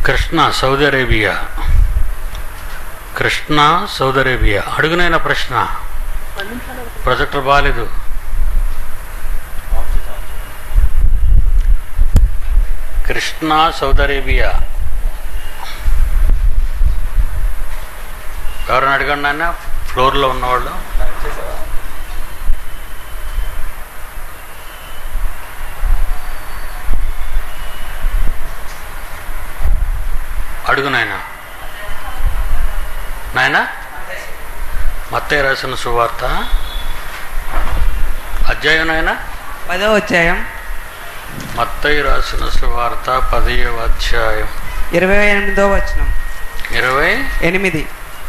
Krishna Saudi Arabia Krishna Saudi Arabia అడుగునైన ప్రశ్న projector బాగాలేదు కృష్ణ సౌదీ అరేబియా ఎవరైనా అడగండి నాన్న ఫ్లోర్లో ఉన్నవాళ్ళు అడుగు నాయన నాయన మత్తయ్య రాసిన సువార్త అధ్యాయం నాయన పదో అధ్యాయం మత్తయ్య రాసిన సువార్త పదవ అధ్యాయం ఇరవై ఎనిమిదో వచనం ఇరవై ఎనిమిది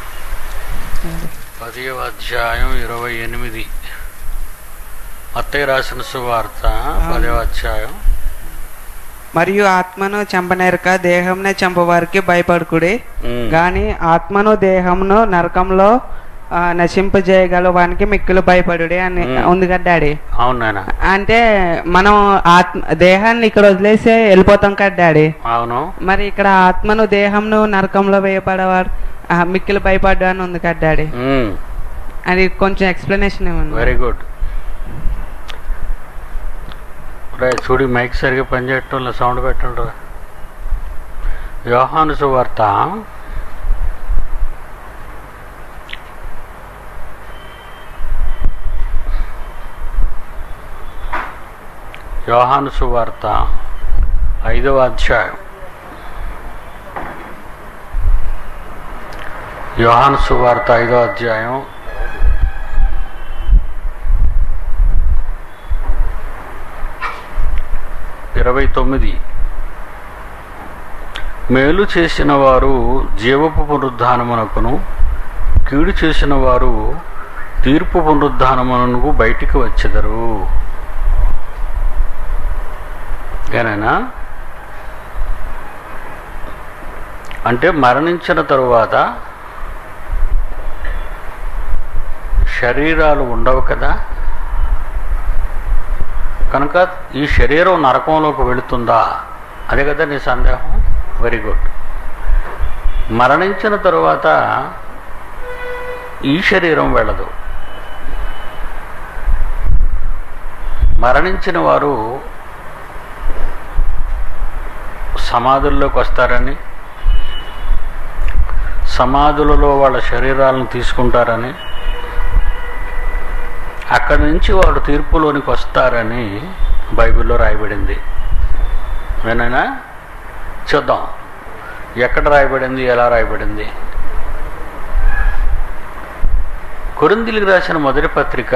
పదవ అధ్యాయం ఇరవై ఎనిమిది మత్తయ్య రాసిన సువార్త పదవ అధ్యాయం మరియు ఆత్మను చంపనేరక దేహంనే చంపవారికి భయపడుకుడి ఉమ్. గాని ఆత్మను దేహమును నరకంలో ఆ, నశింపజేయగలవానికి మిక్కులు భయపడుడి అని మ్మ్. ఉంది కదా డాడీ అవును నాయన అంటే మనం ఆత్మ దేహాన్ని ఇక్కడ వదిలేసి వెళ్ళిపోతాం కదా డాడీ అవును మరి ఇక్కడ ఆత్మను దేహంను నరకంలో వేయపడవాడు ఆ, మిక్కిలు భయపడ్డా అని ఉంది కదా డాడీ ఉమ్. అది కొంచెం ఎక్స్ప్లెనేషన్ ఇవ్వండి వెరీ గుడ్ రే చూడి మైక్ సరిగ్గా పనిచేయటం సౌండ్ పెట్టండి యోహాను సువార్త యోహాను సువార్త ఐదవ అధ్యాయం యోహాను సువార్త ఐదవ అధ్యాయం ఇరవై తొమ్మిది మేలు చేసిన వారు జీవపు పునరుద్ధానమునకును కీడు చేసిన వారు తీర్పు పునరుద్ధానమునకు బయటికి వచ్చెదరు ఏనైనా అంటే మరణించిన తరువాత శరీరాలు ఉండవు కదా కనుక ఈ శరీరం నరకంలోకి వెళుతుందా అదే కదా నీ సందేహం వెరీ గుడ్ మరణించిన తరువాత ఈ శరీరం వెళ్ళదు మరణించిన వారు సమాధుల్లోకి వస్తారని సమాధులలో వాళ్ళ శరీరాలను తీసుకుంటారని అక్కడి నుంచి వాడు తీర్పులోనికి వస్తారని బైబిల్లో రాయబడింది వినైనా చూద్దాం ఎక్కడ రాయబడింది ఎలా రాయబడింది కొరిందిలికి రాసిన మొదటి పత్రిక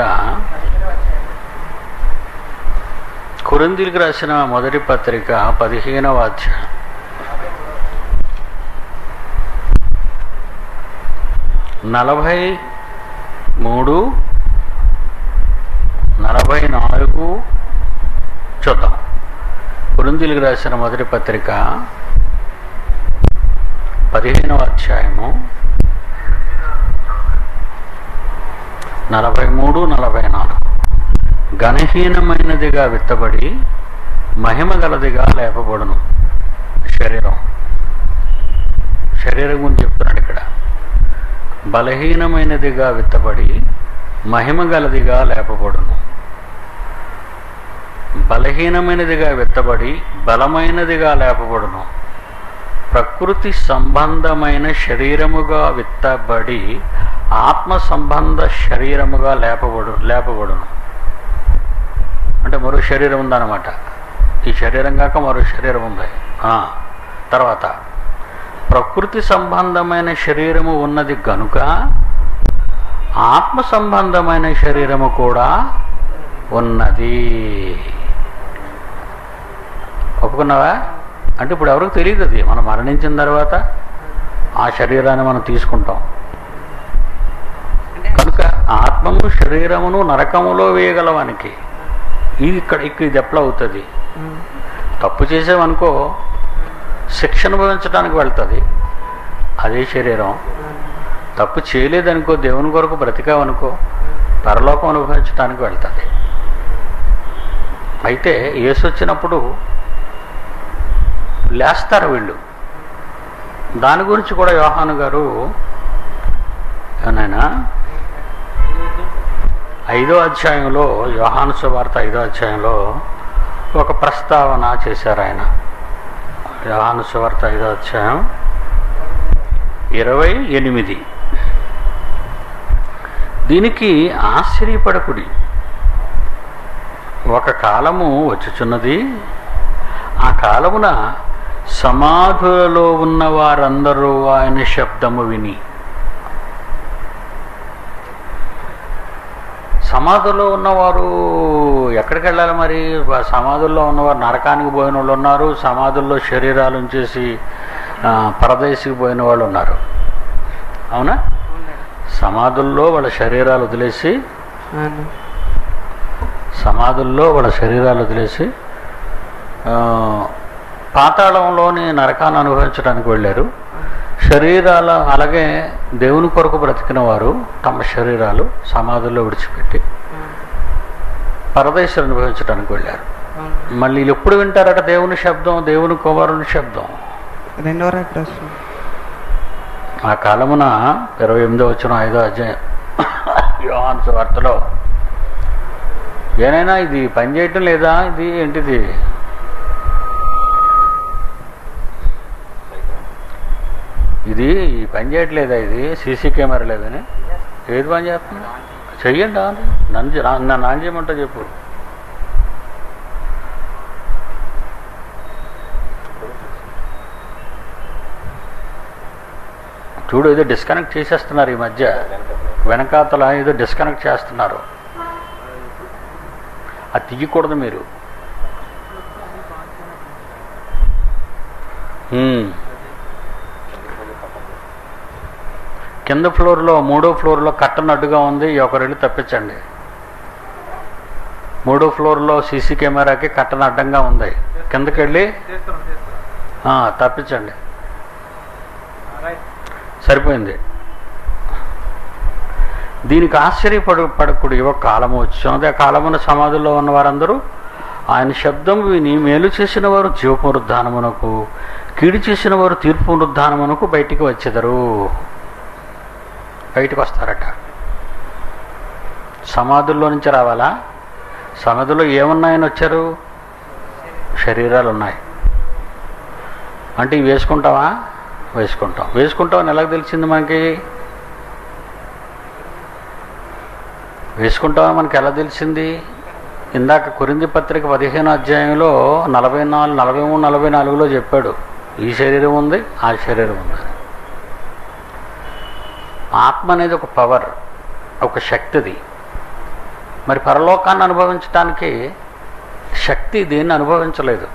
కొరిందిలికి రాసిన మొదటి పత్రిక పదిహేనవ అధ్యాయం నలభై మూడు నలభై నాలుగు చూద్దాం కురుందిలికి రాసిన మొదటి పత్రిక పదిహేనవ అధ్యాయము నలభై మూడు నలభై నాలుగు ఘనహీనమైనదిగా విత్తబడి మహిమ గలదిగా లేపబడును శరీరం శరీరం గురించి చెప్తున్నాడు ఇక్కడ బలహీనమైనదిగా విత్తబడి మహిమ గలదిగా లేపబడును బలహీనమైనదిగా విత్తబడి బలమైనదిగా లేపబడును ప్రకృతి సంబంధమైన శరీరముగా విత్తబడి ఆత్మ సంబంధ శరీరముగా లేపబడు లేపబడును అంటే మరో శరీరం ఉందన్నమాట ఈ శరీరం కాక మరో శరీరం ఉంది ఆ, తర్వాత ప్రకృతి సంబంధమైన శరీరము ఉన్నది గనుక ఆత్మ సంబంధమైన శరీరము కూడా ఉన్నది ఒప్పుకున్నావా అంటే ఇప్పుడు ఎవరికి తెలియదు అది మనం మరణించిన తర్వాత ఆ శరీరాన్ని మనం తీసుకుంటాం కనుక ఆత్మను శరీరమును నరకములో వేయగలవానికి ఇది ఇక్కడ ఇక్కడ ఇది ఎట్లా అవుతుంది తప్పు చేసామనుకో శిక్ష అనుభవించడానికి వెళ్తుంది అదే శరీరం తప్పు చేయలేదనుకో దేవుని కొరకు బ్రతికావనుకో పరలోకం అనుభవించడానికి వెళ్తుంది అయితే యేసు వచ్చినప్పుడు లేస్తారు వీళ్ళు దాని గురించి కూడా యోహాను గారు ఏమైనా ఐదో అధ్యాయంలో యోహాను సువార్త ఐదో అధ్యాయంలో ఒక ప్రస్తావన చేశారు ఆయన యోహాను సువార్త ఐదో అధ్యాయం ఇరవై ఎనిమిది దీనికి ఆశ్చర్యపడకుడి ఒక కాలము వచ్చుచున్నది ఆ కాలమున సమాధులలో ఉన్న వారందరూ ఆయన శబ్దము విని సమాధుల్లో ఉన్నవారు ఎక్కడికి వెళ్ళాలి మరి వా- సమాధుల్లో ఉన్నవారు నరకానికి పోయిన వాళ్ళు ఉన్నారు సమాధుల్లో శరీరాలు ఉంచేసి ఆ, పరదేశికి పోయిన వాళ్ళు ఉన్నారు అవునా సమాధుల్లో వాళ్ళ శరీరాలు వదిలేసి అవును సమాధుల్లో వాళ్ళ శరీరాలు వదిలేసి ఆ, పాతాళంలోని నరకాన్ని అనుభవించడానికి వెళ్ళారు శరీరాల అలాగే దేవుని కొరకు బ్రతికిన వారు తమ శరీరాలు సమాధుల్లో విడిచిపెట్టి పరదేశం అనుభవించడానికి వెళ్ళారు అవును మళ్ళీ వీళ్ళు ఎప్పుడు వింటారట దేవుని శబ్దం దేవుని కుమారుని శబ్దం రెండో రేఖ వస్తుంది ఆ కాలమున ఇరవై ఎనిమిదో వచ్చిన ఐదో అధ్యాయం యోహాన్ వార్తలో ఏనైనా ఇది పని చేయటం లేదా ఇది ఏంటిది ఇది పని చేయట్లేదా ఇది సీసీ కెమెరా లేదని ఏది పని చేస్తున్నా చెయ్యండి ఆన్. నన్ను చే- నా- నన్ను ఆన్ చేయమంటా చెప్పు చూడు ఏదో డిస్కనెక్ట్ చేసేస్తున్నారు ఈ మధ్య వెనకాతల ఏదో డిస్కనెక్ట్ చేస్తున్నారు అది తీయకూడదు మీరు హ్మ్. కింద ఫ్లోర్లో మూడో ఫ్లోర్లో కట్టన్ అడ్డుగా ఉంది ఈ ఒకరు వెళ్ళి తప్పించండి మూడో ఫ్లోర్లో సీసీ కెమెరాకి కట్టన్ అడ్డంగా ఉంది కిందకి వెళ్ళి ఆ, తప్పించండి సరిపోయింది దీనికి ఆశ్చర్యపడు పడకుడు ఇవ కాలము వచ్చినది ఆ కాలమున సమాధుల్లో ఉన్న వారందరూ ఆయన శబ్దం విని మేలు చేసిన వారు జీవ పునరుద్ధానమునకు కీడు చేసిన వారు తీర్పు పునరుద్ధానమునకు బయటికి వచ్చేదరు బయటికి వస్తారట సమాధుల్లో నుంచి రావాలా సమాధుల్లో ఏమున్నాయని వచ్చారు శరీరాలు ఉన్నాయి అంటే ఇవి వేసుకుంటావా వేసుకుంటాం వేసుకుంటామని ఎలా తెలిసింది మనకి వేసుకుంటామని మనకి ఎలా తెలిసింది ఇందాక కొరింది పత్రిక పదిహేను అధ్యాయంలో నలభై నాలుగు నలభై మూడు నలభై నాలుగులో చెప్పాడు ఈ శరీరం ఉంది ఆ శరీరం ఉంది ఆత్మ అనేది ఒక పవర్ ఒక శక్తిది మరి పరలోకాన్ని అనుభవించడానికి శక్తి దేన్ని అనుభవించలేదు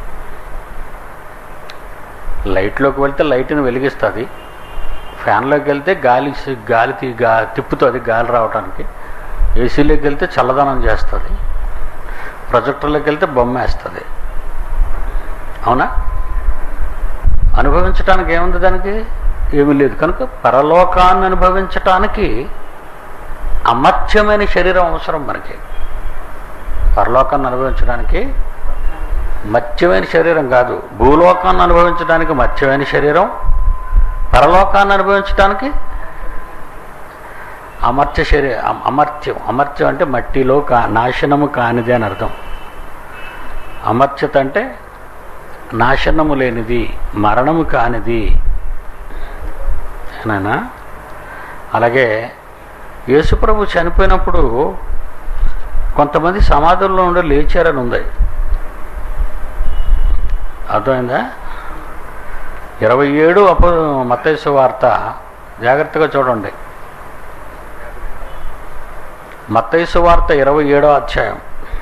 లైట్లోకి వెళ్తే లైట్ని వెలిగిస్తుంది ఫ్యాన్లోకి వెళ్తే గాలి గాలి తీ గా తిప్పుతుంది గాలి రావడానికి ఏసీలోకి వెళ్తే చల్లదనం చేస్తుంది ప్రొజెక్టర్లోకి వెళ్తే బొమ్మ వేస్తుంది అవునా అనుభవించడానికి ఏముంది దానికి ఏమీ లేదు కనుక పరలోకాన్ని అనుభవించటానికి అమర్త్యమైన శరీరం అవసరం మనకి పరలోకాన్ని అనుభవించడానికి మత్స్యమైన శరీరం కాదు భూలోకాన్ని అనుభవించడానికి మత్స్యమైన శరీరం పరలోకాన్ని అనుభవించడానికి అమర్త్య శరీరం అమర్త్యం అమర్త్యం అంటే మట్టిలో కా నాశనము కానిది అని అర్థం అమర్త్యత అంటే నాశనము లేనిది మరణము కానిది ఏనానా అలాగే యేసుప్రభు చనిపోయినప్పుడు కొంతమంది సమాధుల్లో ఉండి లేచారని ఉంది అర్థమైందా ఇరవై ఏడు అపో మత్తైసు వార్త జాగ్రత్తగా చూడండి మత్తైసు వార్త ఇరవై ఏడో అధ్యాయం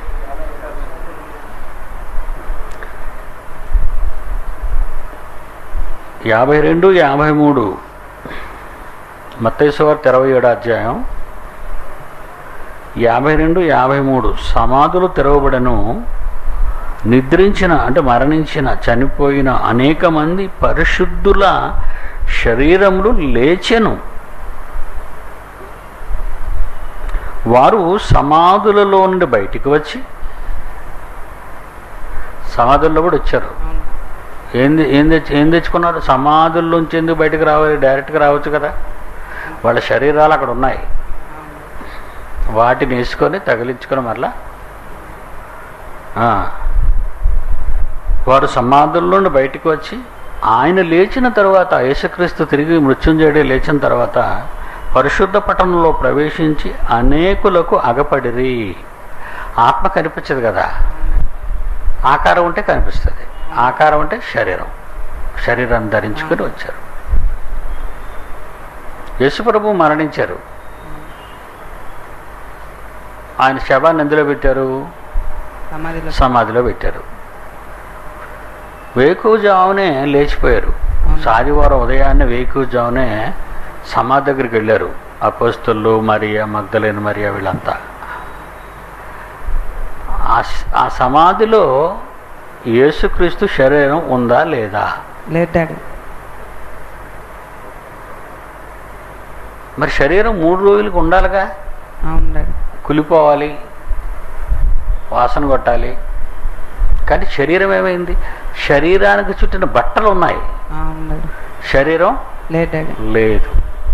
యాభై రెండు యాభై మూడు మత్తైసు వార్త ఇరవై ఏడో అధ్యాయం యాభై రెండు యాభై మూడు సమాధులు తెరవబడను నిద్రించిన అంటే మరణించిన చనిపోయిన అనేక మంది పరిశుద్ధుల శరీరములు లేచెను వారు సమాధులలో నుండి బయటికి వచ్చి సమాధుల్లో కూడా వచ్చారు ఏం తె- ఏం తెచ్చి ఏం తెచ్చుకున్నారు సమాధుల్లోంచి ఎందుకు బయటకు రావాలి డైరెక్ట్గా రావచ్చు కదా వాళ్ళ శరీరాలు అక్కడ ఉన్నాయి వాటిని వేసుకొని తగిలించుకొని మరలా ఆ, వారు సమాధుల నుండి బయటికి వచ్చి ఆయన లేచిన తర్వాత యేసుక్రీస్తు తిరిగి మృత్యుంజయుడే లేచిన తర్వాత పరిశుద్ధ పట్టణంలో ప్రవేశించి అనేకులకు అగపడిరి ఆత్మ కనిపించదు కదా ఆకారం ఉంటే కనిపిస్తుంది ఆకారం అంటే శరీరం శరీరాన్ని ధరించుకొని వచ్చారు యేసుప్రభు మరణించారు ఆయన శవాన్ని ఎందులో పెట్టారు సమాధిలో సమాధిలో పెట్టారు వేకువజామునే లేచిపోయారు అవును. ఆదివారం ఉదయాన్నే వేకువజామునే సమాధి దగ్గరికి వెళ్ళారు అపోస్తులు మరియా మగ్ధలేని మరియా వీళ్ళంతా ఆ స- ఆ సమాధిలో యేసుక్రీస్తు శరీరం ఉందా లేదా లేదు డాడీ మరి శరీరం మూడు రోజులకు ఉండాలిగా అవును డాడీ కులిపోవాలి వాసన కొట్టాలి కానీ శరీరం ఏమైంది శరీరానికి చుట్టిన బట్టలు ఉన్నాయి అవును డాడీ శరీరం లేదు డాడీ లేదు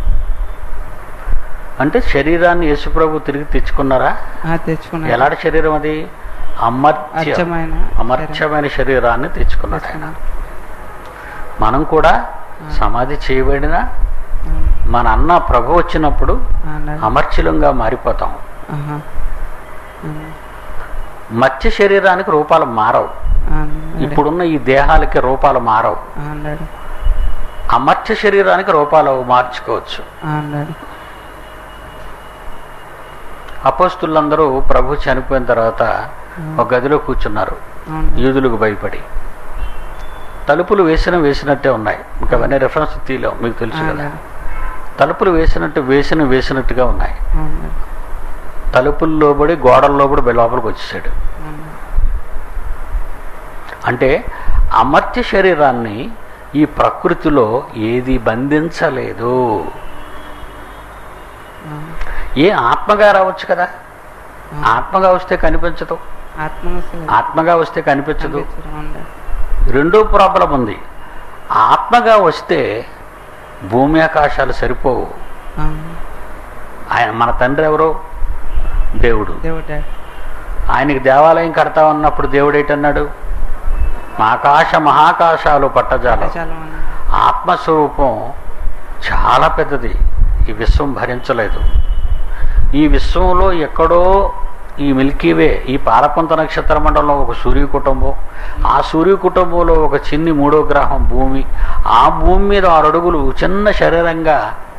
అంటే శరీరాన్ని యేసుప్రభు తిరిగి తెచ్చుకున్నారా ఆ, తెచ్చుకున్నాడు ఎలాంటి శరీరం అది అమర్త్య అచ్చమైన అమర్త్యమైన శరీరాన్ని తెచ్చుకున్నాడు ఆయన తెచ్చుకున్నాడు. మనం కూడా సమాధి చేయబడిన అవును. మన అన్న ప్రభు వచ్చినప్పుడు అవును డాడీ. అమర్చలంగా మారిపోతాం ఆహా. అవును. మత్స్య శరీరానికి రూపాలు మారవు అవును డాడీ. ఇప్పుడున్న ఈ దేహాలకి రూపాలు మారవు అవును డాడీ. అమర్త్య శరీరానికి రూపాలు మార్చుకోవచ్చు అవును డాడీ. అపోస్తులందరూ ప్రభు చనిపోయిన తర్వాత ఒక గదిలో కూర్చున్నారు అవును డాడీ. యూదులకు భయపడి తలుపులు వేసిన వేసినట్టే ఉన్నాయి ఇంకా అవన్నీ రెఫరెన్స్ తీయలేం మీకు తెలుసు అవును కదా డాడీ. తలుపులు వేసినట్టు వేసిన వేసినట్టుగా ఉన్నాయి అవును డాడీ. తలుపులు లోబడి గోడల లోబడి లోపలికి వచ్చేసాడు అవును. అంటే అమర్త్య శరీరాన్ని ఈ ప్రకృతిలో ఏది బంధించలేదు అవును. ఏ ఆత్మగా రావచ్చు కదా ఆత్మగా వస్తే కనిపించదు ఆత్మను వస్తుంది. ఆత్మగా వస్తే కనిపించదు కనిపించదు. అవును డాడీ. రెండో ప్రాబ్లం ఉంది ఆత్మగా వస్తే భూమి ఆకాశాలు సరిపోవు అవును. ఆయన మన తండ్రి ఎవరు దేవుడు దేవుడు డాడీ. ఆయనకి దేవాలయం కడతామన్నప్పుడు దేవుడు ఏంటన్నాడు ఆకాశ మహాకాశాలు పట్టజాలం చాలా మంది. ఆత్మస్వరూపం చాలా పెద్దది ఈ విశ్వం భరించలేదు ఈ విశ్వంలో ఎక్కడో ఈ మిల్కీవే ఈ పాలపంత నక్షత్ర మండలంలో ఒక సూర్య కుటుంబం ఆ సూర్య కుటుంబంలో ఒక చిన్ని మూడో గ్రహం భూమి ఆ భూమి మీద ఆరు అడుగులు చిన్న శరీరంగా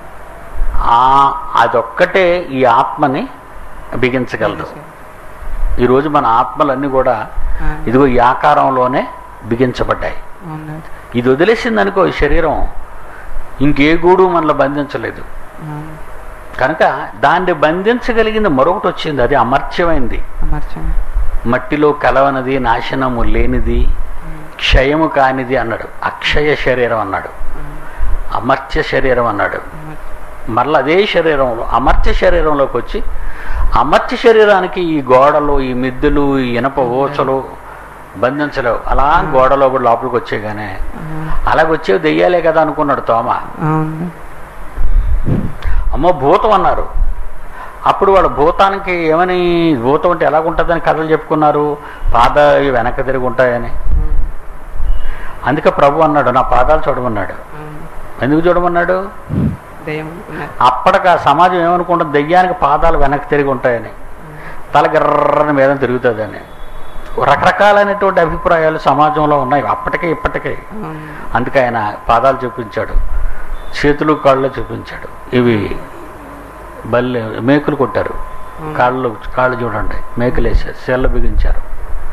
ఆ అదొక్కటే ఈ ఆత్మని బిగించగలదు ఈరోజు మన ఆత్మలన్నీ కూడా అవును. ఇదిగో ఈ ఆకారంలోనే బిగించబడ్డాయి అవును డాడీ. ఇది వదిలేసింది అనుకో ఈ శరీరం ఇంకే గూడు మనల్ని బంధించలేదు అవును. కనుక దాన్ని బంధించగలిగింది మరొకటి వచ్చింది అది అమర్త్యమైంది అమర్చం. మట్టిలో కలవనది నాశనము లేనిది క్షయము కానిది అన్నాడు అక్షయ శరీరం అన్నాడు అవును. అమర్త్య శరీరం అన్నాడు అమర్చం. మరలా అదే శరీరంలో అమర్త్య శరీరంలోకి వచ్చి అమర్త్య శరీరానికి ఈ గోడలు ఈ మిద్దెలు ఈ ఇనప ఓచలు బంధించలేవు అలా గోడలో కూడా లోపలికి వచ్చేగానే అవును. అలాగొచ్చేవి దెయ్యాలే కదా అనుకున్నాడు తోమ అవును. అమ్మో భూతం అన్నారు అప్పుడు వాళ్ళ భూతానికి ఏమని భూతం అంటే ఎలాగుంటుందని కథలు చెప్పుకున్నారు పాద వెనక తిరిగి ఉంటాయని అవును. అందుకే ప్రభు అన్నాడు నా పాదాలు చూడమన్నాడు అవును. ఎందుకు చూడమన్నాడు దయ్యం అనుకున్నారు. అప్పటికి ఆ సమాజం ఏమనుకుంటుంది దెయ్యానికి పాదాలు వెనక్కి తిరిగి ఉంటాయని తల గిర్రని మీద తిరుగుతుందని రకరకాలైనటువంటి అభిప్రాయాలు సమాజంలో ఉన్నాయి అప్పటికే ఇప్పటికే అవును. అందుకే ఆయన పాదాలు చూపించాడు చేతులు కాళ్ళు చూపించాడు ఇవి బల్లి మేకులు కొట్టారు కాళ్ళు కాళ్ళు చూడండి మేకులు వేసారు సెల్ల బిగించారు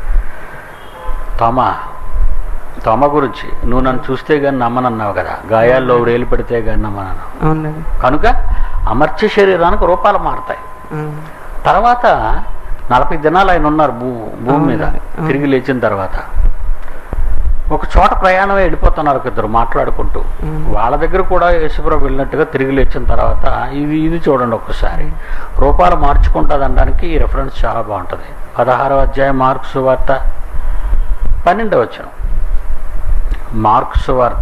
తమ తమ గురించి నువ్వు నన్ను చూస్తే కానీ నమ్మనన్నావు కదా గాయాల్లో రేలు పెడితే కానీ నమ్మనన్నావు అవును డాడీ. కనుక అమర్త్య శరీరానికి రూపాలు మారతాయి అవును. తర్వాత నలభై దినాలు ఆయన ఉన్నారు భూ భూమి మీద అవునండి. అవును. తిరిగి లేచిన తర్వాత ఒక చోట ప్రయాణమే వెళ్ళిపోతున్నారు ఒక ఇద్దరు మాట్లాడుకుంటూ అవును. వాళ్ళ దగ్గర కూడా యేసుప్రభు వెళ్ళినట్టుగా తిరిగి లేచిన తర్వాత ఇది ఇది చూడండి ఒక్కసారి రూపాలు మార్చుకుంటుంది అనడానికి ఈ రెఫరెన్స్ చాలా బాగుంటుంది పదహారవ అధ్యాయం మార్క్స్ వార్త పన్నెండవ వచనం మార్క్సు వార్త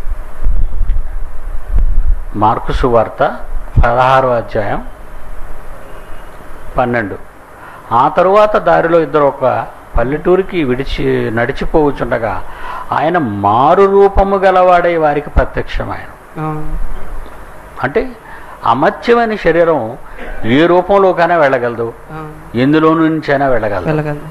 మార్కుసు వార్త పదహారో అధ్యాయం పన్నెండు ఆ తరువాత దారిలో ఇద్దరు ఒక పల్లెటూరికి విడిచి నడిచిపోవచ్చుండగా ఆయన మారు రూపము గలవాడే వారికి ప్రత్యక్షమైన ఆ, అంటే అమర్త్యమైన శరీరం ఏ రూపంలోకైనా వెళ్ళగలదు ఆ, ఎందులో నుంచైనా వెళ్ళగలదు వెళ్ళగలదు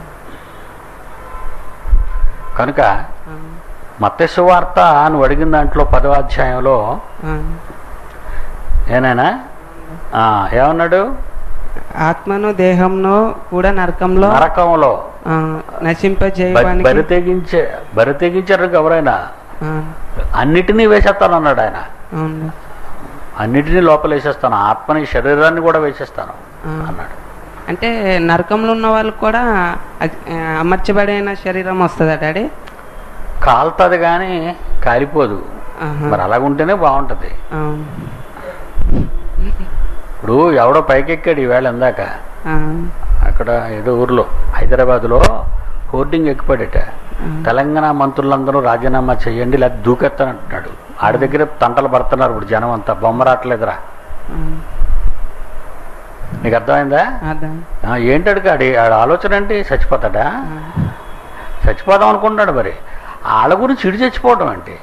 కనుక ఆ, మత్స్సు వార్త నువ్వు అడిగిన దాంట్లో పదవ అధ్యాయంలో ఆ. ఏనాయనా ఆ, ఏమన్నాడు ఆత్మను దేహంను కూడా నరకంలో నరకంలో ఆ, బరి నశింపజేయడానికి బరి తెగించే బరి తెగించారు ఎవరైనా ఆ, అన్నిటినీ వేసేస్తాను అన్నాడు ఆయన అవును అన్నిటినీ లోపల వేసేస్తాను ఆత్మని శరీరాన్ని కూడా వేసేస్తాను ఆ. అన్నాడు అంటే నరకంలో ఉన్న వాళ్ళకి కూడా అగ్- ఆ, అమర్చబడిన శరీరం వస్తుందా డాడీ కాలుతుంది కానీ కాలిపోదు ఆహా. మరి అలాగుంటేనే బాగుంటుంది అవును. ఇప్పుడు ఎవడో పైకెక్కాడు ఈవేళ ఇందాక ఆ, అక్కడ ఏదో ఊర్లో హైదరాబాద్లో హోర్డింగ్ ఎక్కిపడేట తెలంగాణ మంత్రులందరూ రాజీనామా చేయండి లేదా దూకెత్తానంటున్నాడు ఆడి దగ్గర తంటలు పడుతున్నారు ఇప్పుడు జనం అంతా బొమ్మ రావట్లేదురా ఆ, నీకు అర్థమైందా అర్థం ఆ, ఏంటాడు ఆడి ఆడ ఆలోచన ఏంటి చచ్చిపోతాడా ఆ, చచ్చిపోదాం అనుకుంటున్నాడు మరి వాళ్ళ గురించి ఇడి చచ్చిపోవడం అంటే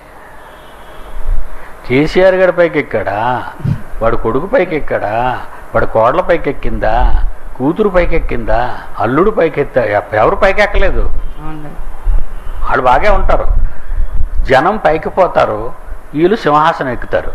కేసీఆర్ గారి పైకి ఎక్కాడా వాడు కొడుకు పైకి ఎక్కాడా వాడి కోడల పైకి ఎక్కిందా కూతురు పైకి ఎక్కిందా అల్లుడు పైకి ఎత్తా ఎవరు పైకి ఎక్కలేదు అవును వాళ్ళు బాగా ఉంటారు జనం పైకి పోతారు వీళ్ళు సింహాసనం ఎక్కుతారు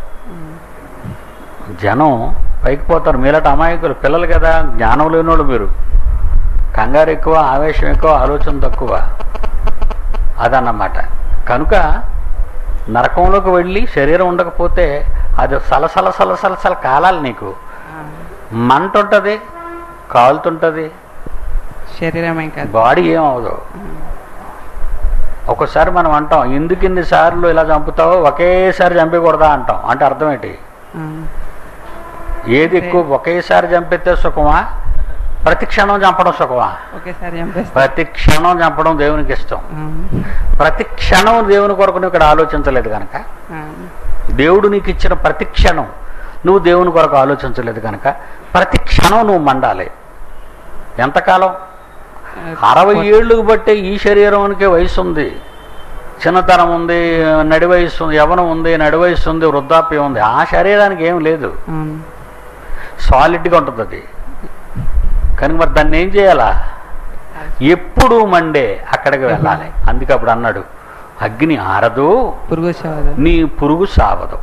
జనం పైకి పోతారు మీలాంటి అమాయకులు పిల్లలు కదా జ్ఞానం లేనోళ్ళు మీరు కంగారు ఎక్కువ ఆవేశం ఎక్కువ ఆలోచన తక్కువ అదన్నమాట కనుక నరకంలోకి వెళ్ళి శరీరం ఉండకపోతే అది సలసల సలసల సల కాలాలి నీకు ఆ, మంట ఉంటుంది కాలుతుంటుంది శరీరమే కాదు బాడీ ఏమవదు ఒక్కోసారి మనం అంటాం ఎందుకు ఇన్ని సార్లు ఇలా చంపుతావో ఒకేసారి చంపకూడదా అంటాం అంటే అర్థం ఏంటి ఆ, ఏది ఎక్కువ ఒకేసారి చంపితే సుఖమా ప్రతి క్షణం చంపడం సుఖమా ఒకేసారి చంపేస్తా ప్రతి క్షణం చంపడం దేవునికి ఇష్టం ఆ, ప్రతి క్షణం దేవుని కొరకు నువ్వు ఇక్కడ ఆలోచించలేదు కనుక ఆ, దేవుడు నీకు ఇచ్చిన ప్రతి క్షణం నువ్వు దేవుని కొరకు ఆలోచించలేదు కనుక ప్రతి క్షణం నువ్వు మండాలి ఎంతకాలం అరవై ఏళ్ళకు బట్టే ఈ శరీరానికి వయసు ఉంది చిన్నతనం ఉంది నడి వయసు ఉంది యవనం ఉంది నడి వయసు ఉంది వృద్ధాప్యం ఉంది ఆ శరీరానికి ఏం లేదు అవును. సాలిడ్గా ఉంటుంది అది కనుక మరి దాన్ని ఏం చేయాలా ఎప్పుడు మండే అక్కడికి వెళ్ళాలి అందుకే అప్పుడు అన్నాడు అగ్ని ఆరదు పురుగు చావదు నీ పురుగు సావదు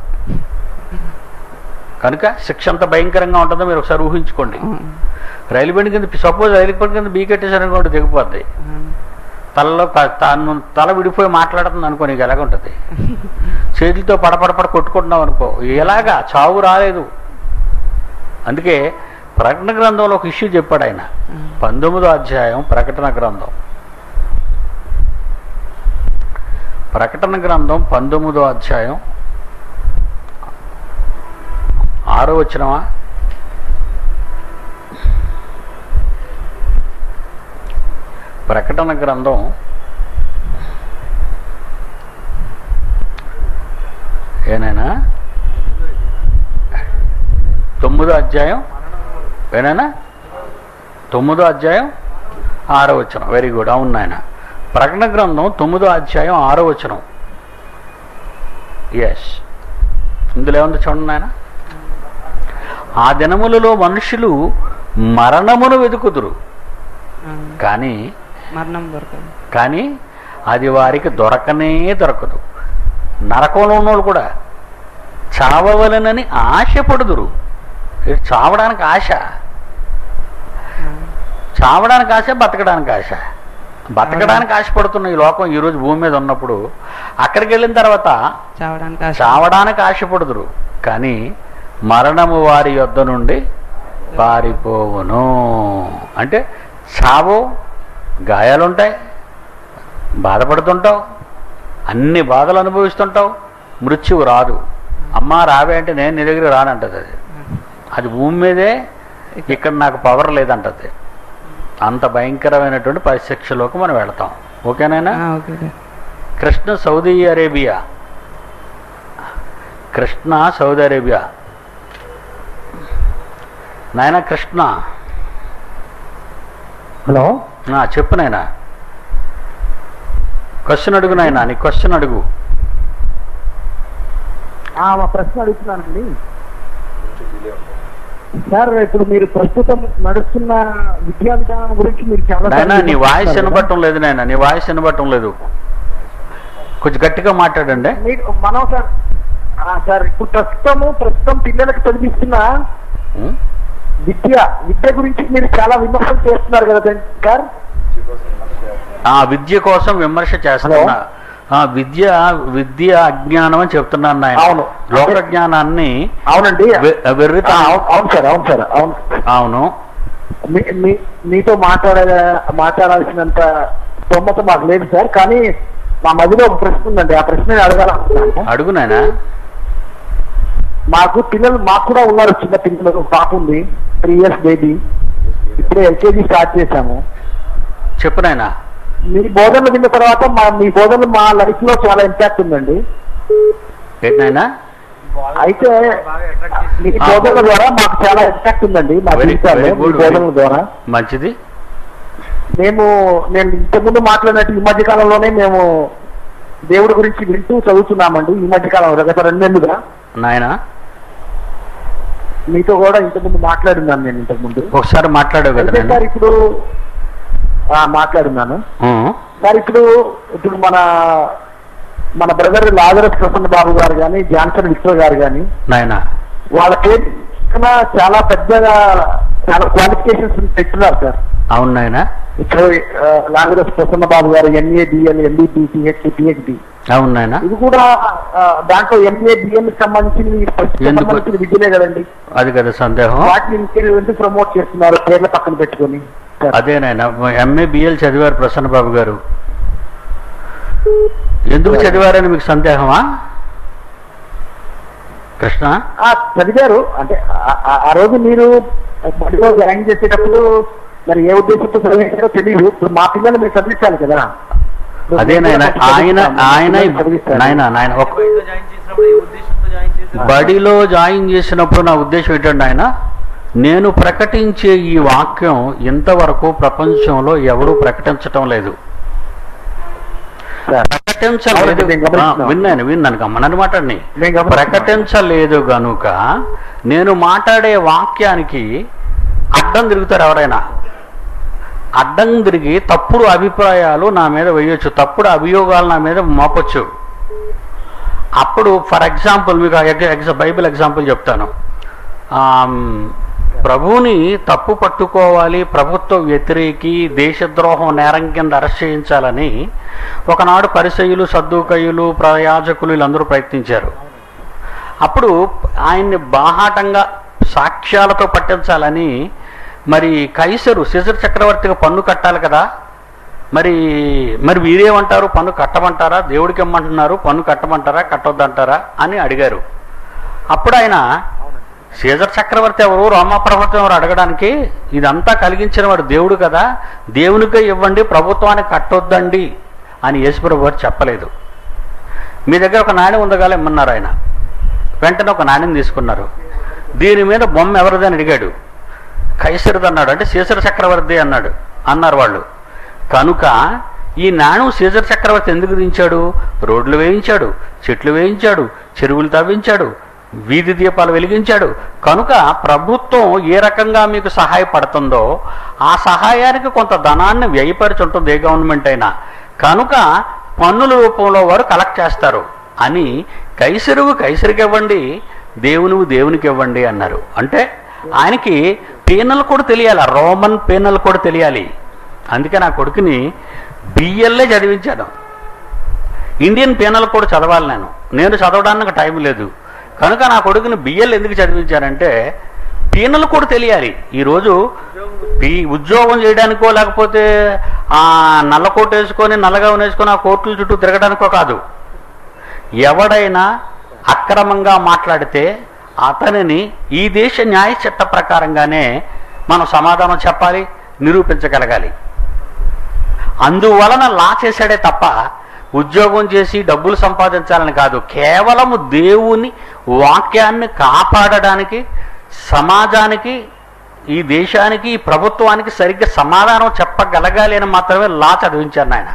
కనుక శిక్ష అంత భయంకరంగా ఉంటుందో మీరు ఒకసారి ఊహించుకోండి ఆ, రైలు బండి కింద సపోజ్ రైలు బండి కింద బీకెట్టేసారనుకోండి దిగిపోద్ది ఆ, తలలో క- తను తల విడిపోయి మాట్లాడుతుంది అనుకో నీకు ఎలాగ ఉంటుంది చేతులతో పడపడపడ కొట్టుకుంటున్నావు అనుకో ఎలాగా చావు రాలేదు అందుకే ప్రకటన గ్రంథంలో ఒక ఇష్యూ చెప్పాడు ఆయన పంతొమ్మిదో అధ్యాయం ప్రకటన గ్రంథం ప్రకటన గ్రంథం పంతొమ్మిదో అధ్యాయం ఆరో వచ్చినవా ప్రకటన గ్రంథం ఏనైనా తొమ్మిదో అధ్యాయం ఏనైనా తొమ్మిదో అధ్యాయం ఆరో వచనం వెరీ గుడ్ అవును నాయన ప్రకటన గ్రంథం తొమ్మిదో అధ్యాయం ఆరో వచనం ఎస్ ఇందులో ఏముంది చూడండి నాయన ఆ దినములలో మనుషులు మరణమును వెతుకుదురు ఆ, కానీ మరణం దొరకదు కానీ అది వారికి దొరకనే దొరకదు నరకంలో ఉన్నోళ్ళు కూడా చావవలనని ఆశపడుదురు ఇది చావడానికి ఆశ ఆ, చావడానికి ఆశ బతకడానికి ఆశ బతకడానికి ఆశపడుతున్న ఈ లోకం ఈరోజు భూమి మీద ఉన్నప్పుడు అక్కడికి వెళ్ళిన తర్వాత చావడానికి ఆశ చావడానికి ఆశపడుదురు కానీ మరణము వారి యొద్ద నుండి పారిపోవును అంటే చావు గాయాలుంటాయి బాధపడుతుంటావు అన్ని బాధలు అనుభవిస్తుంటావు మృత్యువు రాదు అమ్మ రావే అంటే నేను నీ దగ్గర రానంటది అది అది భూమి మీదే ఇక్కడ నాకు పవర్ లేదంటది అంత భయంకరమైనటువంటి పరిశిక్షలోకి మనం వెళతాం ఓకేనైనా ఆ, okay daddy. Krishna Saudi Arabia Krishna Saudi Arabia నాయన కృష్ణ హలో నా చెప్పు నాయన క్వశ్చన్ అడుగు నాయన నీ క్వశ్చన్ అడుగు ఆ, మా ప్రశ్న అడుగుతున్నానండి సార్ ఇప్పుడు మీరు ప్రస్తుతం నడుస్తున్న విద్యా విధానం గురించి మీరు చాలా నాయన నీ వాయిస్ విమర్శిస్తున్నారు కదా? వినబట్టం లేదు నాయన నీ వాయిస్ వినబట్టం లేదు కొంచెం గట్టిగా మాట్లాడండి మీరు మనం సార్ ఆ, సార్ ఇప్పుడు ప్రస్తుతము ప్రస్తుతం పిల్లలకు చదివిస్తున్న ఉం? విద్య విద్య గురించి మీరు చాలా విమర్శలు చేస్తున్నారు కదా సార్ ఆ విద్య కోసం విమర్శ చేస్తున్నా ఆ విద్య విద్య అజ్ఞానం అని చెప్తున్నాను నాయన అవును. లోక జ్ఞానాన్ని అవునండి వె- వెర్రిత ఆ, అవును అవును సార్ అవును సార్ అవును అవును మీ- మీ- మీతో మాట్లాడే మాట్లాడాల్సినంత స్తోమత మాకు లేదు సార్ కానీ మా మధ్యలో ఒక ప్రశ్న ఉందండి ఆ ప్రశ్న నేను అడగాలనుకుంటున్నాను అడుగు నాయన మాకు పిల్లలు మాకు కూడా ఉన్నారు చిన్న పిల్లలు ఒక పాప ఉంది త్రీ ఇయర్స్ బేబీ ఇప్పుడే ఎల్కేజీ స్టార్ట్ చేశాము చెప్పు నాయన మీ బోధనలు విన్న తర్వాత మా మీ బోధనలు మా లైఫ్ లో చాలా ఇంపాక్ట్ ఉందండి ఏంటి నాయన అయితే మీ బోధనల ద్వారా మాకు చాలా ఇంపాక్ట్ ఉందండి మా Very- జీవితాల్లో very మీ good, బోధనల very- ద్వారా మంచిది మేము నేను ఇంతకుముందు మాట్లాడినట్టు ఈ మధ్య కాలంలోనే మేము దేవుడి గురించి వింటూ చదువుతున్నామండి ఈ మధ్య కాలంలో గత రెండేళ్లుగా నాయన మీతో కూడా ఇంతకుముందు మాట్లాడున్నాను నేను ఇంతకుముందు ఒకసారి మాట్లాడావు కదా అయితే నాయన సార్ ఇప్పుడు ఆ, మాట్లాడున్నాను ఉం. సార్ ఇప్పుడు ఇప్పుడు మన మన బ్రదర్ లాజరస్ ప్రసన్న బాబు గారు కానీ జాన్సన్ విక్టర్ గారు కానీ నాయన వాళ్ళ పేరు కన్నా చాలా పెద్దగా చాలా క్వాలిఫికేషన్స్ పెట్టున్నారు సార్ అవును నాయన ఇప్పుడు ఆ, లాజరస్ ప్రసన్న బాబు గారు MA BL MBP PhD PhD అవును నాయన ఇది కూడా ఆ, దాంట్లో ఎంఏ బిఎల్ సంబంధించిన ఎందుకు? సంబంధించిన విద్యలే కదండి అది కదా సందేహం వాటిని మీరు ఎందుకు ప్రమోట్ చేస్తున్నారు పేర్ల పక్కన పెట్టుకొని సార్. అదే నాయన ఎంఏ బిఎల్ చదివారు ప్రసన్న బాబు గారు ఎందుకు చదివారని మీకు సందేహమా కృష్ణ ఆ, చదివారు అంటే ఆ- ఆ- ఆ రోజు మీరు బడిలో జాయిన్ చేసేటప్పుడు మరి ఏ ఉద్దేశంతో చదివించారో తెలియదు ఇప్పుడు మా పిల్లలు మీరు చదివించాలి కదా అదే నాయన ఆయన ఆయన చదివిస్తారు. నాయన నాయన ఒక బడిలో జాయిన్ చేసినప్పుడు ఈ ఉద్దేశంతో జాయిన్ చేశారు బడిలో జాయిన్ చేసినప్పుడు నా ఉద్దేశం ఏంటంటే ఆయన నేను ప్రకటించే ఈ వాక్యం ఇంతవరకు ప్రపంచంలో ఎవడూ ప్రకటించటం లేదు సార్. ప్రకటించలేదు అవునండి, నేను గమనిస్తున్నాను. ఆ, విన్నాను విన్నాను గమ్మనని మాట్లాడిని నేను గమనిస్తున్నాను. ప్రకటించలేదు గనుక నేను మాట్లాడే వాక్యానికి అడ్డం తిరుగుతారు ఎవరైనా అడ్డం తిరిగి తప్పుడు అభిప్రాయాలు నా మీద వేయొచ్చు తప్పుడు అభియోగాలు నా మీద మోపొచ్చు అప్పుడు ఫర్ ఎగ్జాంపుల్ మీకు ఆ ఎగ్- ఎగ్జ- బైబిల్ ఎగ్జాంపుల్ చెప్తాను ఆమ్, ప్రభువుని తప్పు పట్టుకోవాలి ప్రభుత్వ వ్యతిరేకి దేశద్రోహం నేరం కింద అరెస్ట్ చేయించాలని ఒకనాడు పరిసయులు సద్దుకయ్యులు ప్రయాజకులు వీళ్ళందరూ ప్రయత్నించారు అప్పుడు ఆయన్ని బాహాటంగా సాక్ష్యాలతో పట్టించాలని మరి కైసరు సిజర్ చక్రవర్తికి పన్ను కట్టాలి కదా మరి మరి మీరేమంటారు పన్ను కట్టమంటారా దేవుడికి ఇమ్మంటున్నారు పన్ను కట్టమంటారా కట్టొద్దంటారా అని అడిగారు అప్పుడు ఆయన సీజర్ చక్రవర్తి ఎవరు రోమా ప్రభుత్వం ఎవరు అడగడానికి ఇదంతా కలిగించిన వాడు దేవుడు కదా దేవునికే ఇవ్వండి ప్రభుత్వానికి కట్టొద్దండి అని యేసుప్రభు వారు చెప్పలేదు మీ దగ్గర ఒక నాణ్యం ఉందగాల ఇమ్మన్నారు ఆయన వెంటనే ఒక నాణ్యం తీసుకున్నారు దీని మీద బొమ్మ ఎవరిదని అడిగాడు కైసరిది అన్నాడు అంటే సీసర్ చక్రవర్తి అన్నాడు అన్నారు వాళ్ళు కనుక ఈ నాణం సీజర్ చక్రవర్తి ఎందుకు దించాడు రోడ్లు వేయించాడు చెట్లు వేయించాడు చెరువులు తవ్వించాడు వీధి దీపాలు వెలిగించాడు కనుక ప్రభుత్వం ఏ రకంగా మీకు సహాయపడుతుందో ఆ సహాయానికి కొంత ధనాన్ని వ్యయపరిచి ఉంటుంది ఏ గవర్నమెంట్ అయినా కనుక పన్నుల రూపంలో వారు కలెక్ట్ చేస్తారు అని కైసరువు కైసరికి ఇవ్వండి దేవునివు దేవునికి ఇవ్వండి అన్నారు అంటే ఆయనకి పీనల్ కూడా తెలియాలి రోమన్ పీనల్ కూడా తెలియాలి అందుకే నా కొడుకుని బిఎల్ఏ చదివించాను ఇండియన్ పీనల్ కూడా చదవాలి నేను నేను చదవడానికి టైం లేదు కనుక నా కొడుకుని బిఎల్ ఎందుకు చదివించానంటే పీనల్ కూడా తెలియాలి ఈరోజు ఈ ఉద్యోగం చేయడానికో లేకపోతే ఆ నల్ల కోట్ వేసుకొని నల్లగా వేసుకొని ఆ కోర్టుల చుట్టూ తిరగడానికో కాదు ఎవడైనా అక్రమంగా మాట్లాడితే అతనిని ఈ దేశ న్యాయ చట్ట ప్రకారంగానే మనం సమాధానం చెప్పాలి నిరూపించగలగాలి అందువలన లా చేశాడే తప్ప ఉద్యోగం చేసి డబ్బులు సంపాదించాలని కాదు కేవలము దేవుని వాక్యాన్ని కాపాడడానికి సమాజానికి ఈ దేశానికి ఈ ప్రభుత్వానికి సరిగ్గా సమాధానం చెప్పగలగాలి అని మాత్రమే లా చదివించాను ఆయన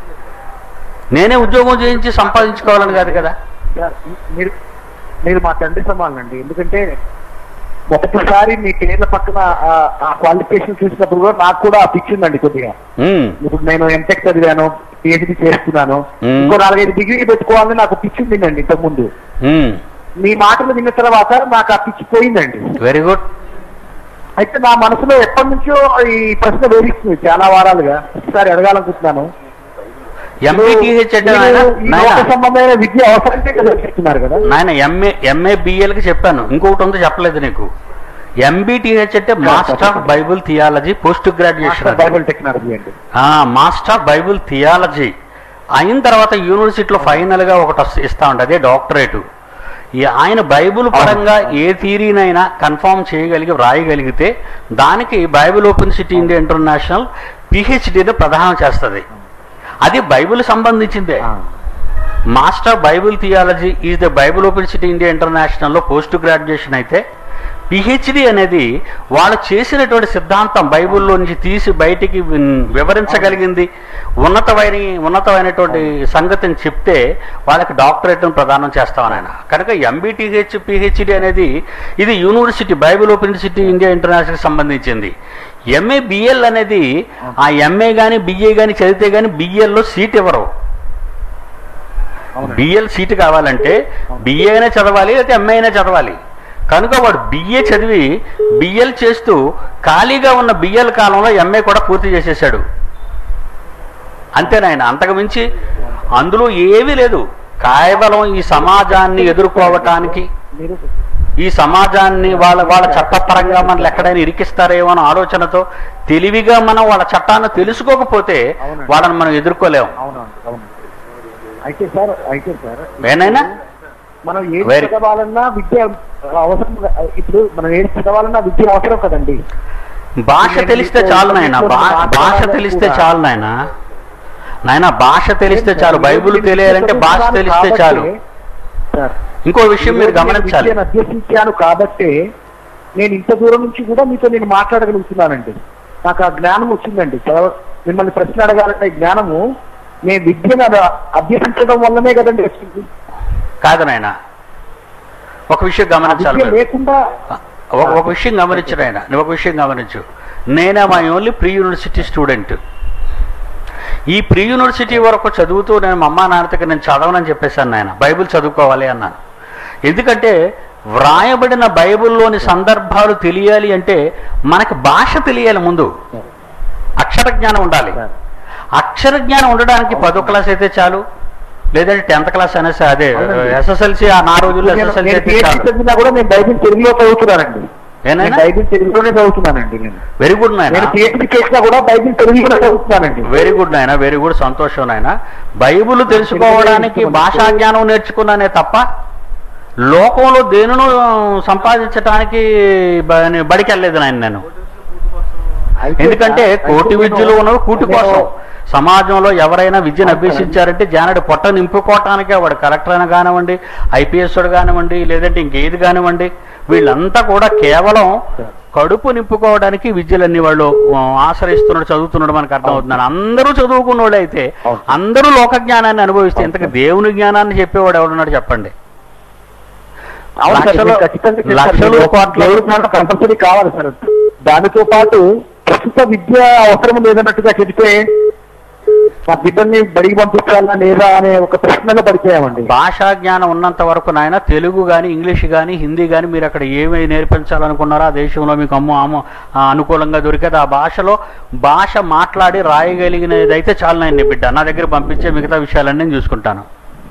నేనే ఉద్యోగం చేయించి సంపాదించుకోవాలని కాదు కదా సార్, మీరు మీరు మా తండ్రి సమానండి ఎందుకంటే మొదటిసారి మీ పేర్ల పక్కన ఆ- ఆ క్వాలిఫికేషన్ చూసినప్పుడు కూడా నాకు కూడా ఆ పిచ్చి ఉందండి కొద్దిగా ఉమ్, ఇప్పుడు నేను ఎంటెక్ చదివాను పిహెచ్డి చేస్తున్నాను మ్మ్. ఇంకో నాలుగైదు డిగ్రీ పెట్టుకోవాలని నాకు పిచ్చి ఉండిందండి ఇంతకుముందు ఉమ్, మీ మాటలు విన్న తర్వాత నాకు ఆ పిచ్చి పోయిందండి వెరీ గుడ్ అయితే నా మనసులో ఎప్పటి నుంచో ఈ ప్రశ్న వేధిస్తుంది చాలా వారాలుగా ఒకసారి అడగాలనుకుంటున్నాను ఎంపీటీహెచ్ అంటే మీరు నాయన ఈ నాయన లోక సంబంధమైన విద్య అవసరంటే కదా చెప్తున్నారు కదా నాయన ఎంఏ ఎంఏ బిఎల్కి చెప్పాను ఇంకొకటి ఉందో చెప్పలేదు నీకు ఎంబీటీహెచ్ అంటే master of Bible theology post graduation master Bible technology అండి మాస్టర్ ఆఫ్ బైబుల్ థియాలజీ అయిన తర్వాత యూనివర్సిటీలో ఫైనల్గా ఒకటి వస్తు- ఇస్తా ఉండే అదే డాక్టరేటు ఈ ఆయన బైబిల్ పరంగా ఏ థీరీనైనా కన్ఫర్మ్ చేయగలిగి వ్రాయగలిగితే దానికి Bible open city India international పిహెచ్డిని ప్రదానం చేస్తుంది అది బైబిల్ సంబంధించిందే master Bible theology is the Bible open city India ఇంటర్నేషనల్లో పోస్ట్ గ్రాడ్యుయేషన్ అయితే పిహెచ్డి అనేది వాళ్ళు చేసినటువంటి సిద్ధాంతం బైబిల్లో నుంచి తీసి బయటికి విన్- వివరించగలిగింది ఉన్నతమైన ఉన్నతమైనటువంటి సంగతిని చెప్తే వాళ్ళకి డాక్టరేట్ను ప్రదానం చేస్తామని ఆయన కనుక ఎంబీటీహెచ్ పిహెచ్డి అనేది ఇది university Bible open city India international సంబంధించింది ఎంఏ బిఎల్ అనేది ఆ ఎంఏ కానీ బిఏ కానీ చదివితే కానీ బిఎల్లో సీట్ ఇవ్వరు అవునండి. బిఎల్ సీటు కావాలంటే బిఏ అయినా చదవాలి లేకపోతే ఎంఏ అయినా చదవాలి కనుక వాడు బిఏ చదివి బిఎల్ చేస్తూ ఖాళీగా ఉన్న బిఎల్ కాలంలో ఎంఏ కూడా పూర్తి చేసేసాడు అంతేనాయన అంతకు మించి అందులో ఏమీ లేదు కేవలం ఈ సమాజాన్ని ఎదుర్కోవటానికి మీరు ఈ సమాజాన్ని వాళ్ళ వాళ్ళ చట్టపరంగా మనల్ని ఎక్కడైనా ఇరికిస్తారేమో అన్న ఆలోచనతో తెలివిగా మనం వాళ్ళ చట్టాన్ని తెలుసుకోకపోతే అవునండి. వాళ్ళని మనం ఎదుర్కోలేము అవునండి అవును అయితే సార్ అయితే సార్ ఏనాయనా మనం ఏం Very- చదవాలన్నా విద్య అవసరం ఇప్పుడు మనం ఏం చదవాలన్నా విద్య అవసరం కదండి భాష నేను తెలిస్తే మీతో- చాలు నాయన మీతో భాష మాట్లాడాలని తెలిస్తే కూడా- చాలు నాయన నాయన భాష తెలిస్తే చాలు బైబిల్ తెలియాలంటే భాష తెలిస్తే చాలు సార్ ఇంకో విషయం మీరు ఈరోజు నేను గమనించాలి విద్యను అభ్యసించాను కాబట్టి నేను ఇంత దూరం నుంచి కూడా మీతో నేను మాట్లాడగలుగుతున్నానండి నాకు ఆ జ్ఞానం వచ్చిందండి చదవ- మిమ్మల్ని ప్రశ్న అడగాలంటే ఈ జ్ఞానము నేను విద్యను అద- అభ్యసించడం వల్లనే కదండి వచ్చింది కాదు నాయన ఒక విషయం ఆ గమనించాలి విద్య మీరు. లేకుండా ఒక ఒక విషయం గమనించు నాయన నువ్వు ఒక విషయం గమనించు నేనే మా ఓన్లీ ప్రీ యూనివర్సిటీ స్టూడెంట్ ఈ ప్రీ యూనివర్సిటీ వరకు చదువుతూ నేను మా అమ్మా నాన్నతకి నేను చదవనని చెప్పేశాను నాయన బైబిల్ చదువుకోవాలి అన్నాను ఎందుకంటే వ్రాయబడిన బైబిల్లోని సందర్భాలు తెలియాలి అంటే మనకి భాష తెలియాలి ముందు అక్షర జ్ఞానం ఉండాలి అక్షర జ్ఞానం ఉండడానికి పదో క్లాస్ అయితే చాలు లేదంటే టెన్త్ క్లాస్ అయినా సరే అదే అవునండి. ఎస్ఎస్ఎల్సి ఆ నా రోజుల్లో నేను ఎస్ఎస్ఎల్సి నేను అయితే PhD చాలు చదివినా కూడా నేను బైబిల్ తెలుగులో చదువుతున్నానండి నేను ఏనాయనా బైబిల్ తెలుగులోనే చదువుతున్నానండి నేను వెరీ గుడ్ నాయన నేను పిహెచ్డి చేసినా కూడా బైబిల్ తెలుగులోనే చదువుతున్నానండి వెరీ గుడ్ నాయన వెరీ గుడ్ సంతోషం నాయన బైబిల్ తెలుసుకోవడానికి భాషా జ్ఞానం నేర్చుకున్నానే తప్ప లోకంలో దేనిను సంపాదించడానికి బ- బడికి వెళ్ళలేదు నాయన నేను అయితే ఎందుకంటే అయితే కోటి నేను- విద్యలు ఉన్నవి కూటి నేను- కోసం సమాజంలో ఎవరైనా విద్యను అభ్యసించారంటే జానడి పొట్ట నింపుకోవటానికే వాడు కలెక్టర్ అయినా కానివ్వండి ఐపీఎస్ కానివ్వండి లేదంటే ఇంకేది కానివ్వండి వీళ్ళంతా కూడా కేవలం కడుపు నింపుకోవడానికి విద్యలన్నీ వాళ్ళు ఆ, ఆశ్రయిస్తున్నాడు చదువుతున్నాడు మనకు అర్థమవుతున్నాడు అందరూ చదువుకున్న వాళ్ళు అయితే అవును. అందరూ లోక జ్ఞానాన్ని అనుభవిస్తే ఇంతకు దేవుని జ్ఞానాన్ని చెప్పేవాడు ఎవడున్నాడు చెప్పండి అవును సార్, లక్షలు- నేను ఖచ్చితంగా చెప్తాను. లక్షలు నేను కోట్ల- దేవుడి జ్ఞానం కంపల్సరీ కావాలి సార్ దానితో పాటు ప్రస్తుత విద్య అవసరం లేదన్నట్టుగా చెబితే మా బిడ్డల్ని బడికి పంపించాలా లేదా అనే ఒక ప్రశ్నలో పడిపోయామండి భాషా జ్ఞానం ఉన్నంత వరకు నాయన తెలుగు కానీ ఇంగ్లీష్ కానీ హిందీ కానీ మీరు అక్కడ ఏమి నేర్పించాలనుకున్నారో ఆ దేశంలో మీకు అమ్మో అమ్మో ఆ, అనుకూలంగా దొరికేది ఆ భాషలో భాష మాట్లాడి రాయగలిగినది అయితే చాలు నాయన బిడ్డ నా దగ్గర పంపించే మిగతా విషయాలన్నీ నేను చూసుకుంటాను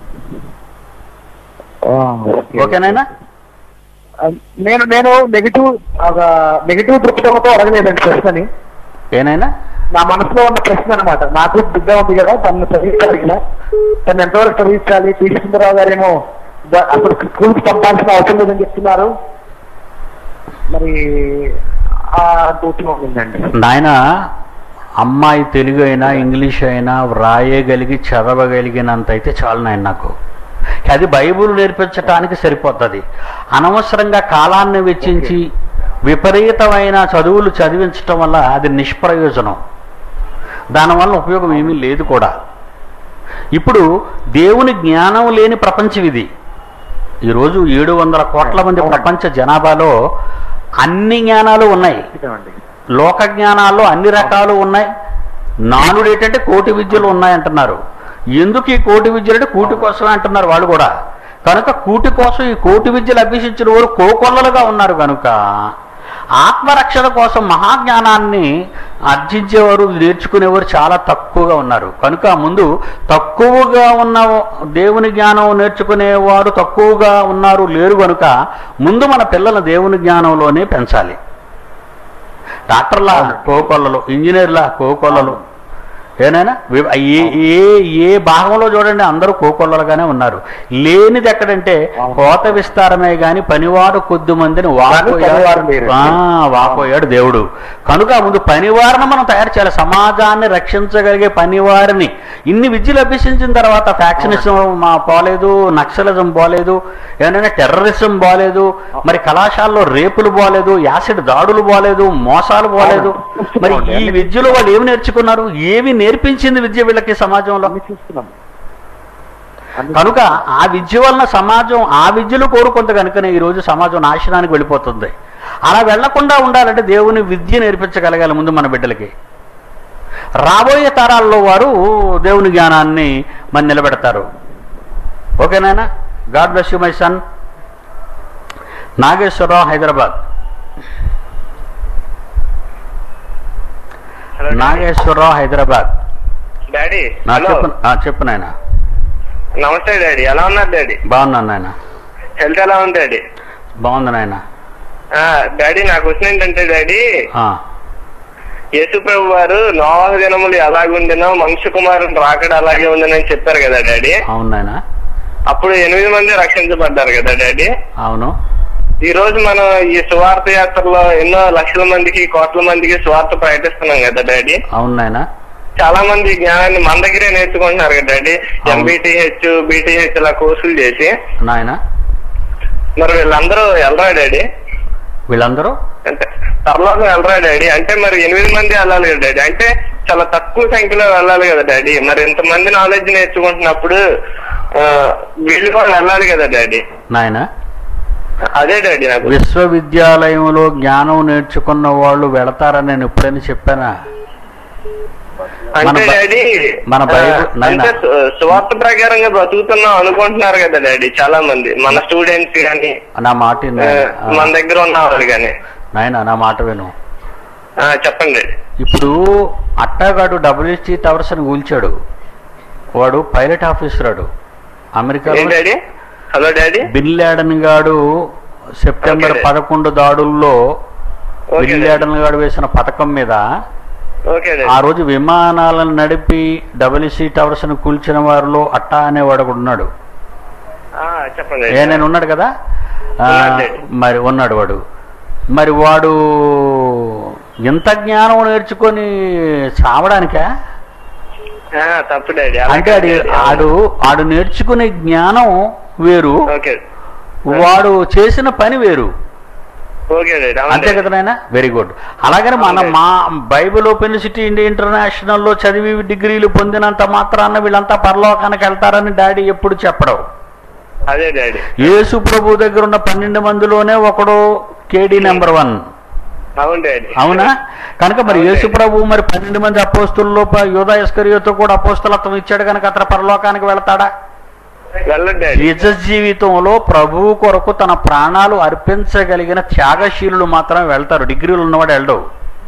ఆ, ఓకేనాయనా ఆ, నేను నేను నెగిటివ్ నెగిటివ్ దృక్పథంతో అడగలేదండి ప్రశ్నని ఏనైనా నా మనసులో ఉన్న ప్రశ్న అనమాట నాకు బిడ్డ ఉంది కదా తను చదివించాలిగిన తను ఎంతవరకు చదివించాలి పీడి సుందరరావు గారేమో ద- అసలు స్కూల్కి పంపాల్సిన అవసరం లేదని చెప్తున్నారు మరి ఆ డ్యూటీ ఉందండి నాయన అమ్మాయి తెలుగు అయినా ఇంగ్లీష్ అయినా వ్రాయగలిగి చదవగలిగినంత అయితే చాలు నాయన నాకు అది బైబుల్ నేర్పించటానికి సరిపోతుంది అనవసరంగా కాలాన్ని వెచ్చించి విపరీతమైన చదువులు చదివించటం వల్ల అది నిష్ప్రయోజనం దానివల్ల ఉపయోగం ఏమీ లేదు కూడా ఇప్పుడు దేవుని జ్ఞానం లేని ప్రపంచం ఇది ఈరోజు ఏడు వందల కోట్ల మంది ప్రపంచ జనాభాలో అన్ని జ్ఞానాలు ఉన్నాయి నిజమండి. లోక జ్ఞానాల్లో అన్ని రకాలు ఉన్నాయి నానుడు ఏంటంటే కోటి విద్యలు ఉన్నాయంటున్నారు ఎందుకు ఈ కోటి విద్యలు అంటే కూటి కోసమే అంటున్నారు వాళ్ళు కూడా కనుక కూటి కోసం ఈ కోటి విద్యలు అభ్యసించిన వారు కోకొల్లలుగా ఉన్నారు కనుక ఆత్మరక్షణ కోసం మహాజ్ఞానాన్ని అర్జించేవారు నేర్చుకునేవారు చాలా తక్కువగా ఉన్నారు కనుక ముందు తక్కువగా ఉన్న దేవుని జ్ఞానం నేర్చుకునేవారు తక్కువగా ఉన్నారు లేరు కనుక ముందు మన పిల్లల దేవుని జ్ఞానంలోనే పెంచాలి డాక్టర్లా కోకొల్లలు ఇంజనీర్లా కోకొల్లలు ఏనైనా వి- ఏ ఏ ఏ భాగంలో చూడండి అందరూ కోకొల్లలుగానే ఉన్నారు లేనిది ఎక్కడంటే కోత విస్తారమే గాని పనివాడు కొద్ది మందిని పనివారు వాపోయాడు లేరు. ఆ, వాపోయాడు దేవుడు కనుక ముందు పనివారిని మనం తయారు చేయాలి సమాజాన్ని రక్షించగలిగే పనివారిని ఇన్ని విద్యలు అభ్యసించిన తర్వాత ఫ్యాక్షనిజం మా పోలేదు నక్సలిజం పోలేదు ఏమైనా టెర్రరిజం పోలేదు మరి కళాశాలలో రేపులు పోలేదు యాసిడ్ దాడులు పోలేదు మోసాలు పోలేదు మరి ఈ విద్యలో వాళ్ళు ఏమి నేర్చుకున్నారు ఏమి నేర్పించింది విద్య వీళ్ళకి సమాజంలో అన్ని చూస్తున్నాం అన్ని కనుక ఆ విద్య వలన సమాజం ఆ విద్యలు కోరుకుంది కనుకనే ఈరోజు సమాజం నాశనానికి వెళ్ళిపోతుంది అలా వెళ్లకుండా ఉండాలంటే దేవుని విద్య నేర్పించగలగాలి ముందు మన బిడ్డలకి రాబోయే తరాల్లో వారు దేవుని జ్ఞానాన్ని మన నిలబెడతారు ఓకేనాయనా God bless you my son Nageswara Rao Hyderabad Nageswara Rao Hyderabad daddy నా హలో చెప్పు ఆ, చెప్పు నాయన నమస్తే డాడీ ఎలా ఉన్నారు డాడీ బాగున్నాను నాయన హెల్త్ ఎలా ఉంది డాడీ బాగుంది నాయన ఆ, డాడీ నా క్వశ్చన్ ఏంటంటే డాడీ ఆ, యేసు ప్రభు వారు నోవాహ దినములు ఎలాగుండినో మనుష్య కుమారుని రాకడ అలాగే ఉందని చెప్పారు కదా డాడీ అవును నాయన అప్పుడు ఎనిమిది మంది రక్షించబడ్డారు కదా డాడీ అవును ఈ రోజు మనం ఈ సువార్త యాత్రలో ఎన్నో లక్షల మందికి కోట్ల మందికి సువార్త ప్రకటిస్తున్నాం కదా డాడీ అవును నాయన చాలా మంది ఈ జ్ఞానాన్ని మన దగ్గరే నేర్చుకుంటున్నారు కదా డాడీ అవును. ఎంబీటీహెచ్ బీటీహెచ్ ఇలా కోర్సులు చేసి నాయన మరి వీళ్ళందరూ వెళ్ళరా డాడీ వీళ్ళందరూ అంటే పరలోకం వెళ్ళరా డాడీ అంటే మరి ఎనిమిది మంది వెళ్ళాలి కదా డాడీ అంటే చాలా తక్కువ సంఖ్యలో వెళ్ళాలి కదా డాడీ మరి ఇంతమంది నాలెడ్జ్ నేర్చుకుంటున్నప్పుడు ఆ, వీళ్ళు కూడా వెళ్ళాలి కదా డాడీ నాయన అదే డాడీ నాకు విశ్వవిద్యాలయంలో జ్ఞానం నేర్చుకున్న వాళ్ళు వెళతారని నేను ఎప్పుడైనా చెప్పానా మన అంటే బై- డాడీ మన బైబిల్- ఆ, నాయనా. అంటే సు- సువార్త ప్రకారంగా బ్రతుకుతున్నాం అనుకుంటున్నారు కదా డాడీ చాలా మంది మన స్టూడెంట్స్ కానీ నా మాట విను ఆ, నాయన. మన దగ్గర ఉన్న వాళ్ళు కానీ నాయన నా మాట విను ఆ, చెప్పండి డాడీ ఇప్పుడు అట్టాగాడు డబ్ల్యూహెచ్సి టవర్స్ అని కూల్చాడు వాడు పైలట్ ఆఫీసర్ వాడు అమెరికాలో ఏం daddy hello daddy bin Laden గాడు సెప్టెంబర్ ఓకే. పదకొండు దాడుల్లో ఓకే బిన్ డాడీ. లాడన్ గాడు వేసిన పథకం మీద ఓకే ఆ డాడీ రోజు విమానాలను నడిపి డబ్ల్యూసీ టవర్స్ ను కూల్చిన వారిలో అట్టా అనేవాడు ఒకడు ఉన్నాడు ఆ, చెప్పండి ఏ డాడీ. నేను ఉన్నాడు కదా ఆ, ఉన్నాడు డాడీ. మరి ఉన్నాడు వాడు మరి వాడు ఇంత జ్ఞానం నేర్చుకొని చావడానికా ఆ, తప్పు డాడీ అలా అంటే ఆడి కాదు డాడీ. ఆడు ఆడు నేర్చుకునే జ్ఞానం వేరు ఓకే వాడు చేసిన పని వేరు ఓకే డాడీ అవును అంతే డాడీ. కదా నాయన వెరీ గుడ్ అలాగని మన అవునండి. మా బైబిల్ ఓపెన్ సిటీ ఇండియా ఇంటర్నేషనల్లో చదివి డిగ్రీలు పొందినంత మాత్రాన వీళ్ళంతా పరలోకానికి వెళ్తారని డాడీ ఎప్పుడు చెప్పడం అదే డాడీ యేసు ప్రభు దగ్గర ఉన్న పన్నెండు మందిలోనే ఒకడు కేడి నెంబర్ వన్ అవును డాడీ అవునా కనుక మరి అవునండి. యేసు ప్రభు మరి పన్నెండు మంది అపోస్తుల్లో ప- యోధా ఇస్కరియోతో కూడా అపోస్తులత్వం ఇచ్చాడు కనుక అతను పరలోకానికి వెళ్తాడా వెళ్ళండి డాడీ నిజ జీవితంలో ప్రభువు కొరకు తన ప్రాణాలు అర్పించగలిగిన త్యాగశీలులు మాత్రమే వెళ్తారు డిగ్రీలు ఉన్నవాడు వెళ్ళడు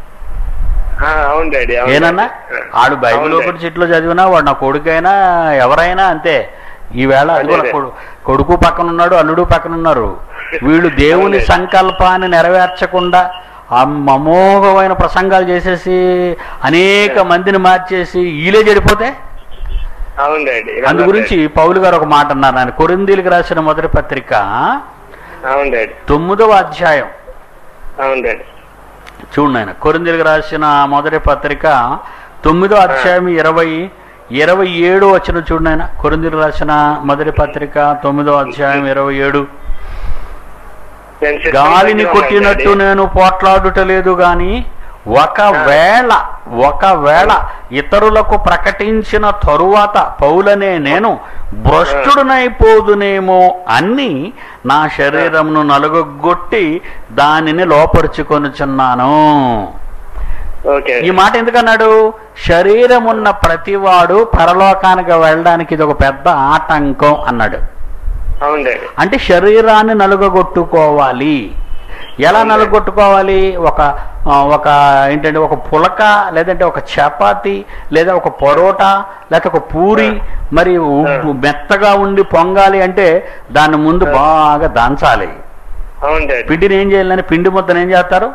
ఆ, అవును డాడీ అవును ఏనన్నా డాడీ. ఆడు బైబిల్ అవును ఒకటి డాడీ. చెట్లు చదివినా వాడు నా కొడుకైనా ఎవరైనా అంతే ఈవేళ అదిగో నా అదే. కొడు- కొడుకు పక్కన ఉన్నాడు అల్లుడు పక్కన ఉన్నారు వీళ్ళు దేవుని అవును. సంకల్పాన్ని నెరవేర్చకుండా అమ్- అమోఘమైన ప్రసంగాలు చేసేసి అనేక మందిని మార్చేసి ఈలే చెడిపోతే అవును డాడీ అందు వెళ్ళండి గురించి పౌలు గారు ఒక మాట అన్నారు ఆయన కొరిందీలకు రాసిన మొదటి పత్రిక డాడీ. అవును డాడీ తొమ్మిదవ అధ్యాయం అవును డాడీ చూడండి ఆయన కొరిందీలకు రాసిన మొదటి పత్రిక తొమ్మిదో అధ్యాయం ఇరవై ఇరవై ఏడు వచ్చిన చూడండి ఆయన కొరిందులు రాసిన మొదటి పత్రిక తొమ్మిదో అధ్యాయం ఇరవై ఏడు నేను system గాలిని దగ్గర కొట్టినట్టు ఉన్నాను నేను పోట్లాడుటలేదు గాని ఒకవేళ ఒకవేళ ఇతరులకు ప్రకటించిన తరువాత పౌలనే నేను భ్రష్టుడునైపోదునేమో అన్ని నా శరీరమును నలుగొట్టి దానిని లోపరుచుకొనుచున్నాను ఓకే ఈ మాట ఎందుకన్నాడు శరీరం ఉన్న ప్రతివాడు పరలోకానికి వెళ్ళడానికి ఇది ఒక పెద్ద ఆటంకం అన్నాడు అవును డాడీ అంటే శరీరాన్ని నలుగగొట్టుకోవాలి ఎలా నలుగొట్టుకోవాలి ఒక ఆ, ఒక ఏంటంటే ఒక పులక లేదంటే ఒక చపాతి లేదా ఒక పరోటా లేకపోతే ఒక పూరి మరి ఉప్పు మెత్తగా ఉండి పొంగాలి అంటే దాన్ని ముందు బాగా దంచాలి అవును డాడీ పిండిని ఏం చేయాలని పిండి ముద్దను ఏం చేస్తారు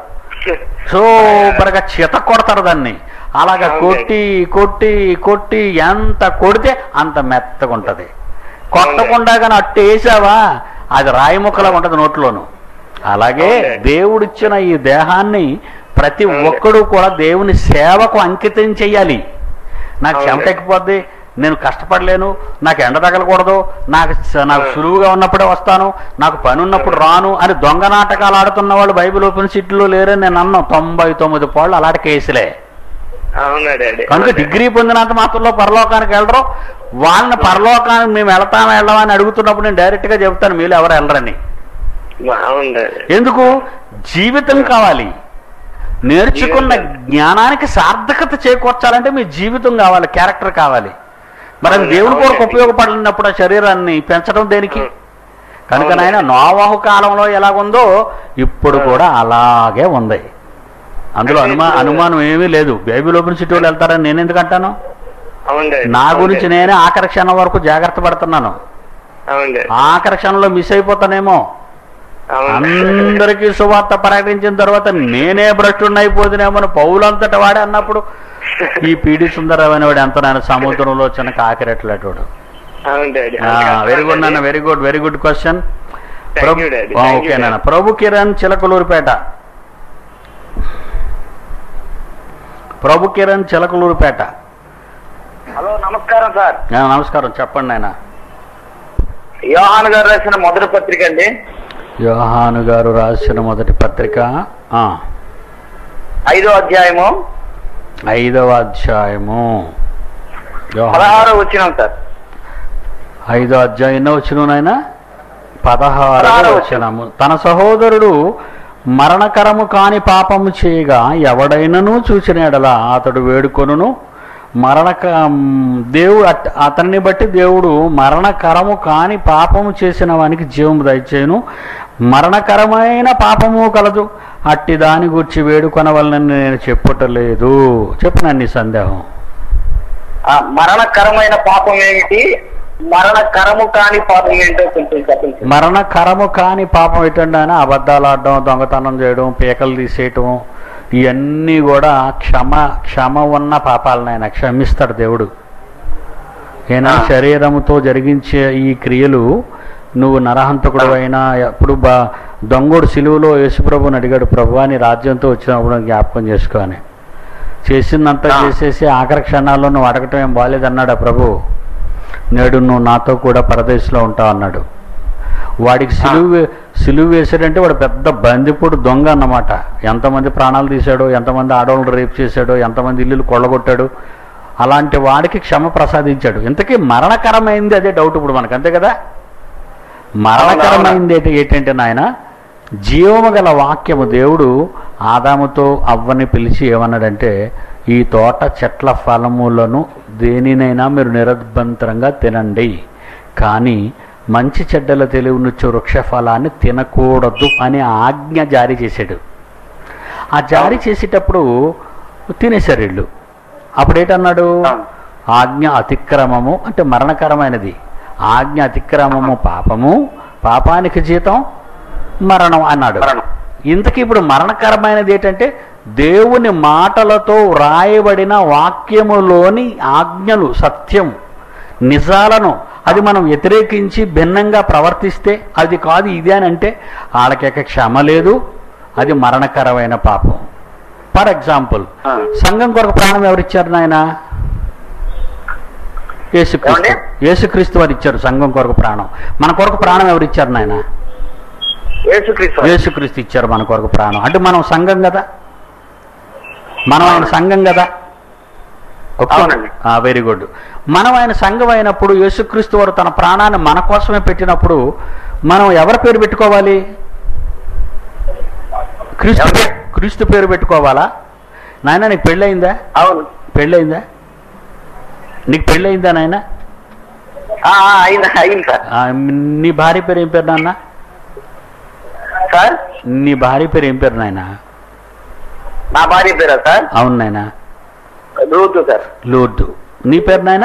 సూపర్గా చిత కొడతారు దాన్ని అలాగా అవునండి. కొట్టి కొట్టి కొట్టి ఎంత కొడితే అంత మెత్తగా ఉంటది కొట్టకుండా కానీ అట్టు వేసావా అది రాయి ముక్కలా ఉంటది నోట్లోను అలాగే అవునండి. దేవుడిచ్చిన ఈ దేహాన్ని ప్రతి అవునండి. ఒక్కడు కూడా దేవుని సేవకు అంకితం చెయ్యాలి నాకు చెమట అవునండి. ఎక్కిపోద్ది నేను కష్టపడలేను నాకు ఎండ తగలకూడదు నాకు స- నాకు అవును. సులువుగా ఉన్నప్పుడే వస్తాను నాకు పని ఉన్నప్పుడు రాను అని దొంగ నాటకాలు ఆడుతున్న వాళ్ళు బైబిల్ ఓపెన్ సీట్లో లేరని నేను అన్నాను తొంభై తొమ్మిది పాళ్ళు అలాంటి కేసులే అవునా డాడీ కనుక డిగ్రీ పొందినంత మాత్రంలో పరలోకానికి వెళ్ళరు వాళ్ళని పరలోకానికి మేము వెళ్తాం వెళ్ళమని అడుగుతున్నప్పుడు నేను డైరెక్ట్గా చెప్తాను మీరు ఎవరు వెళ్ళరని అవును డాడీ ఎందుకు జీవితం కావాలి నేర్చుకున్న జ్ఞానానికి సార్థకత చేకూర్చాలంటే మీ జీవితం కావాలి క్యారెక్టర్ కావాలి మరి అది అవును, దేవుని కొరకు అవునండి. ఉపయోగపడినప్పుడు ఆ శరీరాన్ని పెంచడం దేనికి అవును. కనుక అవునండి. నాయన నోవాహు కాలంలో ఎలాగుందో ఇప్పుడు అవును. కూడా అలాగే ఉంది అందులో అంటే అనుమా ఇప్పుడు- అనుమానం ఏమీ లేదు బైబిల్ ఓపెన్ సిటీ వాళ్ళు వెళ్తారని నేను ఎందుకు అంటాను అవును డాడీ నా అవును గురించి డాడీ. నేనే ఆఖరి క్షణం వరకు జాగ్రత్త పడుతున్నాను అవును డాడీ ఆఖరి క్షణంలో మిస్ అయిపోతానేమో అవును అందరికీ సువార్త ప్రకటించిన తర్వాత నేనే భ్రష్టుడిని అయిపోతున్నామని పౌలంతట వాడే అన్నప్పుడు ఈ పీడి సుందరరావు అనేవాడు ఎంత నాయన సముద్రంలో చిన్న కాకిరెట్లేటోడు అవును డాడీ వెరీ గుడ్ నాన్న very good very good question Thank you, Daddy. Thank you, okay నాన్న Daddy. ప్రభు కిరణ్ చిలకలూరుపేట ప్రభు కిరణ్ చిలకలూరుపేట హలో నమస్కారం సార్ ఆ, నమస్కారం చెప్పండి నాయన యోహాన్ గారు రాసిన మొదటి పత్రిక అండి యోహాను గారు రాసిన మొదటి పత్రిక ఆ, ఐదో అధ్యాయము ఐదవ అధ్యాయము యోహాను పదహారో వచ్చినాం సార్ ఐదో అధ్యాయం ఎన్నో వచ్చిన నాయన పదహారు పదహారవ వచ్చినము తన సహోదరుడు మరణకరము కాని పాపము చేయగా ఎవడైనను చూసిన ఎడల అతడు వేడుకొనును మరణక దేవుడు అట్- అతన్ని బట్టి దేవుడు మరణకరము కాని పాపము చేసిన వానికి జీవము దయచేయును మరణకరమైన పాపము కలదు అట్టి దాని గురించి వేడుకొనవలనని నేను చెప్పుటలేదు చెప్పు నన్ను నీ సందేహం ఆ మరణకరమైన పాపం ఏమిటి మరణకరము కాని పాపం ఏంటో కొంచెం చెప్పండి మరణకరము కాని పాపం ఏంటంటే ఆయన అబద్ధాలు ఆడడం దొంగతనం చేయడం పీకలు తీసేయటం ఇవన్నీ కూడా క్షమ క్షమ ఉన్న పాపాలను ఆయన క్షమిస్తాడు దేవుడు ఏనా ఆ. శరీరముతో జరిగించే ఈ క్రియలు నువ్వు నరహంతకుడు అయినా ఎప్పుడు బా దొంగోడు సిలువలో యేసుప్రభుని అడిగాడు ప్రభు నీ రాజ్యంతో వచ్చినప్పుడు జ్ఞాపకం చేసుకో అని చేసిందంతా ఆ. చేసేసి ఆఖరి క్షణాల్లో నువ్వు అడగటం ఏం బాగాలేదన్నాడా ప్రభు నేడు నువ్వు నాతో కూడా పరదేశంలో ఉంటావు అన్నాడు వాడికి సిలువు వే- సిలువు వేసాడంటే వాడు పెద్ద బందిపోడు దొంగ అన్నమాట ఎంతమంది ప్రాణాలు తీశాడో ఎంతమంది ఆడవాళ్ళు రేపు చేశాడో ఎంతమంది ఇల్లులు కొల్లగొట్టాడు అలాంటి వాడికి క్షమ ప్రసాదించాడు ఇంతకీ మరణకరమైంది అదే డౌట్ ఇప్పుడు మనకు అంతే కదా మరణకరమైంది ఏంటి- ఏంటంటే నాయన జీవము గల వాక్యము దేవుడు ఆదాముతో అవ్వని పిలిచి ఏమన్నాడంటే ఈ తోట చెట్ల ఫలములను దేనినైనా మీరు నిరభ్యంతరంగా తినండి కానీ మంచి చెడ్డల తెలివినిచ్చు వృక్ష ఫలాన్ని తినకూడదు అనే ఆజ్ఞ జారీ చేశాడు ఆ జారీ చేసేటప్పుడు తినేశారు వీళ్ళు అప్పుడు ఏంటన్నాడు ఆజ్ఞ అతిక్రమము అంటే మరణకరమైనది ఆజ్ఞ అతిక్రమము పాపము పాపానికి జీతం మరణం అన్నాడు మరణం. ఇంతకీ ఇప్పుడు మరణకరమైనది ఏంటంటే దేవుని మాటలతో వ్రాయబడిన వాక్యములోని ఆజ్ఞలు సత్యం నిజాలను అది మనం వ్యతిరేకించి భిన్నంగా ప్రవర్తిస్తే అది కాదు ఇది అని అంటే వాళ్ళకి క్షమ లేదు అది మరణకరమైన పాపం ఫర్ ఎగ్జాంపుల్ ఆ. సంఘం కొరకు ప్రాణం ఎవరిచ్చారు నాయన యేసుక్రీస్తు ఏమండి? యేసుక్రీస్తు వారు ఇచ్చారు సంఘం కొరకు ప్రాణం మన కొరకు ప్రాణం ఎవరిచ్చారు నాయన యేసుక్రీస్తు యేసుక్రీస్తు ఇచ్చారు మన కొరకు ప్రాణం అంటే మనం సంఘం కదా మనం ఆయన సంఘం కదా అవునండి. వెరీ గుడ్ మనం ఆయన సంఘం అయినప్పుడు యేసుక్రీస్తు వారు తన ప్రాణాన్ని మన కోసమే పెట్టినప్పుడు మనం ఎవరి పేరు పెట్టుకోవాలి క్రీస్తు ఎవరి? క్రీస్తు పేరు పెట్టుకోవాలా నాయన నీకు పెళ్ళయిందా అవును పెళ్ళయిందా నీకు పెళ్ళయిందా నాయన ఆ, ఆ, అయింది అయింది సార్ ఆ, నీ భార్య పేరు ఏం పేరు నాన్న సార్ నీ భార్య పేరు ఏం పేరు నాయన నా భార్య పేరా సార్ అవును నాయన రూతు సార్ లూర్దు నీ పేరు నాయన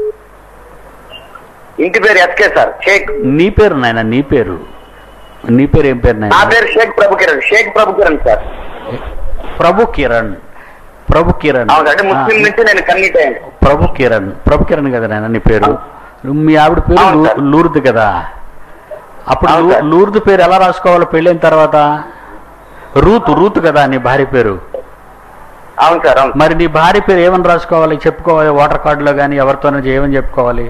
ఇంటి పేరు ఎస్కే సార్ షేక్ నీ పేరు నాయన నీ పేరు నీ పేరు ఏం పేరు నా నాయన పేరు షేక్ ప్రభు కిరణ్ షేక్ ప్రభు కిరణ్ సార్ ప్రభు కిరణ్ ప్రభు కిరణ్ అవును అంటే ముస్లిం ఆ, నుంచి నేను కన్నిట్ అయ్యాను ప్రభు కిరణ్ ప్రభు కిరణ్ కదా నాయన నీ పేరు మీ ఆవిడ పేరు అవును లూ- సార్. లూర్దు కదా అప్పుడు అవును లూ- సార్. లూర్దు పేరు ఎలా రాసుకోవాలి పెళ్ళైన తర్వాత రూతు రూతు కదా నీ భార్య పేరు అవును సార్ అవును మరి నీ భార్య పేరు ఏమని రాసుకోవాలి చెప్పుకోవాలి ఓటర్ కార్డులో కానీ ఎవరితోనో ఏమని చెప్పుకోవాలి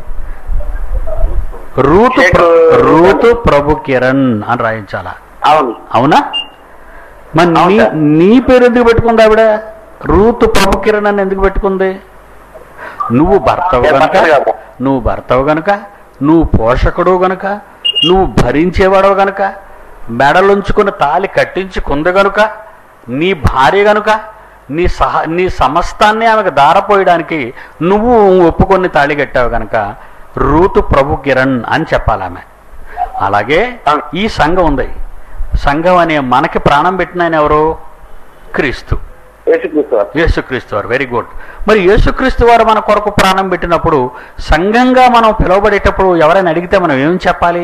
రూతు ప్ర- షేక్ రూతు ప్రభు కిరణ్ అని రాయించాలా అవును అవునా మరి అవును నీ సార్. నీ పేరు ఎందుకు పెట్టుకుంది ఆవిడ రూతు ప్రభు కిరణ్ అని ఎందుకు పెట్టుకుంది నువ్వు భర్తవు నేను గనుక భర్తను కాదు. నువ్వు భర్తవు గనుక నువ్వు పోషకుడు గనుక నువ్వు భరించేవాడవు గనుక మెడలుంచుకుని తాలి కట్టించుకుంది గనుక నీ భార్య గనుక నీ సహ నీ సమస్తాన్ని ఆమెకు దారపోయడానికి నువ్వు ఒప్పుకొని తాళి కట్టావు గనుక రూతు ప్రభు కిరణ్ అని చెప్పాలి ఆమె అలాగే అవును. ఈ సంఘం ఉంది సంఘం అనే మనకి ప్రాణం పెట్టిన ఆయన ఎవరు క్రీస్తు యేసుక్రీస్తు వారు. యేసుక్రీస్తు వారు వెరీ గుడ్ మరి యేసుక్రీస్తు వారు మన కొరకు ప్రాణం పెట్టినప్పుడు సంఘంగా మనం పిలువబడేటప్పుడు ఎవరైనా అడిగితే మనం ఏం చెప్పాలి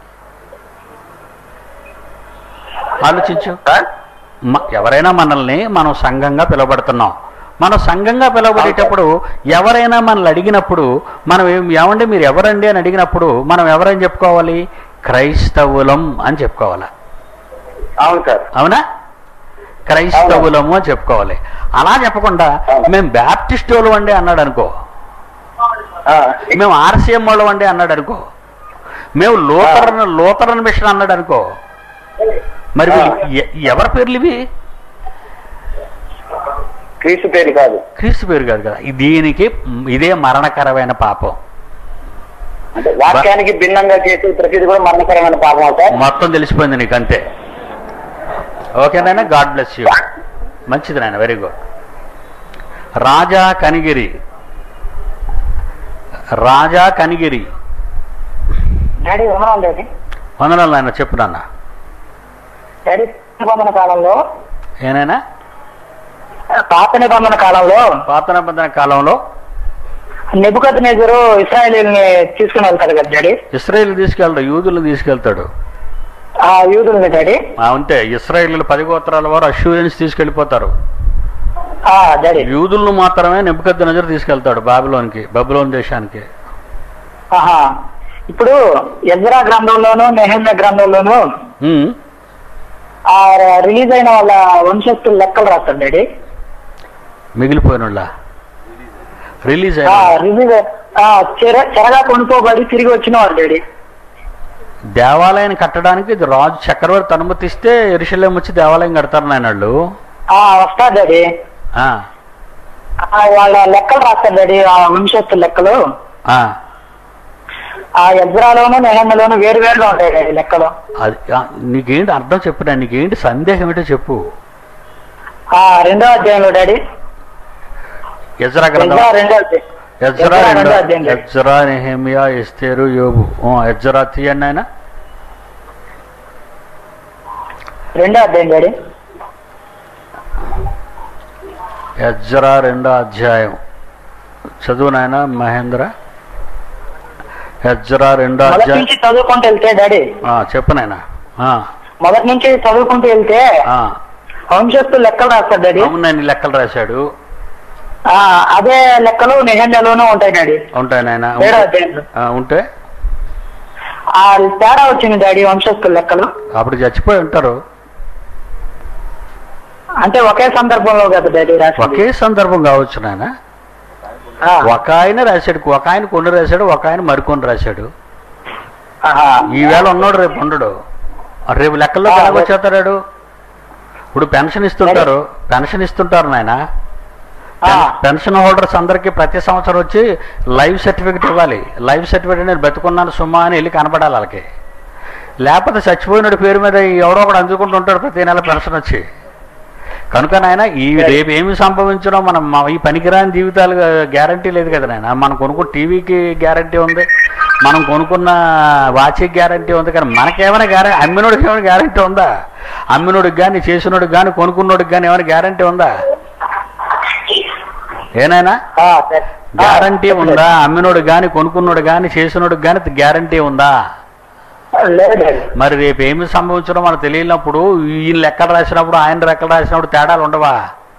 ఆలోచించు సార్ మ- ఎవరైనా మనల్ని మనం సంఘంగా పిలువబడుతున్నాం మనం సంఘంగా పిలువబడేటప్పుడు ఎవరైనా మనల్ని అడిగినప్పుడు మనం ఏం ఏమండి మీరు ఎవరండి అని అడిగినప్పుడు మనం ఎవరని చెప్పుకోవాలి క్రైస్తవులం అని చెప్పుకోవాలా అవును సార్ అవునా క్రైస్తవులము అని చెప్పుకోవాలి అలా చెప్పకుండా మేము బ్యాప్టిస్ట్ వాళ్ళం అండి అన్నాడు అనుకో ఆ, మేము ఆర్సీఎం వాళ్ళం అండి అన్నాడు అనుకో మేము లోతరన్ లోతరన్ మిషన్ అన్నాడు అనుకో మరి వీళ్ళు ఎ- ఎవరి పేర్లు ఇవి క్రీస్తు పేరు కాదు క్రీస్తు పేరు కాదు కదా దీనికి ఇదే మరణకరమైన పాపం అంటే వాక్యానికి భిన్నంగా చేసే ప్రతిది కూడా మరణకరమైన పాపం సార్ మొత్తం తెలిసిపోయింది నీకు అంతే ఓకేనాయన గాడ్ బ్లెస్ యూ మంచిది నాయన very good Raja Kanigiri Raja Kanigiri daddy వివరాలు డాడీ వందనాలు నాయన చెప్పు నాన్న డాడీ నిబంధన కాలంలో ఏనైనా పాత నిబంధన కాలంలో పాత నిబంధన కాలంలో నెబుకత్ నెజరు ఇస్రాయలీని తీసుకుని వెళ్తాడు కదా డాడీ ఇస్రాయేల్ తీసుకెళ్తాడు యూదులను తీసుకెళ్తాడు ఆ యూదుల్ని డాడీ ఆ, అంతే ఇస్రాయేల్ పది గోత్రాల వారు అష్యూరియన్స్ తీసుకెళ్ళిపోతారు ఆ డాడీ యూదులను మాత్రమే నెబ్బకద్ద నజర్ తీసుకెళ్తాడు బాబిలోనికి బబులోన్ దేశానికి ఆహా ఇప్పుడు ఎజ్రా గ్రంథంలోను నెహమ్య గ్రంథంలోను ఉమ్, ఆ రిలీజ్ అయిన వాళ్ళ వంశస్థుల లెక్కలు రాస్తాడు డాడీ మిగిలిపోయిన వాళ్ళ రిలీజ్ ఆ అయిన రిలీజ్ ఆ చెర చెరగా కొనుక్కోబడి తిరిగి వచ్చిన వాళ్ళు డాడీ దేవాలయాన్ని కట్టడానికి ఇది రాజు చక్రవర్తి అనుమతిస్తే ఎరుషలేం వచ్చి దేవాలయం కడతారు నాయన వాళ్ళు ఆ వస్తారు డాడీ ఆ, ఆ, వాళ్ళ లెక్కలు రాస్తారు డాడీ ఆ వంశస్థుల లెక్కలు ఆ, ఆ ఎజ్రాలోను నెహమ్యలోను వేరు వేరుగా ఉంటాయి డాడీ లెక్కలు అది ఆ, నీకేంటి అర్థం చెప్పురా నీకేంటి సందేహం ఏంటో చెప్పు ఆ రెండో అధ్యాయంలో డాడీ ఎజ్రా గ్రంథం ఎజ్రా రెండో అధ్యాయం ఎజ్రా ఎజ్రా రెండో రెండో అధ్యాయం డాడీ. ఎజ్రా నెహమియా ఎస్తేరు యోబు ఆ, ఎజ్రా తీయండి ఆయన రెండో అధ్యాయం డాడీ ఎజ్రా రెండో అధ్యాయం చదువు నాయన మహేంద్ర ఎజ్రా రెండో మొదటి అధ్యాయం నుంచి చదువుకుంటూ వెళ్తే డాడీ ఆ, చెప్పు నాయన ఆ, మొదటి నుంచి చదువుకుంటూ వెళ్తే ఆ. వంశస్థుల లెక్కలు రాస్తారు డాడీ అవును నేను లెక్కలు రాశాడు ఆ అదే లెక్కలు నిహంజలోనూ ఉంటాయి డాడీ ఉంటాయి నాయన ఏడో అధ్యాయంలో ఆ, ఉంటే ఆ తేడా వచ్చింది డాడీ వంశస్థుల లెక్కలు అప్పుడు చచ్చిపోయి ఉంటారు అంటే ఒకే సందర్భంలో కదా డాడీ రాసింది ఒకే సందర్భం కావచ్చు నాయన ఆ, ఒక ఆయన రాశాడు ఒక ఆయన కొన్ని రాశాడు ఒక ఆయన మరికొన్ని రాశాడు ఆహా. ఈవేళ ఉన్నాడు రేపు ఉండడు రేపు లెక్కల్లో ఆ, ఎలాగ వచ్చేస్తాడు ఇప్పుడు పెన్షన్ ఇస్తుంటారు పెన్షన్ ఇస్తుంటారు నాయన ఆ, పెన్షన్ హోల్డర్స్ అందరికీ ప్రతి సంవత్సరం వచ్చి లైవ్ సర్టిఫికెట్ ఇవ్వాలి లైవ్ సర్టిఫికెట్ నేను బతుకున్నాను సుమా అని వెళ్ళి కనపడాలి వాళ్ళకి లేకపోతే చచ్చిపోయినోడి పేరు మీద ఎవడో ఒకడు అందుకుంటూ ఉంటాడు ప్రతి నెల పెన్షన్ వచ్చి కనుక నాయన ఈ రేపు ఏమి సంభవించినో మనం మా- ఈ పనికిరాని జీవితాలు గ్యారంటీ లేదు కదా నాయన మనం కొనుక్కున్న టీవీకి గ్యారంటీ ఉంది మనం కొనుక్కున్న వాచ్కి గ్యారంటీ ఉంది కానీ మనకేమైనా గ్యారంటీ అమ్మినోడికి ఏమైనా గ్యారంటీ ఉందా అమ్మినోడికి కానీ చేసినోడికి కానీ కొనుక్కున్నోడికి కానీ ఏమైనా గ్యారంటీ ఉందా ఏనాయనా ఆ, సరే. ఆ, గ్యారంటీ చెప్పండి. ఉందా అమ్మినోడు కానీ కొనుక్కున్నోడు కానీ చేసినోడికి కానీ గ్యారంటీ ఉందా లేదు డాడీ మరి రేపు ఏమి సంభవించడో మనకు తెలియనప్పుడు ఈయన లెక్కలు రాసినప్పుడు ఆయన లెక్కలు రాసినప్పుడు తేడాలు ఉండవా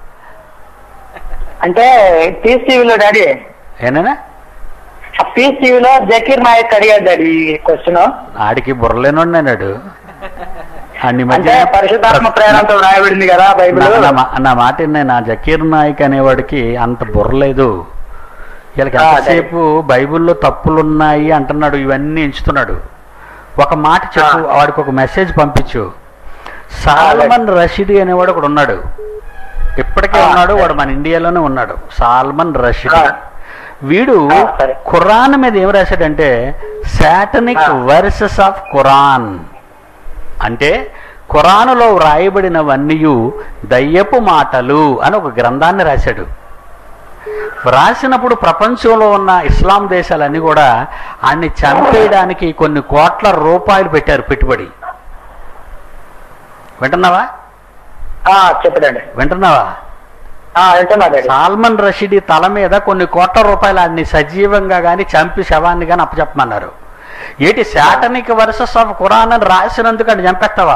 అంటే పీస్ టీవీలో డాడీ ఏనేనా పీస్ టీవీలో జకీర్ నాయక్ అడిగాడు డాడీ ఈ క్వశ్చన్ ఆడికి బుర్రలేనోడు అన్నాడు అన్ని మధ్య అంటే పరిశుద్ధాత్మ ప్రేరణతో రాయబడింది కదా బైబిల్ నా- నా మా- నా మాట విన్నాయి, నా జకీర్ నాయక్ అనేవాడికి అంత బుర్రలేదు వీళ్ళకి ఆ, ఎంతసేపు బైబిల్లో తప్పులున్నాయి అంటున్నాడు ఇవన్నీ ఎంచుతున్నాడు ఒక మాట చెప్పు ఆ. వాడికి ఒక మెసేజ్ పంపించు సాల్మన్ రషీదీ అనేవాడు ఒకడు ఉన్నాడు ఇప్పటికే ఆ, ఉన్నాడు సరే. వాడు మన ఇండియాలోనే ఉన్నాడు సాల్మన్ రషీదీ ఆ. వీడు ఆ, సరే. ఖురాన్ మీద ఏం రాశాడంటే సాటనిక్ ఆ. వర్సెస్ ఆఫ్ ఖురాన్ అంటే ఖురానులో వ్రాయబడినవన్నీ దయ్యపు మాటలు అని ఒక గ్రంథాన్ని రాశాడు రాసినప్పుడు ప్రపంచంలో ఉన్న ఇస్లాం దేశాలన్నీ కూడా ఆయన్ని చంపేయడానికి కొన్ని కోట్ల రూపాయలు పెట్టారు పెట్టుబడి వింటున్నావా ఆ, చెప్పడండి వింటున్నావా ఆ, వింటున్నా డాడీ సాల్మన్ రషీదీ తల మీద కొన్ని కోట్ల రూపాయలు ఆయన్ని సజీవంగా కానీ చంపి శవాన్ని కానీ అప్పచెప్పమన్నారు ఏటి శాటనిక్ వర్సెస్ ఆఫ్ ఖురాన్ అని రాసినందుకు అని చంపేస్తావా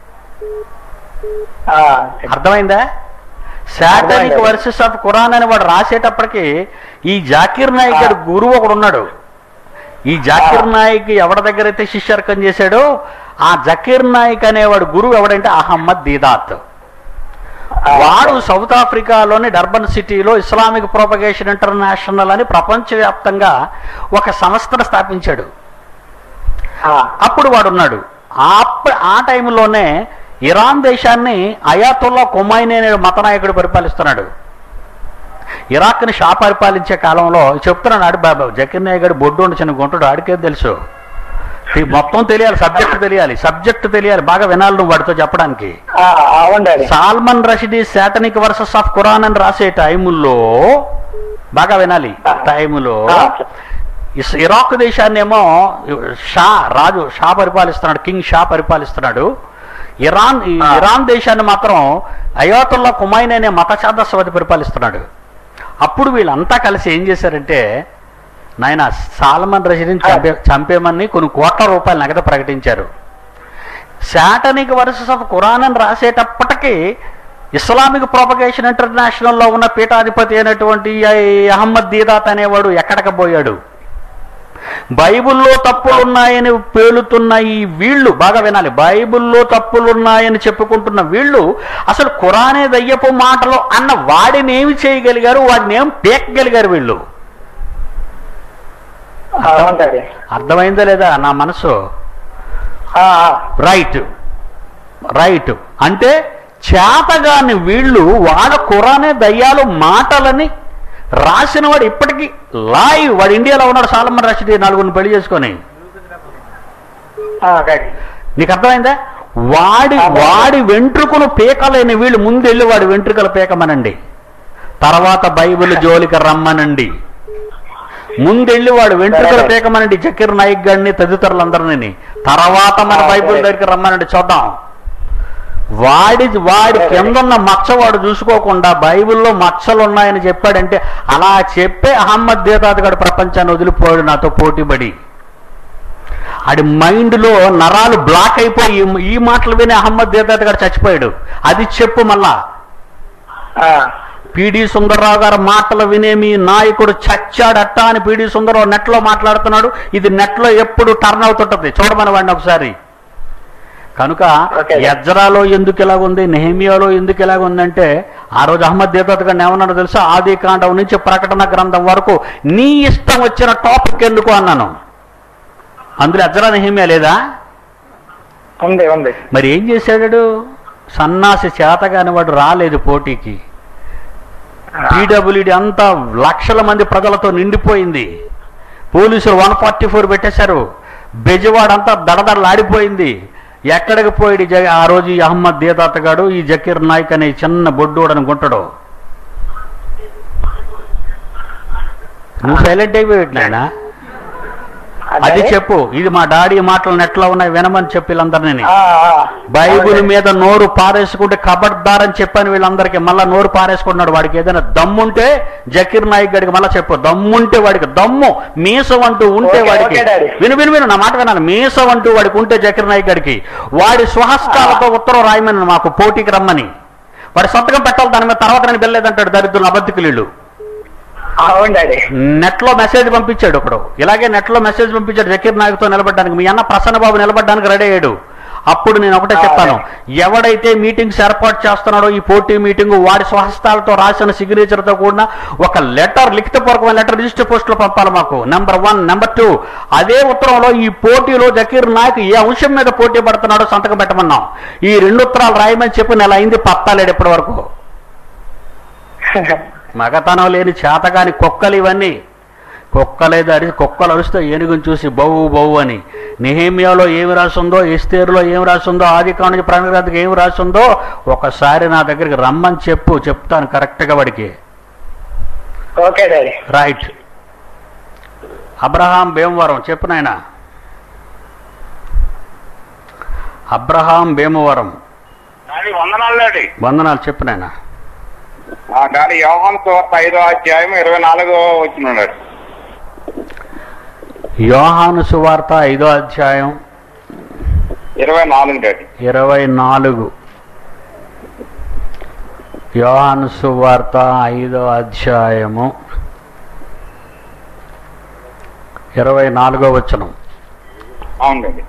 ఆ, అర్థమైందా శాటనిక్ అర్థమైంది. వర్సెస్ ఆఫ్ ఖురాన్ అని వాడు రాసేటప్పటికి ఈ జాకిర్ నాయక్ గారి గురువు ఒకడు ఉన్నాడు ఈ జాకిర్ నాయక్ ఎవరి దగ్గర అయితే శిష్యర్కం చేశాడో ఆ జకీర్ నాయక్ అనేవాడు గురువు ఎవడంటే అహమ్మద్ దీదాత్ ఆ, వాడు సౌత్ ఆఫ్రికాలోని డర్బన్ సిటీలో ఇస్లామిక్ ప్రొపగేషన్ ఇంటర్నేషనల్ అని ప్రపంచవ్యాప్తంగా ఒక సంస్థను స్థాపించాడు ఆ, అప్పుడు వాడు ఉన్నాడు ఆ అప్ప- ఆ టైంలోనే ఇరాన్ దేశాన్ని అయాతుల్లా కొమైని అనే మత నాయకుడు పరిపాలిస్తున్నాడు ఇరాక్ని షా పరిపాలించే కాలంలో చెప్తున్నాడు ఆడు బాబా జకీర్ నాయక్ గారు బొడ్డు ఉండి చిన్న గుంటుడు ఆడికే తెలుసు ఈ మొత్తం తెలియాలి సబ్జెక్ట్ తెలియాలి సబ్జెక్ట్ తెలియాలి బాగా వినాలి నువ్వు వాడితో చెప్పడానికి ఆ, అవును daddy Salman Rushdie satanic verses of Quran అని రాసే టైముల్లో బాగా వినాలి టైములో ఆ, ఇస్- ఇరాక్ దేశాన్ని ఏమో షా రాజు షా పరిపాలిస్తున్నాడు కింగ్ షా పరిపాలిస్తున్నాడు ఇరాన్ ఈ ఆ. ఇరాన్ దేశాన్ని మాత్రం అయోతుల్లా కుమైన్ అనే మత ఛాదస్వతి పరిపాలిస్తున్నాడు అప్పుడు వీళ్ళంతా కలిసి ఏం చేశారంటే నాయన సాల్మన్ రషీదీని చంపే చంపేమని కొన్ని కోట్ల రూపాయలు నగదు ప్రకటించారు శాటనిక్ వర్సెస్ ఆఫ్ ఖురాన్ అని రాసేటప్పటికీ ఇస్లామిక్ ప్రొపగేషన్ ఇంటర్నేషనల్లో ఉన్న పీఠాధిపతి అయినటువంటి ఈ అహమ్మద్ దీదాత్ అనేవాడు ఎక్కడికి పోయాడు బైబిల్లో తప్పులున్నాయని పేలుతున్న ఈ వీళ్ళు బాగా వినాలి బైబిల్లో తప్పులున్నాయని చెప్పుకుంటున్న వీళ్ళు అసలు ఖురానే దయ్యపు మాటలు అన్న వాడిని ఏమి చేయగలిగారు వాడిని ఏం పేకగలిగారు వీళ్ళు అవును డాడీ అర్థమైందా లేదా నా మనసు ఆ, ఆ, రైట్ రైట్ అంటే చేతగాని వీళ్ళు వాళ్ళ కురానే దయ్యాలు మాటలని రాసిన వాడు ఇప్పటికీ లాయి వాడు ఇండియాలో ఉన్నాడు సాలమన్ రషీదీ నలుగురిని పెళ్లి చేసుకొని ఆ, డాడీ నీకు అర్థమైందా వాడి వాడి వెంట్రుకను పీకలేని వీళ్ళు ముందెళ్ళి వాడి వెంట్రుకలు పీకమనండి తర్వాత బైబిల్ జోలికి రమ్మనండి ముందెళ్ళి వాడు వెంట్రుకలు సరే. పీకమనండి జకీర్ నాయక్ గారిని తదితరులందరినీ తర్వాత మన ఆ, బైబిల్ సరే. దగ్గరికి రమ్మనండి చూద్దాం వాడి వాడి సరే. కిందన్న మచ్చ వాడు చూసుకోకుండా బైబిల్లో మచ్చలు ఉన్నాయని చెప్పాడంటే అలా చెప్పే అహమ్మద్ దేతాత్ గడు ప్రపంచాన్ని వదిలిపోయాడు నాతో పోటీపడి ఆడి మైండ్లో నరాలు బ్లాక్ అయిపోయి ఈ- ఈ మాటలు విని అహమ్మద్ దేతాత్ గడు చచ్చిపోయాడు అది చెప్పు మళ్ళా ఆ, పిడి సుందరరావు గారి మాటలు వినే మీ నాయకుడు చచ్చాడట్ట అని పిడి సుందరరావు నెట్లో మాట్లాడుతున్నాడు ఇది నెట్లో ఎప్పుడు టర్న్ అవుతుంటది చూడమని వాడిని ఒకసారి కనుక Okay. యజ్రాలో ఎందుకు ఇలాగ ఉంది నెహమియాలో ఎందుకు ఇలాగ ఉందంటే ఆ రోజు అహ్మద్ దేవత గారిని ఏమన్నాడో తెలుసా ఆది కాండం నుంచి ప్రకటన గ్రంథం వరకు నీ ఇష్టం వచ్చిన టాపిక్ ఎందుకు అన్నాను అందులో యజ్రా నెహమియా లేదా ఉంది ఉంది మరి ఏం చేశాడు సన్నాసి చేతగాని వాడు రాలేదు పోటీకి పీడబ్ల్యూడి అంతా లక్షల మంది ప్రజలతో నిండిపోయింది పోలీసులు వన్ ఫార్టీ ఫోర్ పెట్టేశారు బెజవాడ అంతా దడదడలాడిపోయింది ఎక్కడికి పోయాడు ఈ జగ ఆ రోజు ఈ అహ్మద్ దేదాత గాడు ఈ జకీర్ నాయక్ అనే చిన్న బొడ్డోడు అనుకుంటాడు నువ్వు సైలెంట్ అయిపోయాడు నాయన అది చెప్పు ఇది మా డాడీ మాటలు నెట్లో ఉన్నాయి వినమని చెప్పి వీళ్ళందరినీ ఆ, ఆ. బైబిల్ మీద నోరు పారేసుకుంటే కబడ్దార్ అని చెప్పాను వీళ్ళందరికీ మళ్ళా నోరు పారేసుకుంటున్నాడు వాడికి ఏదైనా దమ్ముంటే జకీర్ నాయక్ గడికి మళ్ళా చెప్పు దమ్ముంటే వాడికి దమ్ము మీసం అంటూ ఉంటే ఓకే, వాడికి ఓకే, డాడీ. విను విను విను నా మాట వినాలి మీసం అంటూ వాడికి ఉంటే జకీర్ నాయక్ గడికి వాడి స్వహస్తాలతో ఉత్తరం రాయమని మాకు పోటీకి రమ్మని వాడి సంతకం పెట్టాలి దాని మీద తర్వాత నేను వెళ్ళలేదంటాడు దరిద్రులు అబద్ధికులు అవును డాడీ నెట్లో మెసేజ్ పంపించాడు ఒకడు ఇలాగే నెట్లో మెసేజ్ పంపించాడు జకీర్ నాయక్తో నిలబడడానికి మీ అన్న ప్రసన్న బాబు నిలబడడానికి రెడీ అయ్యాడు అప్పుడు నేను ఒకటే ఆ, చెప్తాను అదే. ఎవడైతే మీటింగ్స్ ఏర్పాటు చేస్తున్నాడో ఈ పోటీ మీటింగ్ వాడి స్వహస్తాలతో రాసిన signature తో కూడిన ఒక లెటర్ లిఖితపూర్వకమైన లెటర్ రిజిస్టర్ పోస్ట్ లో పంపాలి మాకు నెంబర్ వన్ నెంబర్ టూ అదే ఉత్తరంలో ఈ పోటీలో జకీర్ నాయక్ ఏ అంశం మీద పోటీ పడుతున్నాడో సంతకం పెట్టమన్నాం ఈ రెండు ఉత్తరాలు రాయమని చెప్పి నెల అయింది పత్తాలేడు ఇప్పటి వరకు మగతనం లేని చేతగాని కుక్కలు ఇవన్నీ కుక్కలేదు అరిసి కుక్కలు అరుస్తే ఏనుగుని చూసి బౌ బౌ అని నెహేమియాలో ఏమి రాసిందో ఎస్తేరులో ఏమి రాసిందో ఆది కానుంచి ప్రణగ్రంథకి ఏమి రాసిందో ఒకసారి నా దగ్గరికి రమ్మని చెప్పు చెప్తాను కరెక్ట్గా వాడికి okay daddy right Abraham Bhimavaram చెప్పు నాయన అబ్రహాం భీమవరం డాడీ వందనాలు డాడీ వందనాలు చెప్పు నాయన ఆ డాడీ యోహాన్ సువార్త ఐదో అధ్యాయం ఇరవై నాలుగో వచ్చినాడు యోహాను సువార్త ఐదో అధ్యాయం ఇరవై నాలుగు డాడీ ఇరవై నాలుగు యోహాను సువార్త ఐదో అధ్యాయము ఇరవై నాలుగో వచనం అవును డాడీ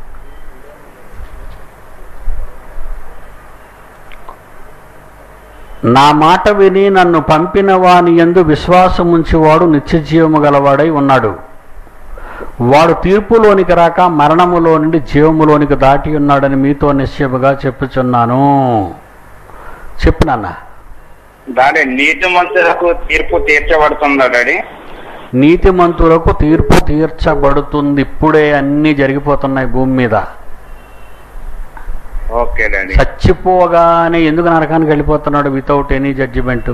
నా మాట విని నన్ను పంపిన వాని ఎందు విశ్వాసముంచివాడు నిత్య జీవము గలవాడై ఉన్నాడు వాడు తీర్పులోనికి రాక మరణములో నుండి జీవములోనికి దాటి ఉన్నాడని మీతో నిశ్చయముగా చెప్పుచున్నాను చెప్పు నాన్న డాడీ నీతి మంత్రులకు తీర్పు తీర్చబడుతుందా డాడీ నీతిమంతులకు తీర్పు తీర్చబడుతుంది ఇప్పుడే అన్నీ జరిగిపోతున్నాయి భూమి మీద ఓకే డాడీ చచ్చిపోగానే ఎందుకు నరకానికి వెళ్ళిపోతున్నాడు వితౌట్ ఎనీ జడ్జిమెంట్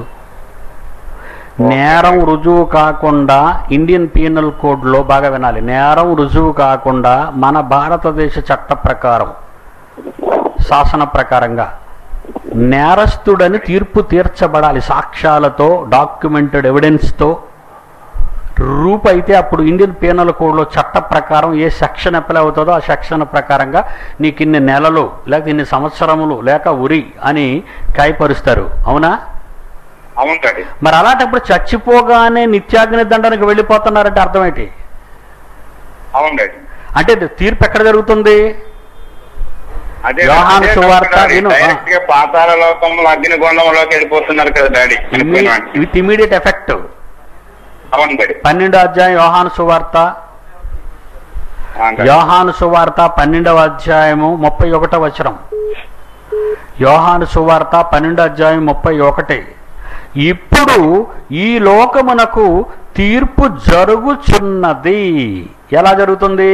నేరం రుజువు కాకుండా ఇండియన్ పీనల్ కోడ్లో బాగా వినాలి నేరం రుజువు కాకుండా మన భారతదేశ చట్ట ప్రకారం శాసన ప్రకారంగా నేరస్తుడని తీర్పు తీర్చబడాలి సాక్ష్యాలతో డాక్యుమెంటెడ్ ఎవిడెన్స్తో రూప్ అయితే అప్పుడు ఇండియన్ పీనల్ కోడ్లో చట్ట ప్రకారం ఏ సెక్షన్ అప్లై అవుతుందో ఆ సెక్షన్ ప్రకారంగా నీకు ఇన్ని నెలలు లేక ఇన్ని సంవత్సరములు లేక ఉరి అని కాయపరుస్తారు అవునా అవును డాడీ మరి అలాంటప్పుడు చచ్చిపోగానే నిత్యాగ్ని దండనకు వెళ్ళిపోతున్నారంటే అర్థం ఏంటి అవును డాడీ అంటే ఇది తీర్పు ఎక్కడ జరుగుతుంది అదే యోహాను అదే సువార్త డాడీ. విను. డైరెక్ట్ గా పాతాల లోకంలో అగ్ని గుండంలోకి వెళ్ళిపోతున్నారు కదా డాడీ చనిపోయిన వాడిని. విత్ ఇమీడియట్ ఎఫెక్ట్ అవును డాడీ పన్నెండో అధ్యాయం యోహాను సువార్త ఆ, డాడీ. యోహాను సువార్త పన్నెండవ అధ్యాయము ముప్పై ఒకటో వచనం యోహాను సువార్త పన్నెండో అధ్యాయం ముప్పై ఒకటి ఇప్పుడు ఈ లోకమునకు తీర్పు జరుగుచున్నది ఎలా జరుగుతుంది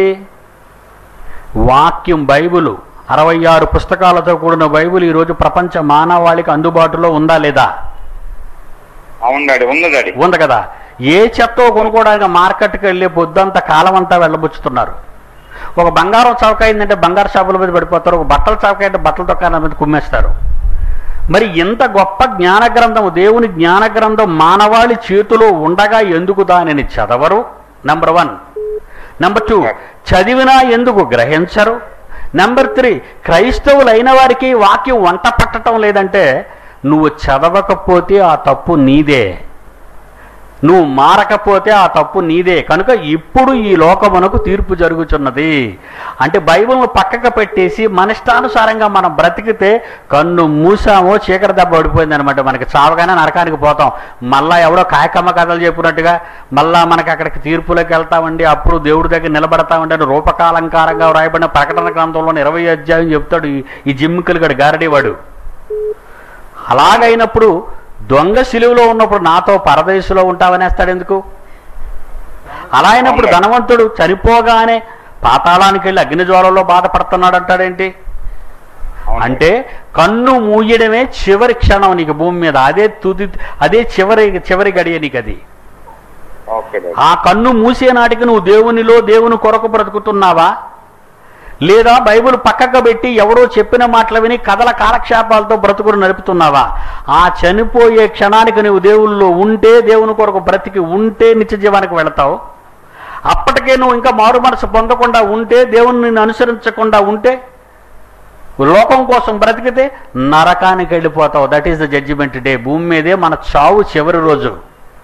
వాక్యం బైబిలు అరవై ఆరు పుస్తకాలతో కూడిన బైబిల్ ఈరోజు ప్రపంచ మానవాళికి అందుబాటులో ఉందా లేదా అవును డాడీ ఉంది డాడీ ఉంది కదా ఏ చెత్తో కొనుక్కోవడానికి మార్కెట్కి వెళ్ళి పొద్దంతా కాలం అంతా వెళ్ళబుచ్చుతున్నారు ఒక బంగారం చౌక అయిందంటే బంగారు షాపుల మీద పడిపోతారు ఒక బట్టల చౌక అయితే బట్టల దుకాణాల మీద కుమ్మేస్తారు మరి ఇంత గొప్ప జ్ఞాన గ్రంథం దేవుని జ్ఞాన గ్రంథం మానవాళి చేతిలో ఉండగా ఎందుకు దానిని చదవరు నెంబర్ వన్ నెంబర్ టూ చదివినా ఎందుకు గ్రహించరు నెంబర్ త్రీ క్రైస్తవులైన వారికి వాక్యం వంట పట్టడం లేదంటే నువ్వు చదవకపోతే ఆ తప్పు నీదే నువ్వు మారకపోతే ఆ తప్పు నీదే కనుక ఇప్పుడు ఈ లోకమునకు తీర్పు జరుగుచున్నది అంటే బైబిల్ను పక్కకు పెట్టేసి మన ఇష్టానుసారంగా మనం బ్రతికితే కన్ను మూసామో చీకటి దెబ్బ పడిపోయింది అనమాట మనకి చావగానే నరకానికి పోతాం మళ్ళా ఎవడో కాయకమ్మ కథలు చెప్పినట్టుగా మళ్ళా మనకి అక్కడికి తీర్పులోకి వెళ్తామండి అప్పుడు దేవుడి దగ్గర నిలబడతామండి అని రూపకాలంకారంగా వ్రాయబడిన ప్రకటన గ్రంథంలోని ఇరవై అధ్యాయం చెప్తాడు ఈ- ఈ జిమ్మికలు గడు గారడేవాడు అలాగైనప్పుడు దొంగ సిలువలో ఉన్నప్పుడు నాతో పరదేశంలో ఉంటావనేస్తాడు ఎందుకు అలా అయినప్పుడు ధనవంతుడు చనిపోగానే పాతాళానికి వెళ్ళి అగ్ని జ్వాలలో బాధపడుతున్నాడు అంటాడేంటి అంటే కన్ను మూయడమే చివరి క్షణం నీకు భూమి మీద అదే తుది అదే చివరి చివరి గడియ నీకు అది ఓకే డాడీ ఆ కన్ను మూసే నాటికి నువ్వు దేవునిలో దేవుని కొరకు బ్రతుకుతున్నావా లేదా బైబిల్ పక్కకు పెట్టి ఎవరో చెప్పిన మాటలు విని కథల కాలక్షేపాలతో బ్రతుకులు నడుపుతున్నావా ఆ చనిపోయే క్షణానికి నువ్వు దేవుల్లో ఉంటే దేవుని కొరకు బ్రతికి ఉంటే నిత్య జీవానికి వెళతావు అప్పటికే నువ్వు ఇంకా మారు మనసు పొందకుండా ఉంటే దేవుని నిన్ను అనుసరించకుండా ఉంటే లోకం కోసం బ్రతికితే నరకానికి వెళ్ళిపోతావు that is the judgement day భూమి మీదే మన చావు చివరి రోజు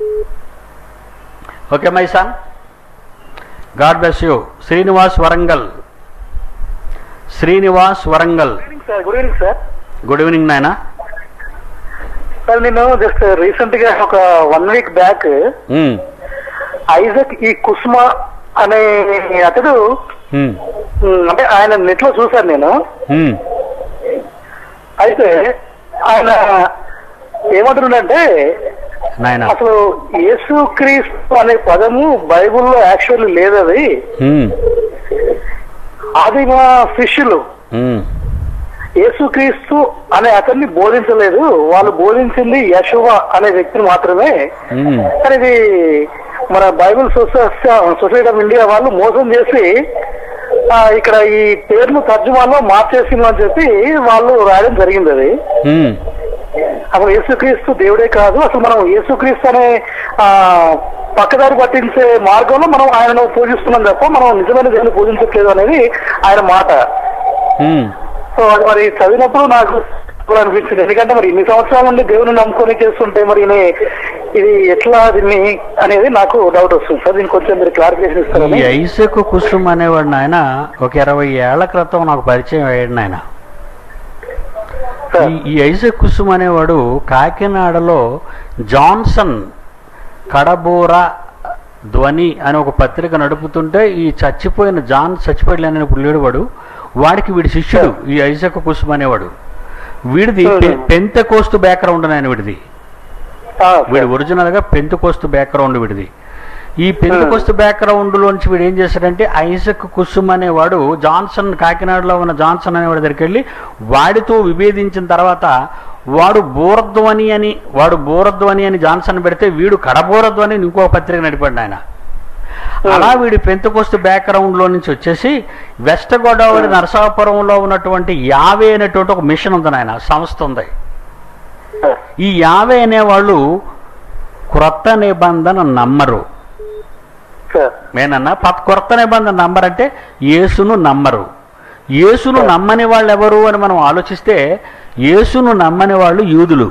okay my son God bless you Srinivas Warangal Srinivas Warangal sir good evening sir good evening నాయన సార్ నేను జస్ట్ రీసెంట్ గా ఒక వన్ వీక్ బ్యాక్ ఐజక్ ఈ కుస్మ అనే అతడు ఉమ్, అంటే ఆయన నెట్ లో చూశాను నేను అయితే ఆయన ఏమంటున్నాడంటే నాయన అసలు యేసు క్రీస్తు అనే పదము బైబిల్లో యాక్చువల్లీ లేదు అది అది మా శిష్యులు యేసుక్రీస్తు అనే అతన్ని బోధించలేదు వాళ్ళు బోధించింది యశువ అనే వ్యక్తిని మాత్రమే కానీ ఇది మన బైబిల్ సొసైటీ ఆఫ్ ఇండియా వాళ్ళు మోసం చేసి ఆ, ఇక్కడ ఈ పేర్లు తర్జుమాలో మార్చేసింది అని చెప్పి వాళ్ళు రాయడం జరిగింది అది అసలు యేసుక్రీస్తు దేవుడే కాదు అసలు మనం యేసుక్రీస్తు అనే ఆ పక్కదారి పట్టించే మార్గంలో మనం ఆయనను పూజిస్తున్నాం తప్ప మనం నిజమైన దేవుని పూజించట్లేదు అనేది ఆయన మాట సో అది మరి చదివినప్పుడు నాకు ఇప్పుడు అనిపించింది ఎందుకంటే మరి ఇన్ని సంవత్సరాల నుండి దేవుని నమ్ముకొని చేస్తుంటే మరి ఈయన- ఇది ఎట్లా దీన్ని అనేది నాకు డౌట్ వస్తుంది సార్ దీనికి కొంచెం మీరు క్లారిఫికేషన్ ఈ ఇస్తారని ఐసక్ కుసుమ్ అనేవాడు నాయన ఒక ఇరవై ఏళ్ల క్రితం నాకు పరిచయం అయ్యాడు నాయన సార్ ఈ- ఈ ఐసక్ కుసుమ్ అనేవాడు కాకినాడలో జాన్సన్ కడబూర ధ్వని అని ఒక పత్రిక నడుపుతుంటే ఈ చచ్చిపోయిన జాన్ చచ్చిపోయిన ఇప్పుడు లేడు వాడు వాడికి వీడి శిష్యుడు ఈ ఐసక్ కుసుమ్ అనేవాడు వీడిది పె- పెంతకోస్తు బ్యాక్గ్రౌండ్ ఆయన వీడిది ఆ, వీడు ఒరిజినల్ గా పెంతుకోస్తు బ్యాక్గ్రౌండ్ వీడిది ఈ పెంతుకోస్తు బ్యాక్గ్రౌండ్ లోంచి వీడు ఏం చేశాడంటే ఐజక్ కుసుమ్ అనేవాడు జాన్సన్ కాకినాడలో ఉన్న జాన్సన్ అనేవాడి దగ్గరికి వెళ్ళి వాడితో విభేదించిన తర్వాత వాడు బోరధ్వని అని వాడు బోరధ్వని అని జాన్సన్ పెడితే వీడు కడబోరధ్వని అని ఇంకో పత్రిక నడిపాడు ఆయన అలా వీడి పెంతుకోస్తు బ్యాక్గ్రౌండ్ లో నుంచి వచ్చేసి వెస్ట్ గోదావరి నరసాపురంలో ఉన్నటువంటి యావే అనేటువంటి ఒక మిషన్ ఉంది నాయన సంస్థ ఉంది సార్. ఈ యాభై అనేవాళ్ళు క్రొత్త నిబంధన నమ్మరు సార్ నేనన్నా పత్ క్రొత్త నిబంధన నమ్మరంటే యేసును నమ్మరు యేసును నమ్మని వాళ్ళు ఎవరు అని మనం ఆలోచిస్తే యేసును నమ్మని వాళ్ళు యూదులు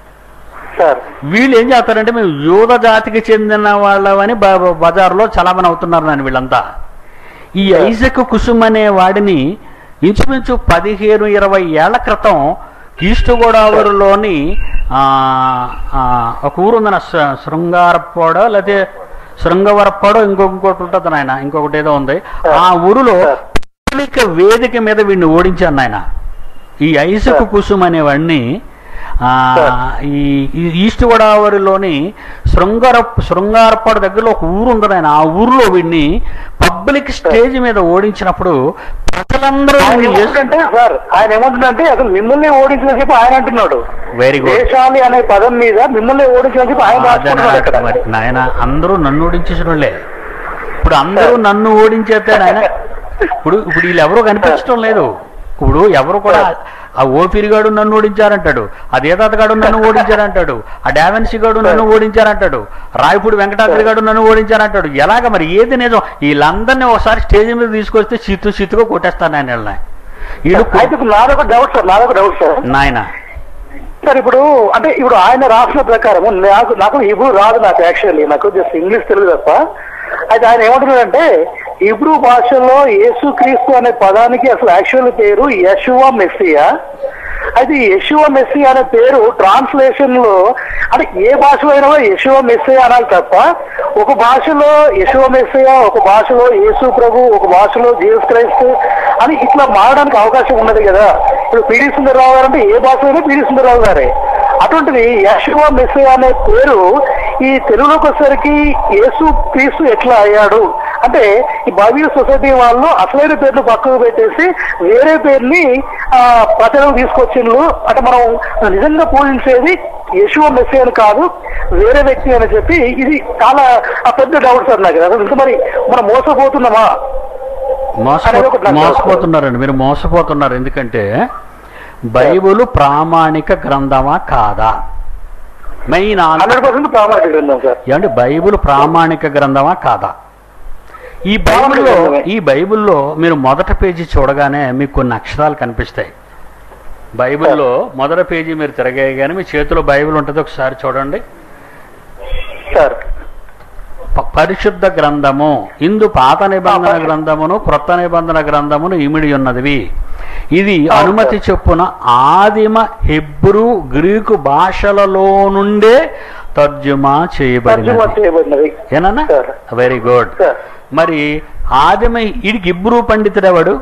సార్ వీళ్ళు ఏం చేస్తారంటే మేము యూద జాతికి చెందిన వాళ్ళమని బ- బ- బజార్లో చలామణి అవుతున్నారు నాని వీళ్ళంతా ఈ ఐజక్ కుసుమ్ అనే వాడిని ఇంచుమించు పదిహేను ఇరవై ఏళ్ల క్రితం ఈస్ట్ గోదావరిలోని ఆ, ఆ, ఒక ఊరు ఉందన్న శృ- శృంగారపోడో లేకపోతే శృంగవరపోడో ఇంకొక ఇంకోటి ఉంటుంది నాయన ఇంకొకటి ఏదో ఉంది ఆ ఊరిలో పబ్లిక్ వేదిక మీద వీడిని ఓడించాను ఆయన ఈ ఐసకు కుసుమ్ అనేవాడిని ఆ, ఈ ఈ ఈస్ట్ గోదావరిలోని శృంగార శృంగారపాడు దగ్గరలో ఒక ఊరు ఉంది ఆయన ఆ ఊరిలో వీడిని పబ్లిక్ స్టేజ్ మీద ఓడించినప్పుడు ప్రజలందరూ ఆయన వీడిని యేసు- ఏమంటుంటే సార్ ఆయన ఏమంటుందంటే అసలు మిమ్మల్ని ఓడించిన చెప్పి ఆయన అంటున్నాడు వెరీ గుడ్ దేశాలి అనే పదం మీద మిమ్మల్ని ఓడించిన చెప్పి ఆయన రాసుకుంటున్నాడు ఇక్కడ మరి నాయన అందరూ నన్ను ఓడించేసిన వాళ్ళే ఇప్పుడు అందరూ నన్ను ఓడించేస్తే నాయన ఇప్పుడు ఇప్పుడు వీళ్ళు ఎవరు కనిపించడం లేదు ఇప్పుడు ఎవరు కూడా ఆ ఓపిరిగాడు నన్ను ఓడించారంటాడు ఆ దేదాతగాడు నన్ను ఓడించారంటాడు ఆ డావెన్సీ గాడు నన్ను ఓడించారంటాడు రాయపూడి వెంకటాద్రి గాడు నన్ను ఓడించారంటాడు ఎలాగ మరి ఏది నిజం వీళ్ళందరినీ ఒకసారి స్టేజ్ మీద తీసుకొస్తే చిత్తు చిత్తుగా కొట్టేస్తాను నేను వీళ్ళని వీళ్ళు అయితే ఇప్పుడు నాదొక డౌట్ సార్ నాదొక డౌట్ సార్ నాయన సార్ ఇప్పుడు అంటే ఇప్పుడు ఆయన రాసిన ప్రకారం నాకు నాకు హిబ్రూ రాదు నాకు యాక్చువల్లీ నాకు జస్ట్ ఇంగ్లీష్ తెలుగు తప్ప అయితే ఆయన ఏమంటున్నాడంటే హిబ్రూ భాషలో యేసు క్రీస్తు అనే పదానికి అసలు యాక్చువల్ పేరు యశువా మెస్సియా అయితే ఈ యశువ మెస్సి అనే పేరు ట్రాన్స్లేషన్ లో అంటే ఏ భాషలో అయినా యశువ మెస్సి అనాలి తప్ప ఒక భాషలో యశువ మెస్సయ ఒక భాషలో యేసు ప్రభు ఒక భాషలో జీసస్ క్రైస్తు అని ఇట్లా మారడానికి అవకాశం ఉన్నది కదా ఇప్పుడు పిడి సుందరరావు గారు అంటే ఏ భాషలోనే పిడి సుందరరావు గారే అటువంటిది యశువ మెస్సయ అనే పేరు ఈ తెలుగులోకి వచ్చేసరికి యేసు క్రీస్తు ఎట్లా అయ్యాడు అంటే ఈ బైబిల్ సొసైటీ వాళ్ళు అసలైన పేర్లు పక్కకు పెట్టేసి వేరే పేరుని ఆ, ప్రజలకు తీసుకొచ్చిండ్రు అంటే మనం నిజంగా పూజించేది యశువ మెస్సేని కాదు వేరే వ్యక్తి అని చెప్పి ఇది చాలా ఆ పెద్ద డౌట్ సార్ నాకు అసలు ఇంత మరి మనం మోసపోతున్నామా అనేది ఒకటి మోసపో నాకు మోసపోతున్నారండి మీరు మోసపోతున్నారు ఎందుకంటే బైబుల్ ప్రామాణిక గ్రంథమా కాదా మెయిన్ హండ్రెడ్ పర్సెంట్ ప్రామాణిక గ్రంథం సార్ ఏమంటే బైబిల్ ప్రామాణిక గ్రంథమా కాదా ఈ బైబిల్లో ఈ బైబిల్లో మీరు మొదటి పేజీ చూడగానే మీకు కొన్ని అక్షరాలు కనిపిస్తాయి బైబిల్లో మొదటి పేజీ మీరు తిరగేయగానే మీ చేతిలో బైబిల్ ఉంటుంది ఒకసారి చూడండి సార్ ప- పరిశుద్ధ గ్రంథము ఇందు పాత నిబంధన గ్రంథమును క్రొత్త నిబంధన గ్రంథమును ఇమిడి ఉన్నదివి ఇది అనుమతి చొప్పున ఆదిమ హెబ్రూ గ్రీకు భాషలలో నుండే తర్జుమా తర్జుమా చేయబడినది చేయబడినది ఏనన్నా సార్. వెరీ గుడ్ సార్ మరి ఆదిమ వీడికి ఇబ్రూ పండితుడు ఎవడు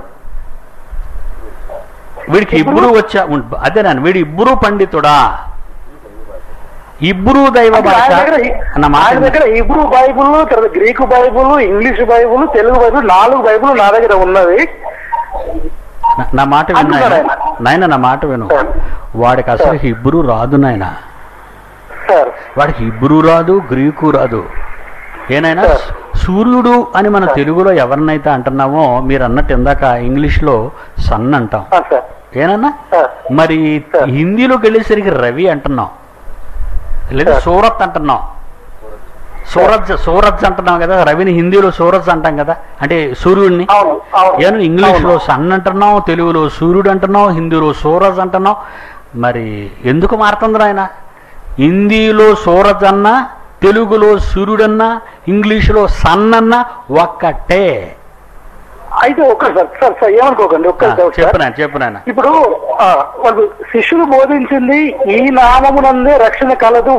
వీడికి ఇబ్రూ వచ్చా ఉం- అదేనా వీడి ఇబ్రూ పండితుడా ఇబ్రూ దైవ అంటే భాష ఆయన దగ్గర అన్న మాట ఆయన దగ్గర హిబ్రూ బైబుల్ తర్వాత Greek Bible English Bible Telugu Bible నాలుగు బైబుల్ నా దగ్గర ఉన్నది నా- నా మాట విను అంటున్నాడు నాయన ఆయన. నాయన నా మాట విను సార్. వాడికి అసలు సార్. హిబ్రూ రాదు నాయన సార్ వాడికి హిబ్రూ రాదు గ్రీకు రాదు ఏనైనా సార్. సూర్యుడు అని మన సార్. తెలుగులో ఎవరినైతే అంటున్నామో మీరు అన్నట్టు ఇందాక ఇంగ్లీష్లో సన్ అంటాం ఆ, సార్ ఏనన్నా సార్ మరి సార్. హిందీలోకి వెళ్ళేసరికి రవి అంటున్నాం లేదా సార్. సూరత్ అంటున్నాం సూరజ్ సూరజ్ అంటున్నాం కదా రవిని హిందీలో సూరజ్ అంటాం కదా అంటే సూర్యుడిని అవును అవును ఏను ఇంగ్లీష్లో అవును. సన్ అంటున్నాం తెలుగులో సూర్యుడు అంటున్నాం హిందీలో సూరజ్ అంటున్నాం మరి ఎందుకు మారుతుంది ఆయన హిందీలో సూరజ్ అన్నా తెలుగులో సూర్యుడన్నా ఇంగ్లీషులో సన్ అన్నా ఒక్కటే అయితే ఒక్క సార్ సార్ సార్ ఏమనుకోకండి ఒక్క డౌట్ సార్. చెప్పినా చెప్పినా ఇప్పుడు ఆ, వాళ్ళు శిష్యులు బోధించింది ఈ నామమునందే రక్షణ కలదు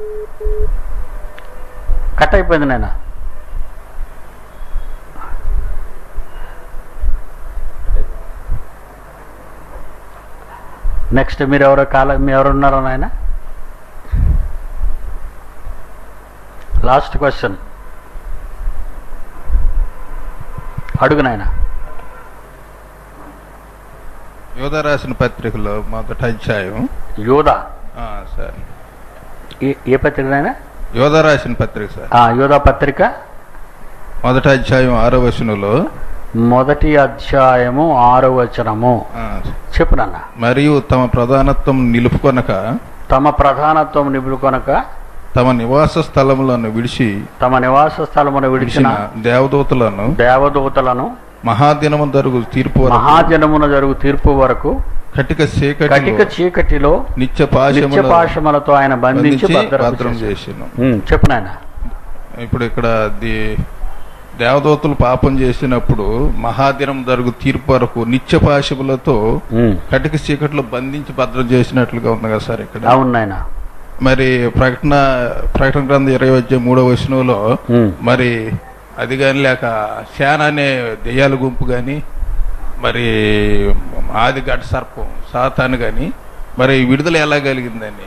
కట్ అయిపోయింది నాయన నెక్స్ట్ మీరు ఎవరో కాల మీరు ఎవరు ఉన్నారో నాయన లాస్ట్ క్వశ్చన్ అడుగు నాయన యోధ రాసిన పత్రికలో మొదటి అధ్యాయం యోధ ఆ, సార్ ఏ ఏ పత్రిక నాయన యోధ రాసిన పత్రిక సార్ ఆ, యోధ పత్రిక మొదటి అధ్యాయం ఆరో వచనంలో మొదటి అధ్యాయము ఆరో వచనము ఆ, చెప్పు నాన్న మరియు తమ ప్రధానత్వం నిలుపుకొనక తమ ప్రధానత్వం నిపుకొనక తమ నివాస స్థలములను విడిచి తమ నివాస స్థలమును విడిచిన విడిచిన దేవదూతలను దేవదూతలను మహాదినము జరుగు తీర్పు వరకు మహాజనమున జరుగు తీర్పు వరకు కటిక చీకటిలో కటిక చీకటిలో నిత్య నిత్య పాశముల పాశములతో ఆయన బంధించి బంధించి భద్రం భద్రం చేసి చేసిన చెప్పు నాయన ఇప్పుడు ఇక్కడ ది దేవదూతలు పాపం చేసినప్పుడు మహాదినం జరుగు తీర్పు వరకు నిత్య పాశములతో ఉమ్, కటిక చీకట్లో బంధించి భద్రం చేసినట్లుగా ఉంది కదా సార్ ఇక్కడ అవును నాయన మరి ప్రకటన ప్రకటన గ్రంథం ఇరవై వచ్చే మూడో వచనంలో ఉమ్, మరి అది కానీ లేక శాన అనే దెయ్యాల గుంపు కానీ మరి ఆది ఘట సర్పం సాతాను కానీ మరి విడుదల ఎలా కలిగిందని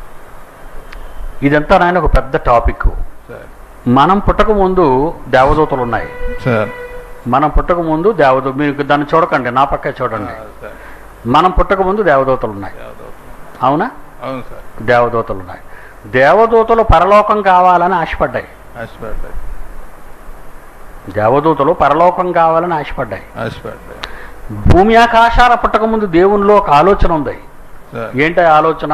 ఇదంతా నాయన ఒక పెద్ద టాపిక్ సార్ మనం పుట్టక ముందు దేవదూతలు ఉన్నాయి సార్ మనం పుట్టక ముందు దేవదూ మీరు దాన్ని చూడకండి నా పక్కే చూడండి సార్ మనం పుట్టక ముందు దేవదూతలు ఉన్నాయి అవునా అవును సార్ దేవదూతలు ఉన్నాయి దేవదూతలు పరలోకం కావాలని ఆశపడ్డాయి ఆశపడ్డాయి దేవదూతలు పరలోకం కావాలని ఆశపడ్డాయి ఆశపడ్డాయి భూమి ఆకాశాల పుట్టక ముందు దేవునిలో ఒక ఆలోచన ఉంది సార్ ఏంటి ఆ ఆలోచన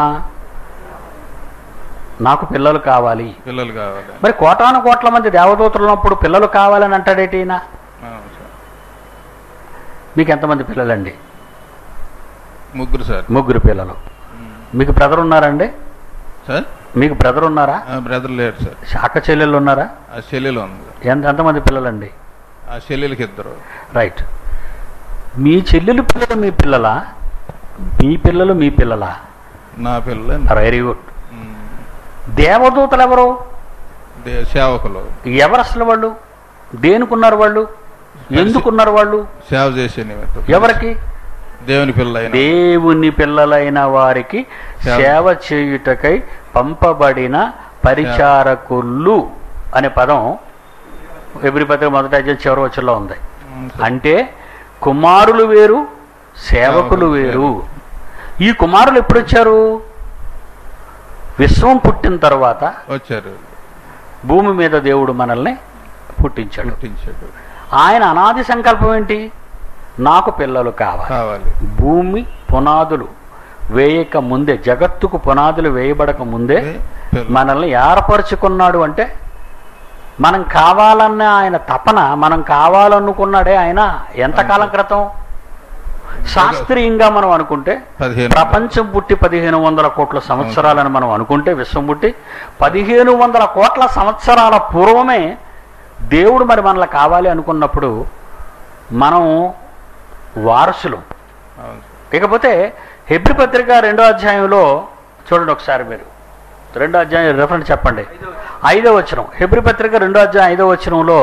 నాకు పిల్లలు కావాలి పిల్లలు కావాలి మరి కోటాను కోట్ల మంది దేవదూతలు ఉన్నప్పుడు పిల్లలు కావాలని అంటాడేటి ఈయన అవును సార్ మీకు ఎంతమంది పిల్లలండి ముగ్గురు సార్ ముగ్గురు పిల్లలు మీకు బ్రదర్ ఉన్నారండి సార్ మీకు బ్రదర్ ఉన్నారా ఆ బ్రదర్ లేరు సార్ అక్క చెల్లెళ్ళు ఉన్నారా ఆ చెల్లెలు ఉంది ఎంత ఎంతమంది పిల్లలండి ఆ చెల్లెలకి ఇద్దరు రైట్ మీ చెల్లెలు పిల్లలు మీ పిల్లలా మీ పిల్లలు మీ పిల్లలా నా పిల్లలు వెరీ గుడ్ ఉమ్, దేవదూతలు ఎవరు దే- సేవకులు ఎవరు అసలు వాళ్ళు దేనికున్నారు వాళ్ళు ఎందుకున్నారు వాళ్ళు సేవ చేసే నిమిత్తం ఎవరికి దేవుని పిల్లలైన దేవుని పిల్లలైన వారికి సేవ. సేవ చేయుటకై పంపబడిన పరిచారకులు అనే పదం ఎబ్రి పత్రిక మొదటి అధ్యాయం చివరి వచ్చంలో ఉంది ఉమ్, సార్. అంటే కుమారులు వేరు సేవకులు వేరు ఈ కుమారులు ఎప్పుడు వచ్చారు విశ్వం పుట్టిన తర్వాత వచ్చారు భూమి మీద దేవుడు మనల్ని పుట్టించాడు పుట్టించాడు ఆయన అనాది సంకల్పం ఏంటి నాకు పిల్లలు కావాలి కావాలి భూమి పునాదులు వేయక ముందే జగత్తుకు పునాదులు వేయబడక ముందే పిల్ల- మనల్ని ఏర్పరచుకున్నాడు అంటే మనం కావాలన్న ఆయన తపన మనం కావాలనుకున్నాడే ఆయన ఎంతకాలం క్రితం శాస్త్రీయంగా మనం అనుకుంటే పదిహేను ప్రపంచం పుట్టి పదిహేను వందల కోట్ల సంవత్సరాలని మనం అనుకుంటే విశ్వం పుట్టి పదిహేను వందల కోట్ల సంవత్సరాల పూర్వమే దేవుడు మరి మనల్ని కావాలి అనుకున్నప్పుడు మనం వారసులు అవును సార్. ఇకపోతే హెబ్రి పత్రిక రెండో అధ్యాయంలో చూడండి ఒకసారి మీరు రెండో అధ్యాయం రెఫరెన్స్ చెప్పండి ఐదో వచనం హెబ్రి పత్రిక రెండో అధ్యాయం ఐదో వచనంలో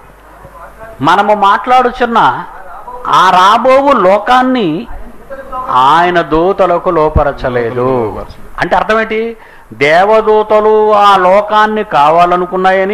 మనము మాట్లాడుచున్న ఆ రాబోవు లోకాన్ని ఆయన దూతలకు లోపరచలేదు అంటే అర్థం ఏంటి దేవదూతలు ఆ లోకాన్ని కావాలనుకున్నాయని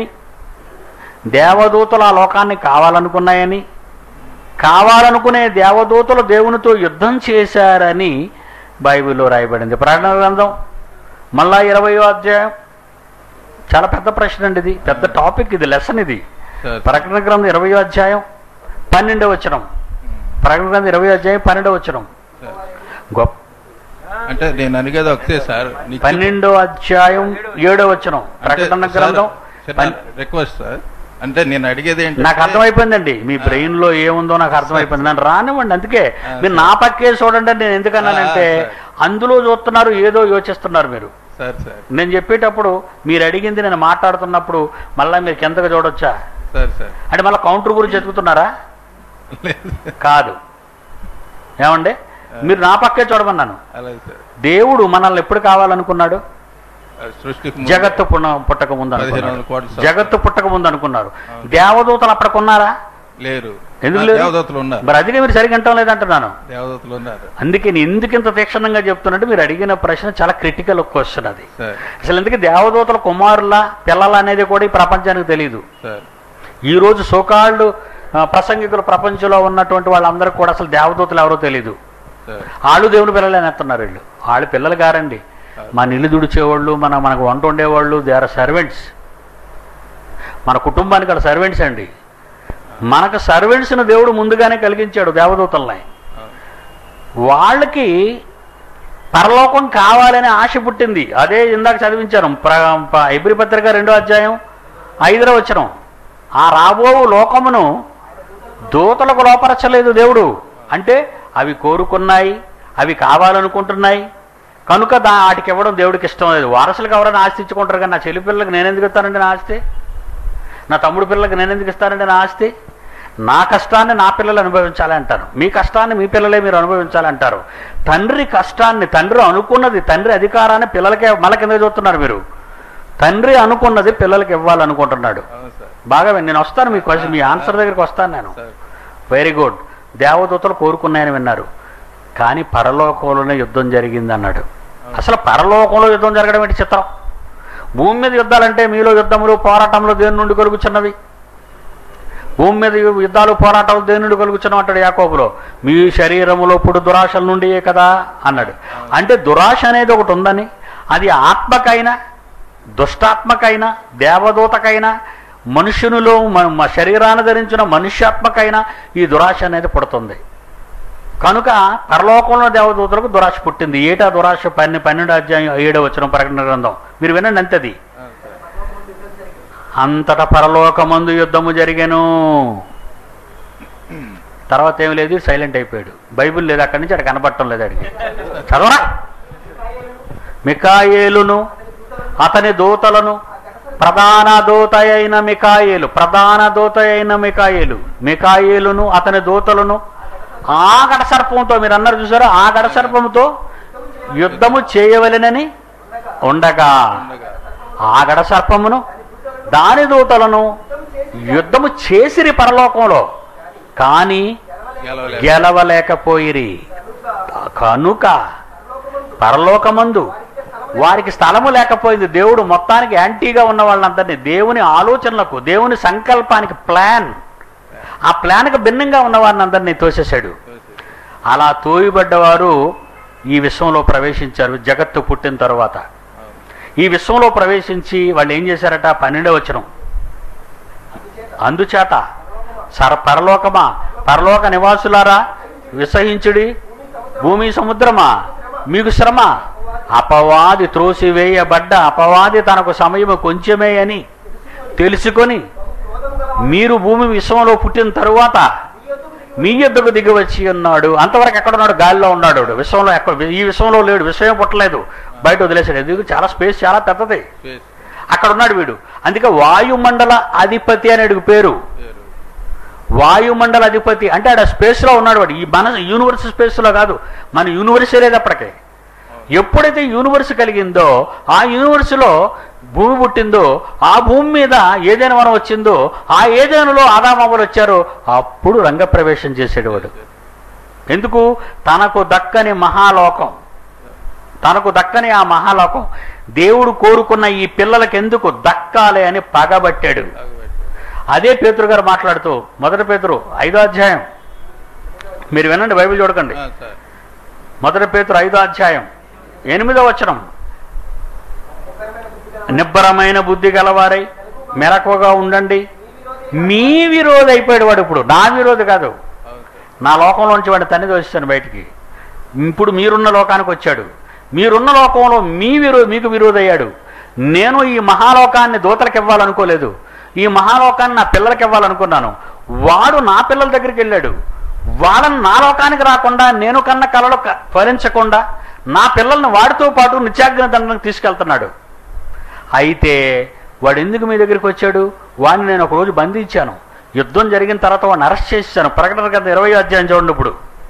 దేవదూతలు ఆ లోకాన్ని కావాలనుకున్నాయని కావాలనుకునే దేవదూతలు దేవునితో యుద్ధం చేశారని బైబిల్లో రాయబడింది ప్రకటన గ్రంథం మళ్ళా ఇరవయో అధ్యాయం చాలా పెద్ద ప్రశ్న అండి ఇది పెద్ద టాపిక్ ఇది లెసన్ ఇది సార్. ప్రకటన గ్రంథం ఇరవయో అధ్యాయం పన్నెండవ వచనం ప్రకటన గ్రంథం ఇరవై అధ్యాయం పన్నెండవ వచనం సార్. గొప్ప అంటే నేను అడిగేది ఒకటే సార్ నిత్య- పన్నెండో అధ్యాయం ఏడో వచనం అంటే ప్రకటన సార్, గ్రంథం చిన్న పన్- రిక్వెస్ట్ సార్ అంటే నేను అడిగేది ఏంటి నాకు అర్థమైపోయిందండి మీ బ్రెయిన్ లో ఏముందో నాకు అర్థమైపోయింది నన్ను రానివ్వండి అందుకే ఆ, మీరు నా పక్కే చూడండి అని నేను ఎందుకన్నానంటే ఆ, సరే. అందులో చూస్తున్నారు ఏదో యోచిస్తున్నారు మీరు సార్ సార్ నేను చెప్పేటప్పుడు మీరు అడిగింది నేను మాట్లాడుతున్నప్పుడు మళ్ళీ మీరు కిందకు చూడొచ్చా సార్ సార్ అంటే మళ్ళీ కౌంటర్ గురించి ఎత్తుకుతున్నారా లేదు కాదు ఏమండి మీరు నా పక్కే చూడమన్నాను అలాగే సార్ దేవుడు మనల్ని ఎప్పుడు కావాలనుకున్నాడు అది సృష్టికి ముందు- జగత్తు పున పుట్టక ముందు పదిహేను అనుకున్నాడు వందల కోట్ల సంవత్సరాలు. జగత్తు పుట్టక ముందు అనుకున్నారు అవును. దేవదూతలు అప్పటికున్నారా లేరు ఎందుకు ఆ, లేరు? దేవదూతలు ఉన్నారు మరి అదిగే మీరు సరిగ్గా అంటాం లేదంటున్నాను దేవదూతలు ఉన్నారు అందుకే నేను ఎందుకు ఇంత తీక్షణంగా చెప్తున్నట్టు మీరు అడిగిన ప్రశ్న చాలా క్రిటికల్ క్వశ్చన్ అది సార్ అసలు ఎందుకు దేవదూతల కుమారుల పిల్లల అనేది కూడా ఈ ప్రపంచానికి తెలియదు సార్ ఈ రోజు సోకాళ్ళు ఆ, ప్రసంగికులు ప్రపంచంలో ఉన్నటువంటి వాళ్ళందరికీ కూడా అసలు దేవదూతలు ఎవరో తెలియదు సార్ వాళ్ళు దేవుని పిల్లలు అని ఎత్తున్నారు వీళ్ళు వాళ్ళు పిల్లలు గారండి మన ఇల్లు దుడిచేవాళ్ళు మన మనకు వంట వండేవాళ్ళు దే ఆర్ సర్వెంట్స్ మన కుటుంబానికి వాళ్ళ సర్వెంట్స్ అండి మనకు సర్వెంట్స్ను దేవుడు ముందుగానే కలిగించాడు దేవదూతల్ని వాళ్ళకి పరలోకం కావాలనే ఆశ పుట్టింది అదే ఇందాక చదివించాను ప్ర ప- ఎబ్రి పత్రిక రెండో అధ్యాయం ఐదవ వచనం ఆ రాబో లోకమును దూతలకు లోపరచలేదు దేవుడు అంటే అవి కోరుకున్నాయి అవి కావాలనుకుంటున్నాయి కనుక దా వాటికి ఇవ్వడం దేవుడికి ఇష్టం లేదు వారసులకు ఎవరైనా ఆస్తి ఇచ్చుకుంటారు కానీ నా చెల్లి పిల్లలకు నేను ఎందుకు ఇస్తానండి నా ఆస్తి నా తమ్ముడు పిల్లలకు నేను ఎందుకు ఇస్తానండి నా ఆస్తి నా కష్టాన్ని నా పిల్లలు అనుభవించాలి అంటారు మీ కష్టాన్ని మీ పిల్లలే మీరు అనుభవించాలి అంటారు తండ్రి కష్టాన్ని తండ్రి అనుకున్నది తండ్రి అధికారాన్ని పిల్లలకే మళ్ళీ కింద చూస్తున్నారు మీరు తండ్రి అనుకున్నది పిల్లలకి ఇవ్వాలనుకుంటున్నాడు అవును సార్ బాగా వినండి. నేను వస్తాను మీ క్వశ్చన్ మీ ఆన్సర్ దగ్గరికి వస్తాను నేను సార్ వెరీ గుడ్ దేవదూతలు కోరుకున్నాయని విన్నారు కానీ పరలోకంలోనే యుద్ధం జరిగింది అన్నాడు అసలు పరలోకంలో యుద్ధం జరగడం ఏంటి చిత్రం భూమి మీద యుద్ధాలంటే మీలో యుద్ధములు పోరాటంలో దేని నుండి కలుగుచున్నవి భూమి మీద యుద్ధాలు పోరాటాలు దేని నుండి కలుగుచున్నాం అంటాడు యాకోబులో మీ శరీరములో ఇప్పుడు దురాశల నుండియే కదా అన్నాడు అంటే దురాశ అనేది ఒకటి ఉందని అది ఆత్మకైనా దుష్టాత్మకైనా దేవదూతకైనా మనుషునిలో మ- మ- శరీరాన్ని ధరించిన మనుష్యాత్మకైనా ఈ దురాశ అనేది పుడుతుంది కనుక పరలోకంలో దేవదూతలకు దురాశ పుట్టింది ఏటా దురాశ పన్నె పన్నెండు అధ్యాయం ఏడో వచ్చిన ప్రకటన గ్రంథం మీరు వినండి అంతది అవును సార్ అంతటా పరలోకమందు యుద్ధము జరిగాను తర్వాత ఏం లేదు సైలెంట్ అయిపోయాడు బైబిల్ లేదు అక్కడి నుంచి అక్కడ కనపడటం లేదు అడిగి చదవరా మికాయేలును అతని దూతలను ప్రధాన దూత అయిన మికాయేలు ప్రధాన దూత అయిన మికాయేలు మికాయేలును అతని దూతలను ఆ గడ సర్పంతో మీరు అన్నారు చూసారా ఆ గడ సర్పంతో యుద్ధము చేయవలెనని ఉండగా ఆ గడ సర్పమును దాని దూతలను యుద్ధము చేసిరి పరలోకంలో కానీ గెలవలేదు గెలవలేకపోయిరి కనుక పరలోకమందు వారికి స్థలము లేకపోయింది దేవుడు మొత్తానికి యాంటీగా ఉన్న వాళ్ళందరినీ దేవుని ఆలోచనలకు దేవుని సంకల్పానికి ప్లాన్ ఆ ప్లాన్కి భిన్నంగా ఉన్న వారిని అందరినీ తోసేశాడు అలా తోయబడ్డవారు ఈ విశ్వంలో ప్రవేశించారు జగత్తు పుట్టిన తర్వాత ఈ విశ్వంలో ప్రవేశించి వాళ్ళు ఏం చేశారట పన్నెండవ వచనం అందుచేత సర పరలోకమా పరలోక నివాసులారా విసహించుడి భూమి సముద్రమా మీకు శ్రమ అపవాది త్రోసివేయబడ్డ అపవాది తనకు సమయము కొంచెమే అని తెలుసుకొని మీరు భూమి విశ్వంలో పుట్టిన తరువాత మీ యుద్ధకు దిగి వచ్చి ఉన్నాడు అంతవరకు ఎక్కడ ఉన్నాడు గాలిలో ఉన్నాడు వాడు. విశ్వంలో ఎక్కడ ఈ విశ్వంలో లేడు విశ్వం పుట్టలేదు బయట వదిలేశాడు ఎందుకు చాలా స్పేస్ చాలా పెద్దది స్పేస్ అక్కడ ఉన్నాడు వీడు అందుకే వాయుమండల అధిపతి అనేడు పేరు పేరు వాయుమండల అధిపతి అంటే ఆడ స్పేస్లో ఉన్నాడు వాడు ఈ మన యూనివర్స్ స్పేస్లో కాదు మన యూనివర్సే లేదు అప్పటికే ఎప్పుడైతే యూనివర్స్ కలిగిందో ఆ యూనివర్స్లో భూమి పుట్టిందో ఆ భూమి మీద ఏదైనా మనం వచ్చిందో ఆ ఏదైనాలో ఆదామమ్మలు వచ్చారో అప్పుడు రంగప్రవేశం చేసాడు వాడు ఎందుకు తనకు దక్కని మహాలోకం తనకు దక్కని ఆ మహాలోకం దేవుడు కోరుకున్న ఈ పిల్లలకి ఎందుకు దక్కాలి అని పగబట్టాడు తాగబెట్టి. అదే పేతురు గారు మాట్లాడుతూ మొదటి పేతురు ఐదో అధ్యాయం మీరు వినండి బైబిల్ చూడకండి ఆ, సార్ మొదటి పేతురు ఐదో అధ్యాయం ఎనిమిదో వచనం నిబ్బరమైన బుద్ధి గలవారై మెలకువగా ఉండండి మీ విరోధి అయిపోయాడు వాడు ఇప్పుడు నా విరోధి కాదు అవును సార్ నా లోకంలోంచి వాడిని తన్ని దోషిస్తాను బయటికి ఇప్పుడు మీరున్న లోకానికి వచ్చాడు మీరున్న లోకంలో మీ విరో మీకు విరోధయ్యాడు నేను ఈ మహాలోకాన్ని దూతలకు ఇవ్వాలనుకోలేదు ఈ మహాలోకాన్ని నా పిల్లలకి ఇవ్వాలనుకున్నాను వాడు నా పిల్లల దగ్గరికి వెళ్ళాడు వాళ్ళని నా లోకానికి రాకుండా నేను కన్న కలలు క- ఫలించకుండా నా పిల్లల్ని వాడితో పాటు నిత్యాగ్ని దండలకు తీసుకెళ్తున్నాడు అయితే వాడు ఎందుకు మీ దగ్గరికి వచ్చాడు వాడిని నేను ఒక రోజు బంధించాను యుద్ధం జరిగిన తర్వాత వాడిని అరెస్ట్ చేశాను ప్రకటన గత ఇరవై అధ్యాయం చూడండి ఇప్పుడు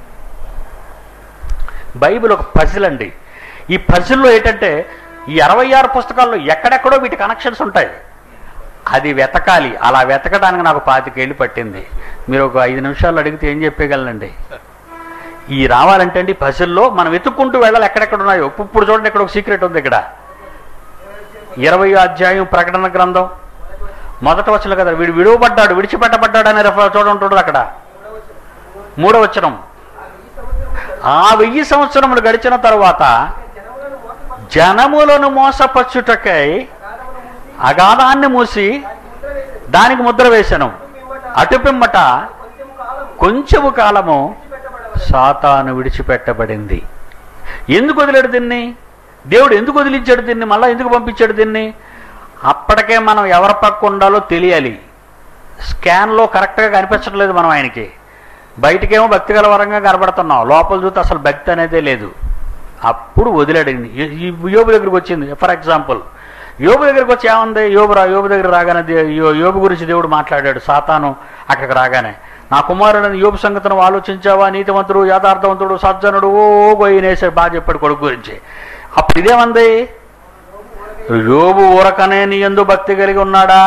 బైబిల్ ఒక పజిల్ అండి ఈ పజిల్లో ఏంటంటే ఈ అరవై ఆరు పుస్తకాల్లో ఎక్కడెక్కడో వీటి కనెక్షన్స్ ఉంటాయి అది వెతకాలి అలా వెతకడానికి నాకు పాతికేళ్ళు పట్టింది మీరు ఒక ఐదు నిమిషాలు అడిగితే ఏం చెప్పగలనండి ఈ రావాలంటే అండి పజిల్లో మనం వెతుక్కుంటూ వెళ్ళాలి ఎక్కడెక్కడ ఉన్నాయో ఇప్పుడు చూడండి ఇక్కడ ఒక సీక్రెట్ ఉంది ఇక్కడ ఇరవై అధ్యాయం ప్రకటన గ్రంథం మొదట వచ్చిన కదా వీడు విడువబడ్డాడు విడిచిపెట్టబడ్డాడు అనే రెఫర్ చూడండి అక్కడ మూడవ వచనం ఆ వెయ్యి సంవత్సరములు గడిచిన తరువాత జనములను మోసపచ్చుటకై అగాధాన్ని మూసి దానికి ముద్ర వేశాను అటుపిమ్మట కొంచెము కాలము సాతాను విడిచిపెట్టబడింది ఎందుకు వదిలాడు దీన్ని దేవుడు ఎందుకు వదిలించాడు దీన్ని మళ్ళీ ఎందుకు పంపించాడు దీన్ని అప్పటికే మనం ఎవరి పక్క ఉండాలో తెలియాలి స్కాన్లో కరెక్ట్గా కనిపించట్లేదు మనం ఆయనకి బయటికేమో భక్తి గలవరంగా కనబడుతున్నాం లోపల చూస్తే అసలు భక్తి అనేదే లేదు అప్పుడు వదిలాడు ఈయన్ని. ఈ ఈ యోబు దగ్గరికి వచ్చింది ఫర్ ఎగ్జాంపుల్ యోబు దగ్గరికి వచ్చి ఏముంది యోబు రా యోబు దగ్గర రాగానే దే- యో- యోబు గురించి దేవుడు మాట్లాడాడు సాతాను అక్కడికి రాగానే నా కుమారుడని యోబు సంగతిని ఆలోచించావా నీతివంతుడు యథార్థవంతుడు సజ్జనుడు ఓ గోయినేసాడు బాగా చెప్పాడు కొడుకు గురించి అప్పుడు ఇదేమంది యోబు ఊరకనే నీ ఎందు భక్తి కలిగి ఉన్నాడా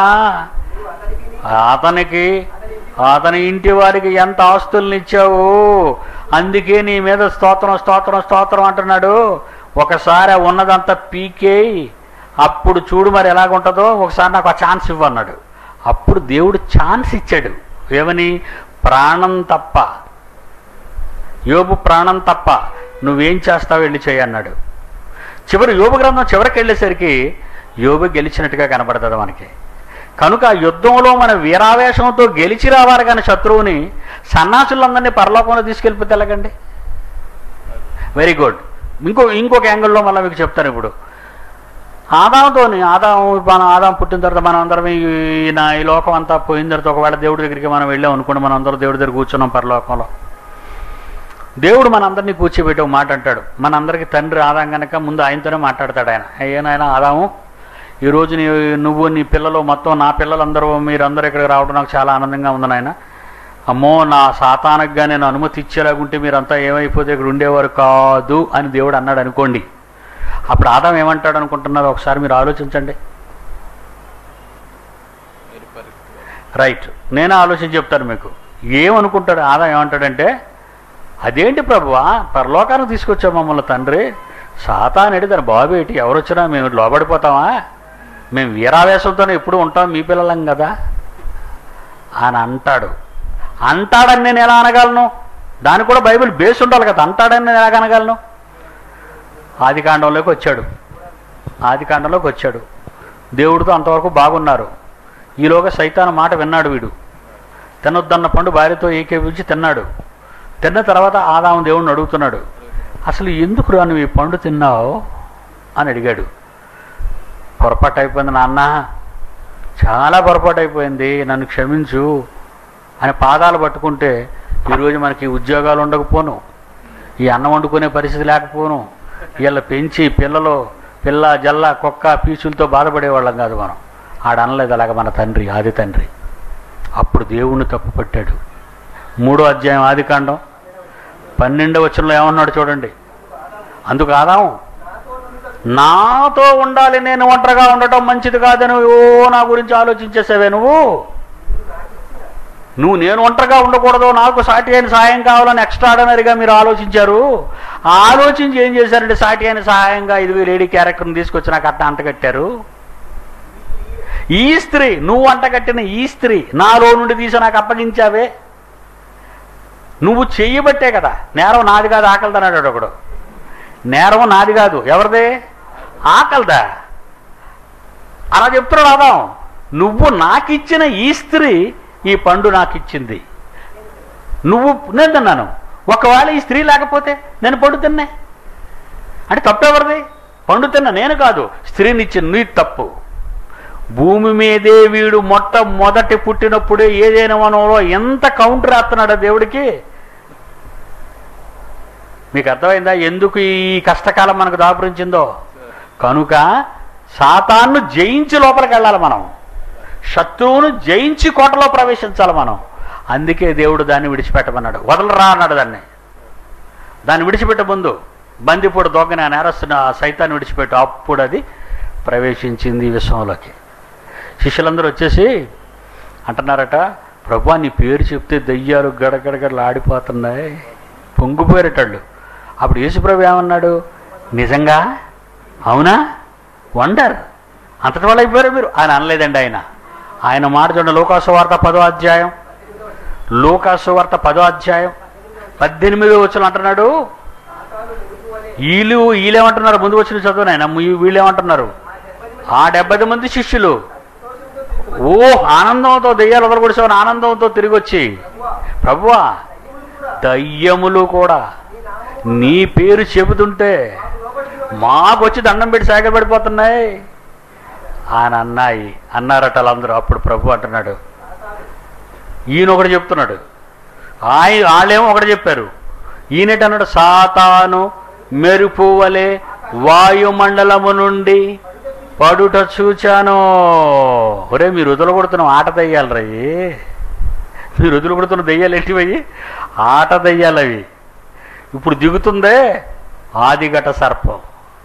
అతనికి అతని ఇంటి వారికి ఎంత ఆస్తుల్ని ఇచ్చావు అందుకే నీ మీద స్తోత్రం స్తోత్రం స్తోత్రం అంటున్నాడు ఒకసారి ఆ ఉన్నదంతా పీకేయి అప్పుడు చూడు మరి ఎలాగుంటుందో ఒకసారి నాకు ఆ ఛాన్స్ ఇవ్వన్నాడు అప్పుడు దేవుడు ఛాన్స్ ఇచ్చాడు ఏమని ప్రాణం తప్ప యోబు ప్రాణం తప్ప నువ్వేం చేస్తావు వెళ్ళి చేయి అన్నాడు చివరి యోబు గ్రంథం చివరికి వెళ్ళేసరికి యోబు గెలిచినట్టుగా కనబడుతుంది మనకి కనుక ఆ యుద్ధంలో మన వీరావేశంతో గెలిచి రావాలి కానీ శత్రువుని సన్నాసులందరినీ పరలోకంలో తీసుకెళ్ళిపోతే ఎలాగండి వెరీ గుడ్ ఇంకో ఇంకొక యాంగిల్లో మళ్ళీ మీకు చెప్తాను ఇప్పుడు ఆదాంతో ఆదాం మన ఆదాం పుట్టిన తర్వాత మనం అందరం ఈ నా ఈ లోకం అంతా పోయిన తర్వాత ఒకవేళ దేవుడి దగ్గరికి మనం వెళ్ళాం అనుకోండి మనం అందరం దేవుడి దగ్గర కూర్చున్నాం పరలోకంలో దేవుడు మనందరినీ కూర్చోబెట్టి ఒక మాట అంటాడు మనందరికి తండ్రి ఆదాం కనుక ముందు ఆయనతోనే మాట్లాడతాడు ఆయన అయ్యేనాయన ఆదాము ఈరోజు నీ నువ్వు నీ పిల్లలు మొత్తం నా పిల్లలందరూ మీరందరూ ఇక్కడికి రావడం నాకు చాలా ఆనందంగా ఉంది నాయన అమ్మో నా సాతానకుగా నేను అనుమతి ఇచ్చేలాగుంటే మీరంతా ఏమైపోతే ఇక్కడ ఉండేవారు కాదు అని దేవుడు అన్నాడు అనుకోండి అప్పుడు ఆదాం ఏమంటాడు అనుకుంటున్నారు ఒకసారి మీరు ఆలోచించండి రైట్ నేను ఆలోచించి చెప్తాను మీకు ఏమనుకుంటాడు ఆదాం ఏమంటాడంటే అదేంటి ప్రభువా పరలోకానికి తీసుకొచ్చావు మమ్మల్ని తండ్రి సాతానేటి దాని బాబు ఏంటి ఎవరు వచ్చినా మేము లోబడిపోతామా మేము వీరావేశంతోనే ఎప్పుడు ఉంటాం మీ పిల్లలం కదా అని అంటాడు అంటాడని నేను ఎలా అనగలను దానికి కూడా బైబిల్ బేస్ ఉండాలి కదా అంటాడని నేను ఎలా అనగలను ఆది కాండంలోకి వచ్చాడు ఆది కాండంలోకి వచ్చాడు దేవుడితో అంతవరకు బాగున్నారు ఈలోగా సైతాన్ మాట విన్నాడు వీడు తినొద్దన్న పండు భార్యతో ఏకేపించి తిన్నాడు తిన్న తర్వాత ఆదాము దేవుడిని అడుగుతున్నాడు అసలు ఎందుకు రా నువ్వు ఈ పండు తిన్నావు అని అడిగాడు పొరపాటు అయిపోయింది నాన్న చాలా పొరపాటు అయిపోయింది నన్ను క్షమించు అని పాదాలు పట్టుకుంటే ఈరోజు మనకి ఉద్యోగాలు ఉండకపోను ఈ అన్నం వండుకునే పరిస్థితి లేకపోను వీళ్ళ పెంచి పిల్లలు పిల్ల జల్ల కుక్క పీచులతో బాధపడేవాళ్ళం కాదు మనం ఆడ అనలేదు అలాగ మన తండ్రి ఆది తండ్రి అప్పుడు దేవుణ్ణి తప్పు పట్టాడు మూడో అధ్యాయం ఆది కాండం పన్నెండవ వచనంలో ఏమన్నాడు చూడండి అందుకు ఆదాం నాతో ఉండాలి నేను ఒంటరిగా ఉండటం మంచిది కాదని ఓ నా గురించి ఆలోచించేసావే నువ్వు నువ్వు నేను ఒంటరిగా ఉండకూడదు నాకు సాటి అయిన సహాయం కావాలని ఎక్స్ట్రాడనరీగా మీరు ఆలోచించారు ఆలోచించి ఏం చేశారంటే సాటి అయిన సహాయంగా ఇది లేడీ క్యారెక్టర్ని తీసుకొచ్చి నాకు అట్ట అంటగట్టారు ఈ స్త్రీ నువ్వు అంటగట్టిన ఈ స్త్రీ నాలో నుండి తీసి నాకు అప్పగించావే నువ్వు చెయ్యబట్టే కదా నేరం నాది కాదు ఆకలిదన్నాడు ఒకడు నేరం నాది కాదు ఎవరిదే ఆకలిదా అలా చెప్తున్నాడు ఆదాం నువ్వు నాకిచ్చిన ఈ స్త్రీ ఈ పండు నాకు ఇచ్చింది నువ్వు నేను తిన్నాను ఒకవేళ ఈ స్త్రీ లేకపోతే నేను పండు తిన్నే అంటే తప్పు ఎవరిది పండు తిన్నా నేను కాదు స్త్రీని ఇచ్చిన నీ తప్పు భూమి మీదే వీడు మొట్టమొదటి పుట్టినప్పుడే ఏదైనా వనంలో ఎంత కౌంటర్ వేస్తున్నాడు దేవుడికి మీకు అర్థమైందా ఎందుకు ఈ కష్టకాలం మనకు దాపురించిందో కనుక సాతాన్ను జయించి లోపలికి వెళ్ళాలి మనం శత్రువును జయించి కోటలో ప్రవేశించాలి మనం అందుకే దేవుడు దాన్ని విడిచిపెట్టమన్నాడు వదలరా అన్నాడు దాన్ని దాన్ని విడిచిపెట్టే ముందు బందిపోడు దొంగని ఆ నేరస్తున్న ఆ సైతాన్ని విడిచిపెట్టు అప్పుడు అది ప్రవేశించింది ఈ విశ్వంలోకి శిష్యులందరూ వచ్చేసి అంటున్నారట ప్రభా నీ పేరు చెప్తే దయ్యాలు గడగడగడలు ఆడిపోతున్నాయి పొంగిపోయేటళ్ళు అప్పుడు యేసుప్రభు ఏమన్నాడు నిజంగా అవునా వండర్ అంతటి వాళ్ళు అయిపోయారు మీరు ఆయన అనలేదండి ఆయన ఆయన మాట చూడండి లోకాసు వార్త పదో అధ్యాయం లోకాసు వార్త పదో అధ్యాయం పద్దెనిమిదో వచ్చిన అంటున్నాడు వీళ్ళు వీళ్ళేమంటున్నారు ముందు వచ్చిన చదువు ఆయన వీళ్ళేమంటున్నారు ఆ డెబ్బై మంది శిష్యులు ఓ ఆనందంతో దెయ్యాలు వదలగొడిసామని ఆనందంతో తిరిగి వచ్చి ప్రభువా దయ్యములు కూడా నీ పేరు చెబుతుంటే మాకు వచ్చి దండం పెట్టి సాగ పడిపోతున్నాయి ఆయన అన్నాయి అన్నారట వాళ్ళందరూ అప్పుడు ప్రభు అంటున్నాడు ఈయన ఒకటి చెప్తున్నాడు ఆయన వాళ్ళేమో ఒకటి చెప్పారు ఈయనటి అన్నాడు సాతాను మెరుపు వలె వాయుమండలము నుండి పడుట చూచాను ఒరే మీరు వదులు కొడుతున్న ఆట దయ్యాలు రయ్యి మీరు వదులు కొడుతున్న దెయ్యాలు ఏంటివయ్యి ఆట దయ్యాలు అవి ఇప్పుడు దిగుతుందే ఆదిఘట సర్పం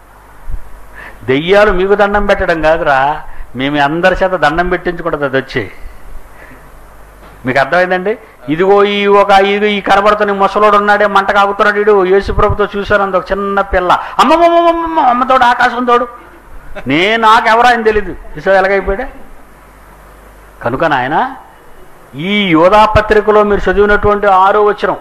దెయ్యాలు మీకు దండం పెట్టడం కాదురా మేము అందరి చేత దండం పెట్టించుకుంటుంది అది వచ్చి మీకు అర్థమైందండి ఇదిగో ఈ ఒక ఇది ఈ కనబడుతున్న ఈ ముసలోడు ఉన్నాడే మంట కాగుతున్నాడు వీడు యేసుప్రభుతో చూశాను ఒక చిన్న పిల్ల అమ్మమ్మమ్మమ్మ అమ్మతోడు ఆకాశం తోడు నేను నాకెవరా అని తెలీదు ఇసో ఎలాగైపోయాడే కనుక నాయన ఈ యోధా పత్రికలో మీరు చదివినటువంటి ఆరో వచనం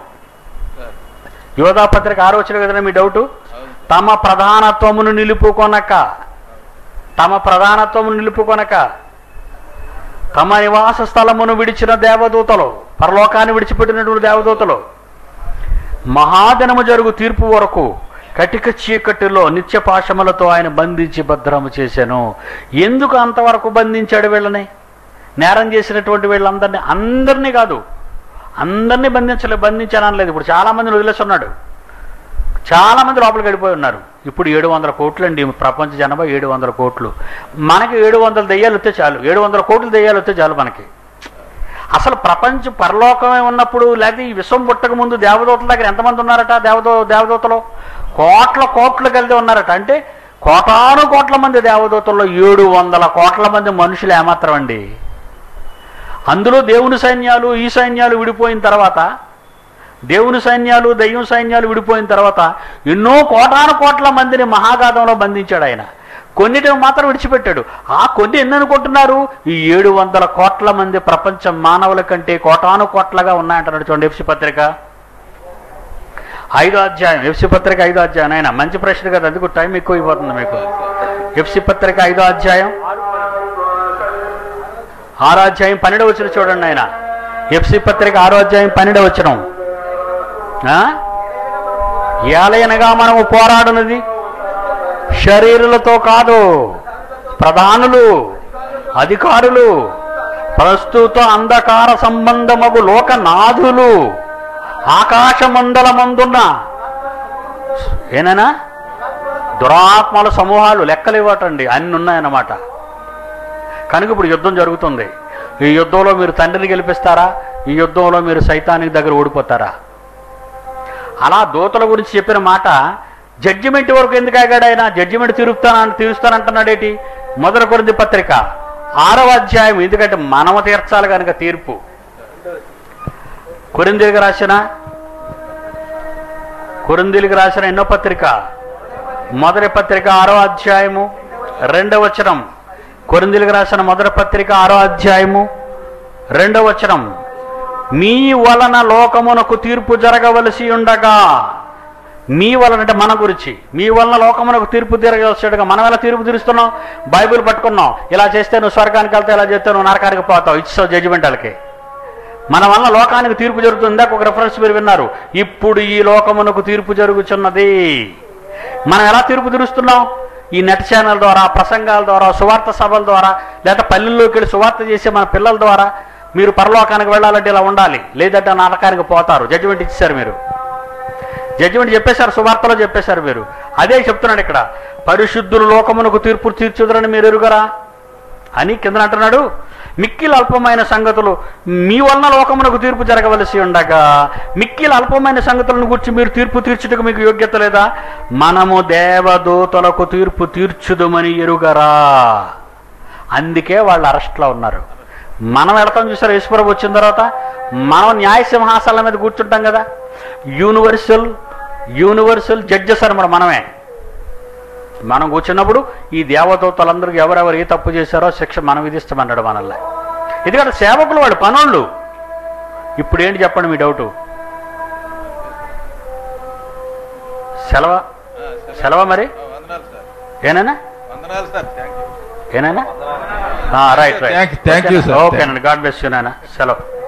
యోధా పత్రిక ఆరో వచనం కదా మీ డౌటు తమ ప్రధానత్వమును నిలుపుకొనక తమ ప్రధానత్వమును నిలుపుకొనక తమ నివాస స్థలమును విడిచిన దేవదూతలు పరలోకాన్ని విడిచిపెట్టినటువంటి దేవదూతలు మహాదినము జరుగు తీర్పు వరకు కటిక చీకటిలో నిత్య పాశములతో ఆయన బంధించి భద్రము చేశాను ఎందుకు అంతవరకు బంధించాడు వీళ్ళని నేరం చేసినటువంటి వీళ్ళందరినీ అందరినీ కాదు అందరినీ బంధించలే బంధించానని లేదు ఇప్పుడు చాలా మందిని వదిలేస్తున్నాడు చాలా మంది లోపలికి వెళ్ళిపోయి ఉన్నారు ఇప్పుడు ఏడు వందల కోట్లు అండి ప్రపంచ జనాభా ఏడు వందల కోట్లు మనకి ఏడు వందల దెయ్యాలు వస్తే చాలు ఏడు వందల కోట్లు దెయ్యాలు వస్తే చాలు మనకి అసలు ప్రపంచ పరలోకమే ఉన్నప్పుడు లేకపోతే ఈ విశ్వం పుట్టక ముందు దేవదూతల దగ్గర ఎంతమంది ఉన్నారట దేవదో దేవదూతలు కోట్ల కోట్లు కలిసి ఉన్నారట అంటే కోటాను కోట్ల మంది దేవదూతల్లో ఏడు వందల కోట్ల మంది మనుషులు ఏమాత్రం అండి అందులో దేవుని సైన్యాలు ఈ సైన్యాలు విడిపోయిన తర్వాత దేవుని సైన్యాలు దయ్యం సైన్యాలు విడిపోయిన తర్వాత ఎన్నో కోటాను కోట్ల మందిని మహాగాధంలో బంధించాడు ఆయన కొన్నిటిని మాత్రం విడిచిపెట్టాడు ఆ కొన్ని ఎన్ని అనుకుంటున్నారు ఈ ఏడు వందల కోట్ల మంది ప్రపంచ మానవుల కంటే కోటాను కోట్లగా ఉన్నాయంటున్నాడు చూడండి ఎఫ్సి పత్రిక ఐదో అధ్యాయం ఎఫ్సి పత్రిక ఐదో అధ్యాయం ఆయన మంచి ప్రశ్న కదా అందుకు టైం ఎక్కువ అయిపోతుంది మీకు ఎఫ్సి పత్రిక ఐదో అధ్యాయం ఆరో అధ్యాయం పన్నెండు వచ్చిన చూడండి ఆయన ఎఫ్సి పత్రిక ఆరో అధ్యాయం పన్నెండు వచ్చిన ఏలయనగా మనము పోరాడునది శరీరులతో కాదు ప్రధానులు అధికారులు ప్రస్తుత అంధకార సంబంధమగు లోకనాథులు ఆకాశమండలమందున్న ఏనైనా దురాత్మల సమూహాలు లెక్కలు ఇవ్వటండి అన్ని ఉన్నాయన్నమాట కనుక ఇప్పుడు యుద్ధం జరుగుతుంది ఈ యుద్ధంలో మీరు తండ్రిని గెలిపిస్తారా ఈ యుద్ధంలో మీరు సైతానికి దగ్గర ఓడిపోతారా అలా దూతల గురించి చెప్పిన మాట జడ్జిమెంట్ వరకు ఎందుకు ఆగాడు ఆయన జడ్జిమెంట్ తీరుస్తాను తీరుస్తానంటున్నాడేటి మొదటి కొరింది పత్రిక ఆరవ అధ్యాయం ఎందుకంటే మనము తీర్చాలి కనుక తీర్పు కొరిందీలకు రాసిన కొరిందీలకు రాసిన ఎన్నో పత్రిక మొదటి పత్రిక ఆరో అధ్యాయము రెండవ వచనం కొరిందీలకు రాసిన మొదటి పత్రిక ఆరో అధ్యాయము రెండవ వచనం మీ వలన లోకమునకు తీర్పు జరగవలసి ఉండగా మీ వలన అంటే మన గురించి మీ వలన లోకమునకు తీర్పు తీరగలసిగా మనం ఎలా తీర్పు తీరుస్తున్నాం బైబిల్ పట్టుకున్నాం ఇలా చేస్తే నువ్వు స్వర్గానికి వెళ్తే ఇలా చేస్తే నువ్వు నరకానికి పోతావు ఇచ్చావు జడ్జిమెంట్ వాళ్ళకి మన వల్ల లోకానికి తీర్పు జరుగుతుందా ఒక రెఫరెన్స్ మీరు విన్నారు ఇప్పుడు ఈ లోకమునకు తీర్పు జరుగుతున్నది మనం ఎలా తీర్పు తీరుస్తున్నాం ఈ నెట్ ఛానల్ ద్వారా ప్రసంగాల ద్వారా సువార్త సభల ద్వారా లేదా పల్లెల్లోకి వెళ్ళి సువార్త చేసే మన పిల్లల ద్వారా మీరు పరలోకానికి వెళ్ళాలంటే ఇలా ఉండాలి లేదంటే నరకానికి పోతారు జడ్జిమెంట్ ఇచ్చారు మీరు జడ్జిమెంట్ చెప్పేశారు సువార్తలో చెప్పేశారు మీరు అదే చెప్తున్నాడు ఇక్కడ పరిశుద్ధులు లోకమునకు తీర్పు తీర్చుదరని మీరు ఎరుగరా అని కింద అంటున్నాడు మిక్కిల అల్పమైన సంగతులు మీ వలన లోకమునకు తీర్పు జరగవలసి ఉండగా మిక్కిల అల్పమైన సంగతులను గురించి మీరు తీర్పు తీర్చుటకు మీకు యోగ్యత లేదా మనము దేవదూతలకు తీర్పు తీర్చుదమని ఎరుగరా అందుకే వాళ్ళు అరెస్ట్లో ఉన్నారు మనం వెళతాం చూసారు యేసుప్రభు వచ్చిన తర్వాత మనం న్యాయ సింహాసనాల మీద కూర్చుంటాం కదా యూనివర్సల్ యూనివర్సల్ జడ్జెస్ అనమాట మనమే మనం కూర్చున్నప్పుడు ఈ దేవదూతలందరికీ ఎవరెవరు ఏ తప్పు చేశారో శిక్ష మనం విధిస్తామన్నాడు మనల్ని ఎందుకంటే సేవకులు వాడు పనోళ్ళు ఇప్పుడు ఏంటి చెప్పండి మీ డౌటు సెలవా సెలవా మరి వందనాలు సార్ ఏనైనా వందనాలు సార్ థ్యాంక్ యూ ఏనైనా right right Thank you, thank you, sir. ఓకేనండి గాడ్ బెస్ట్ యూ నాయన సెలవు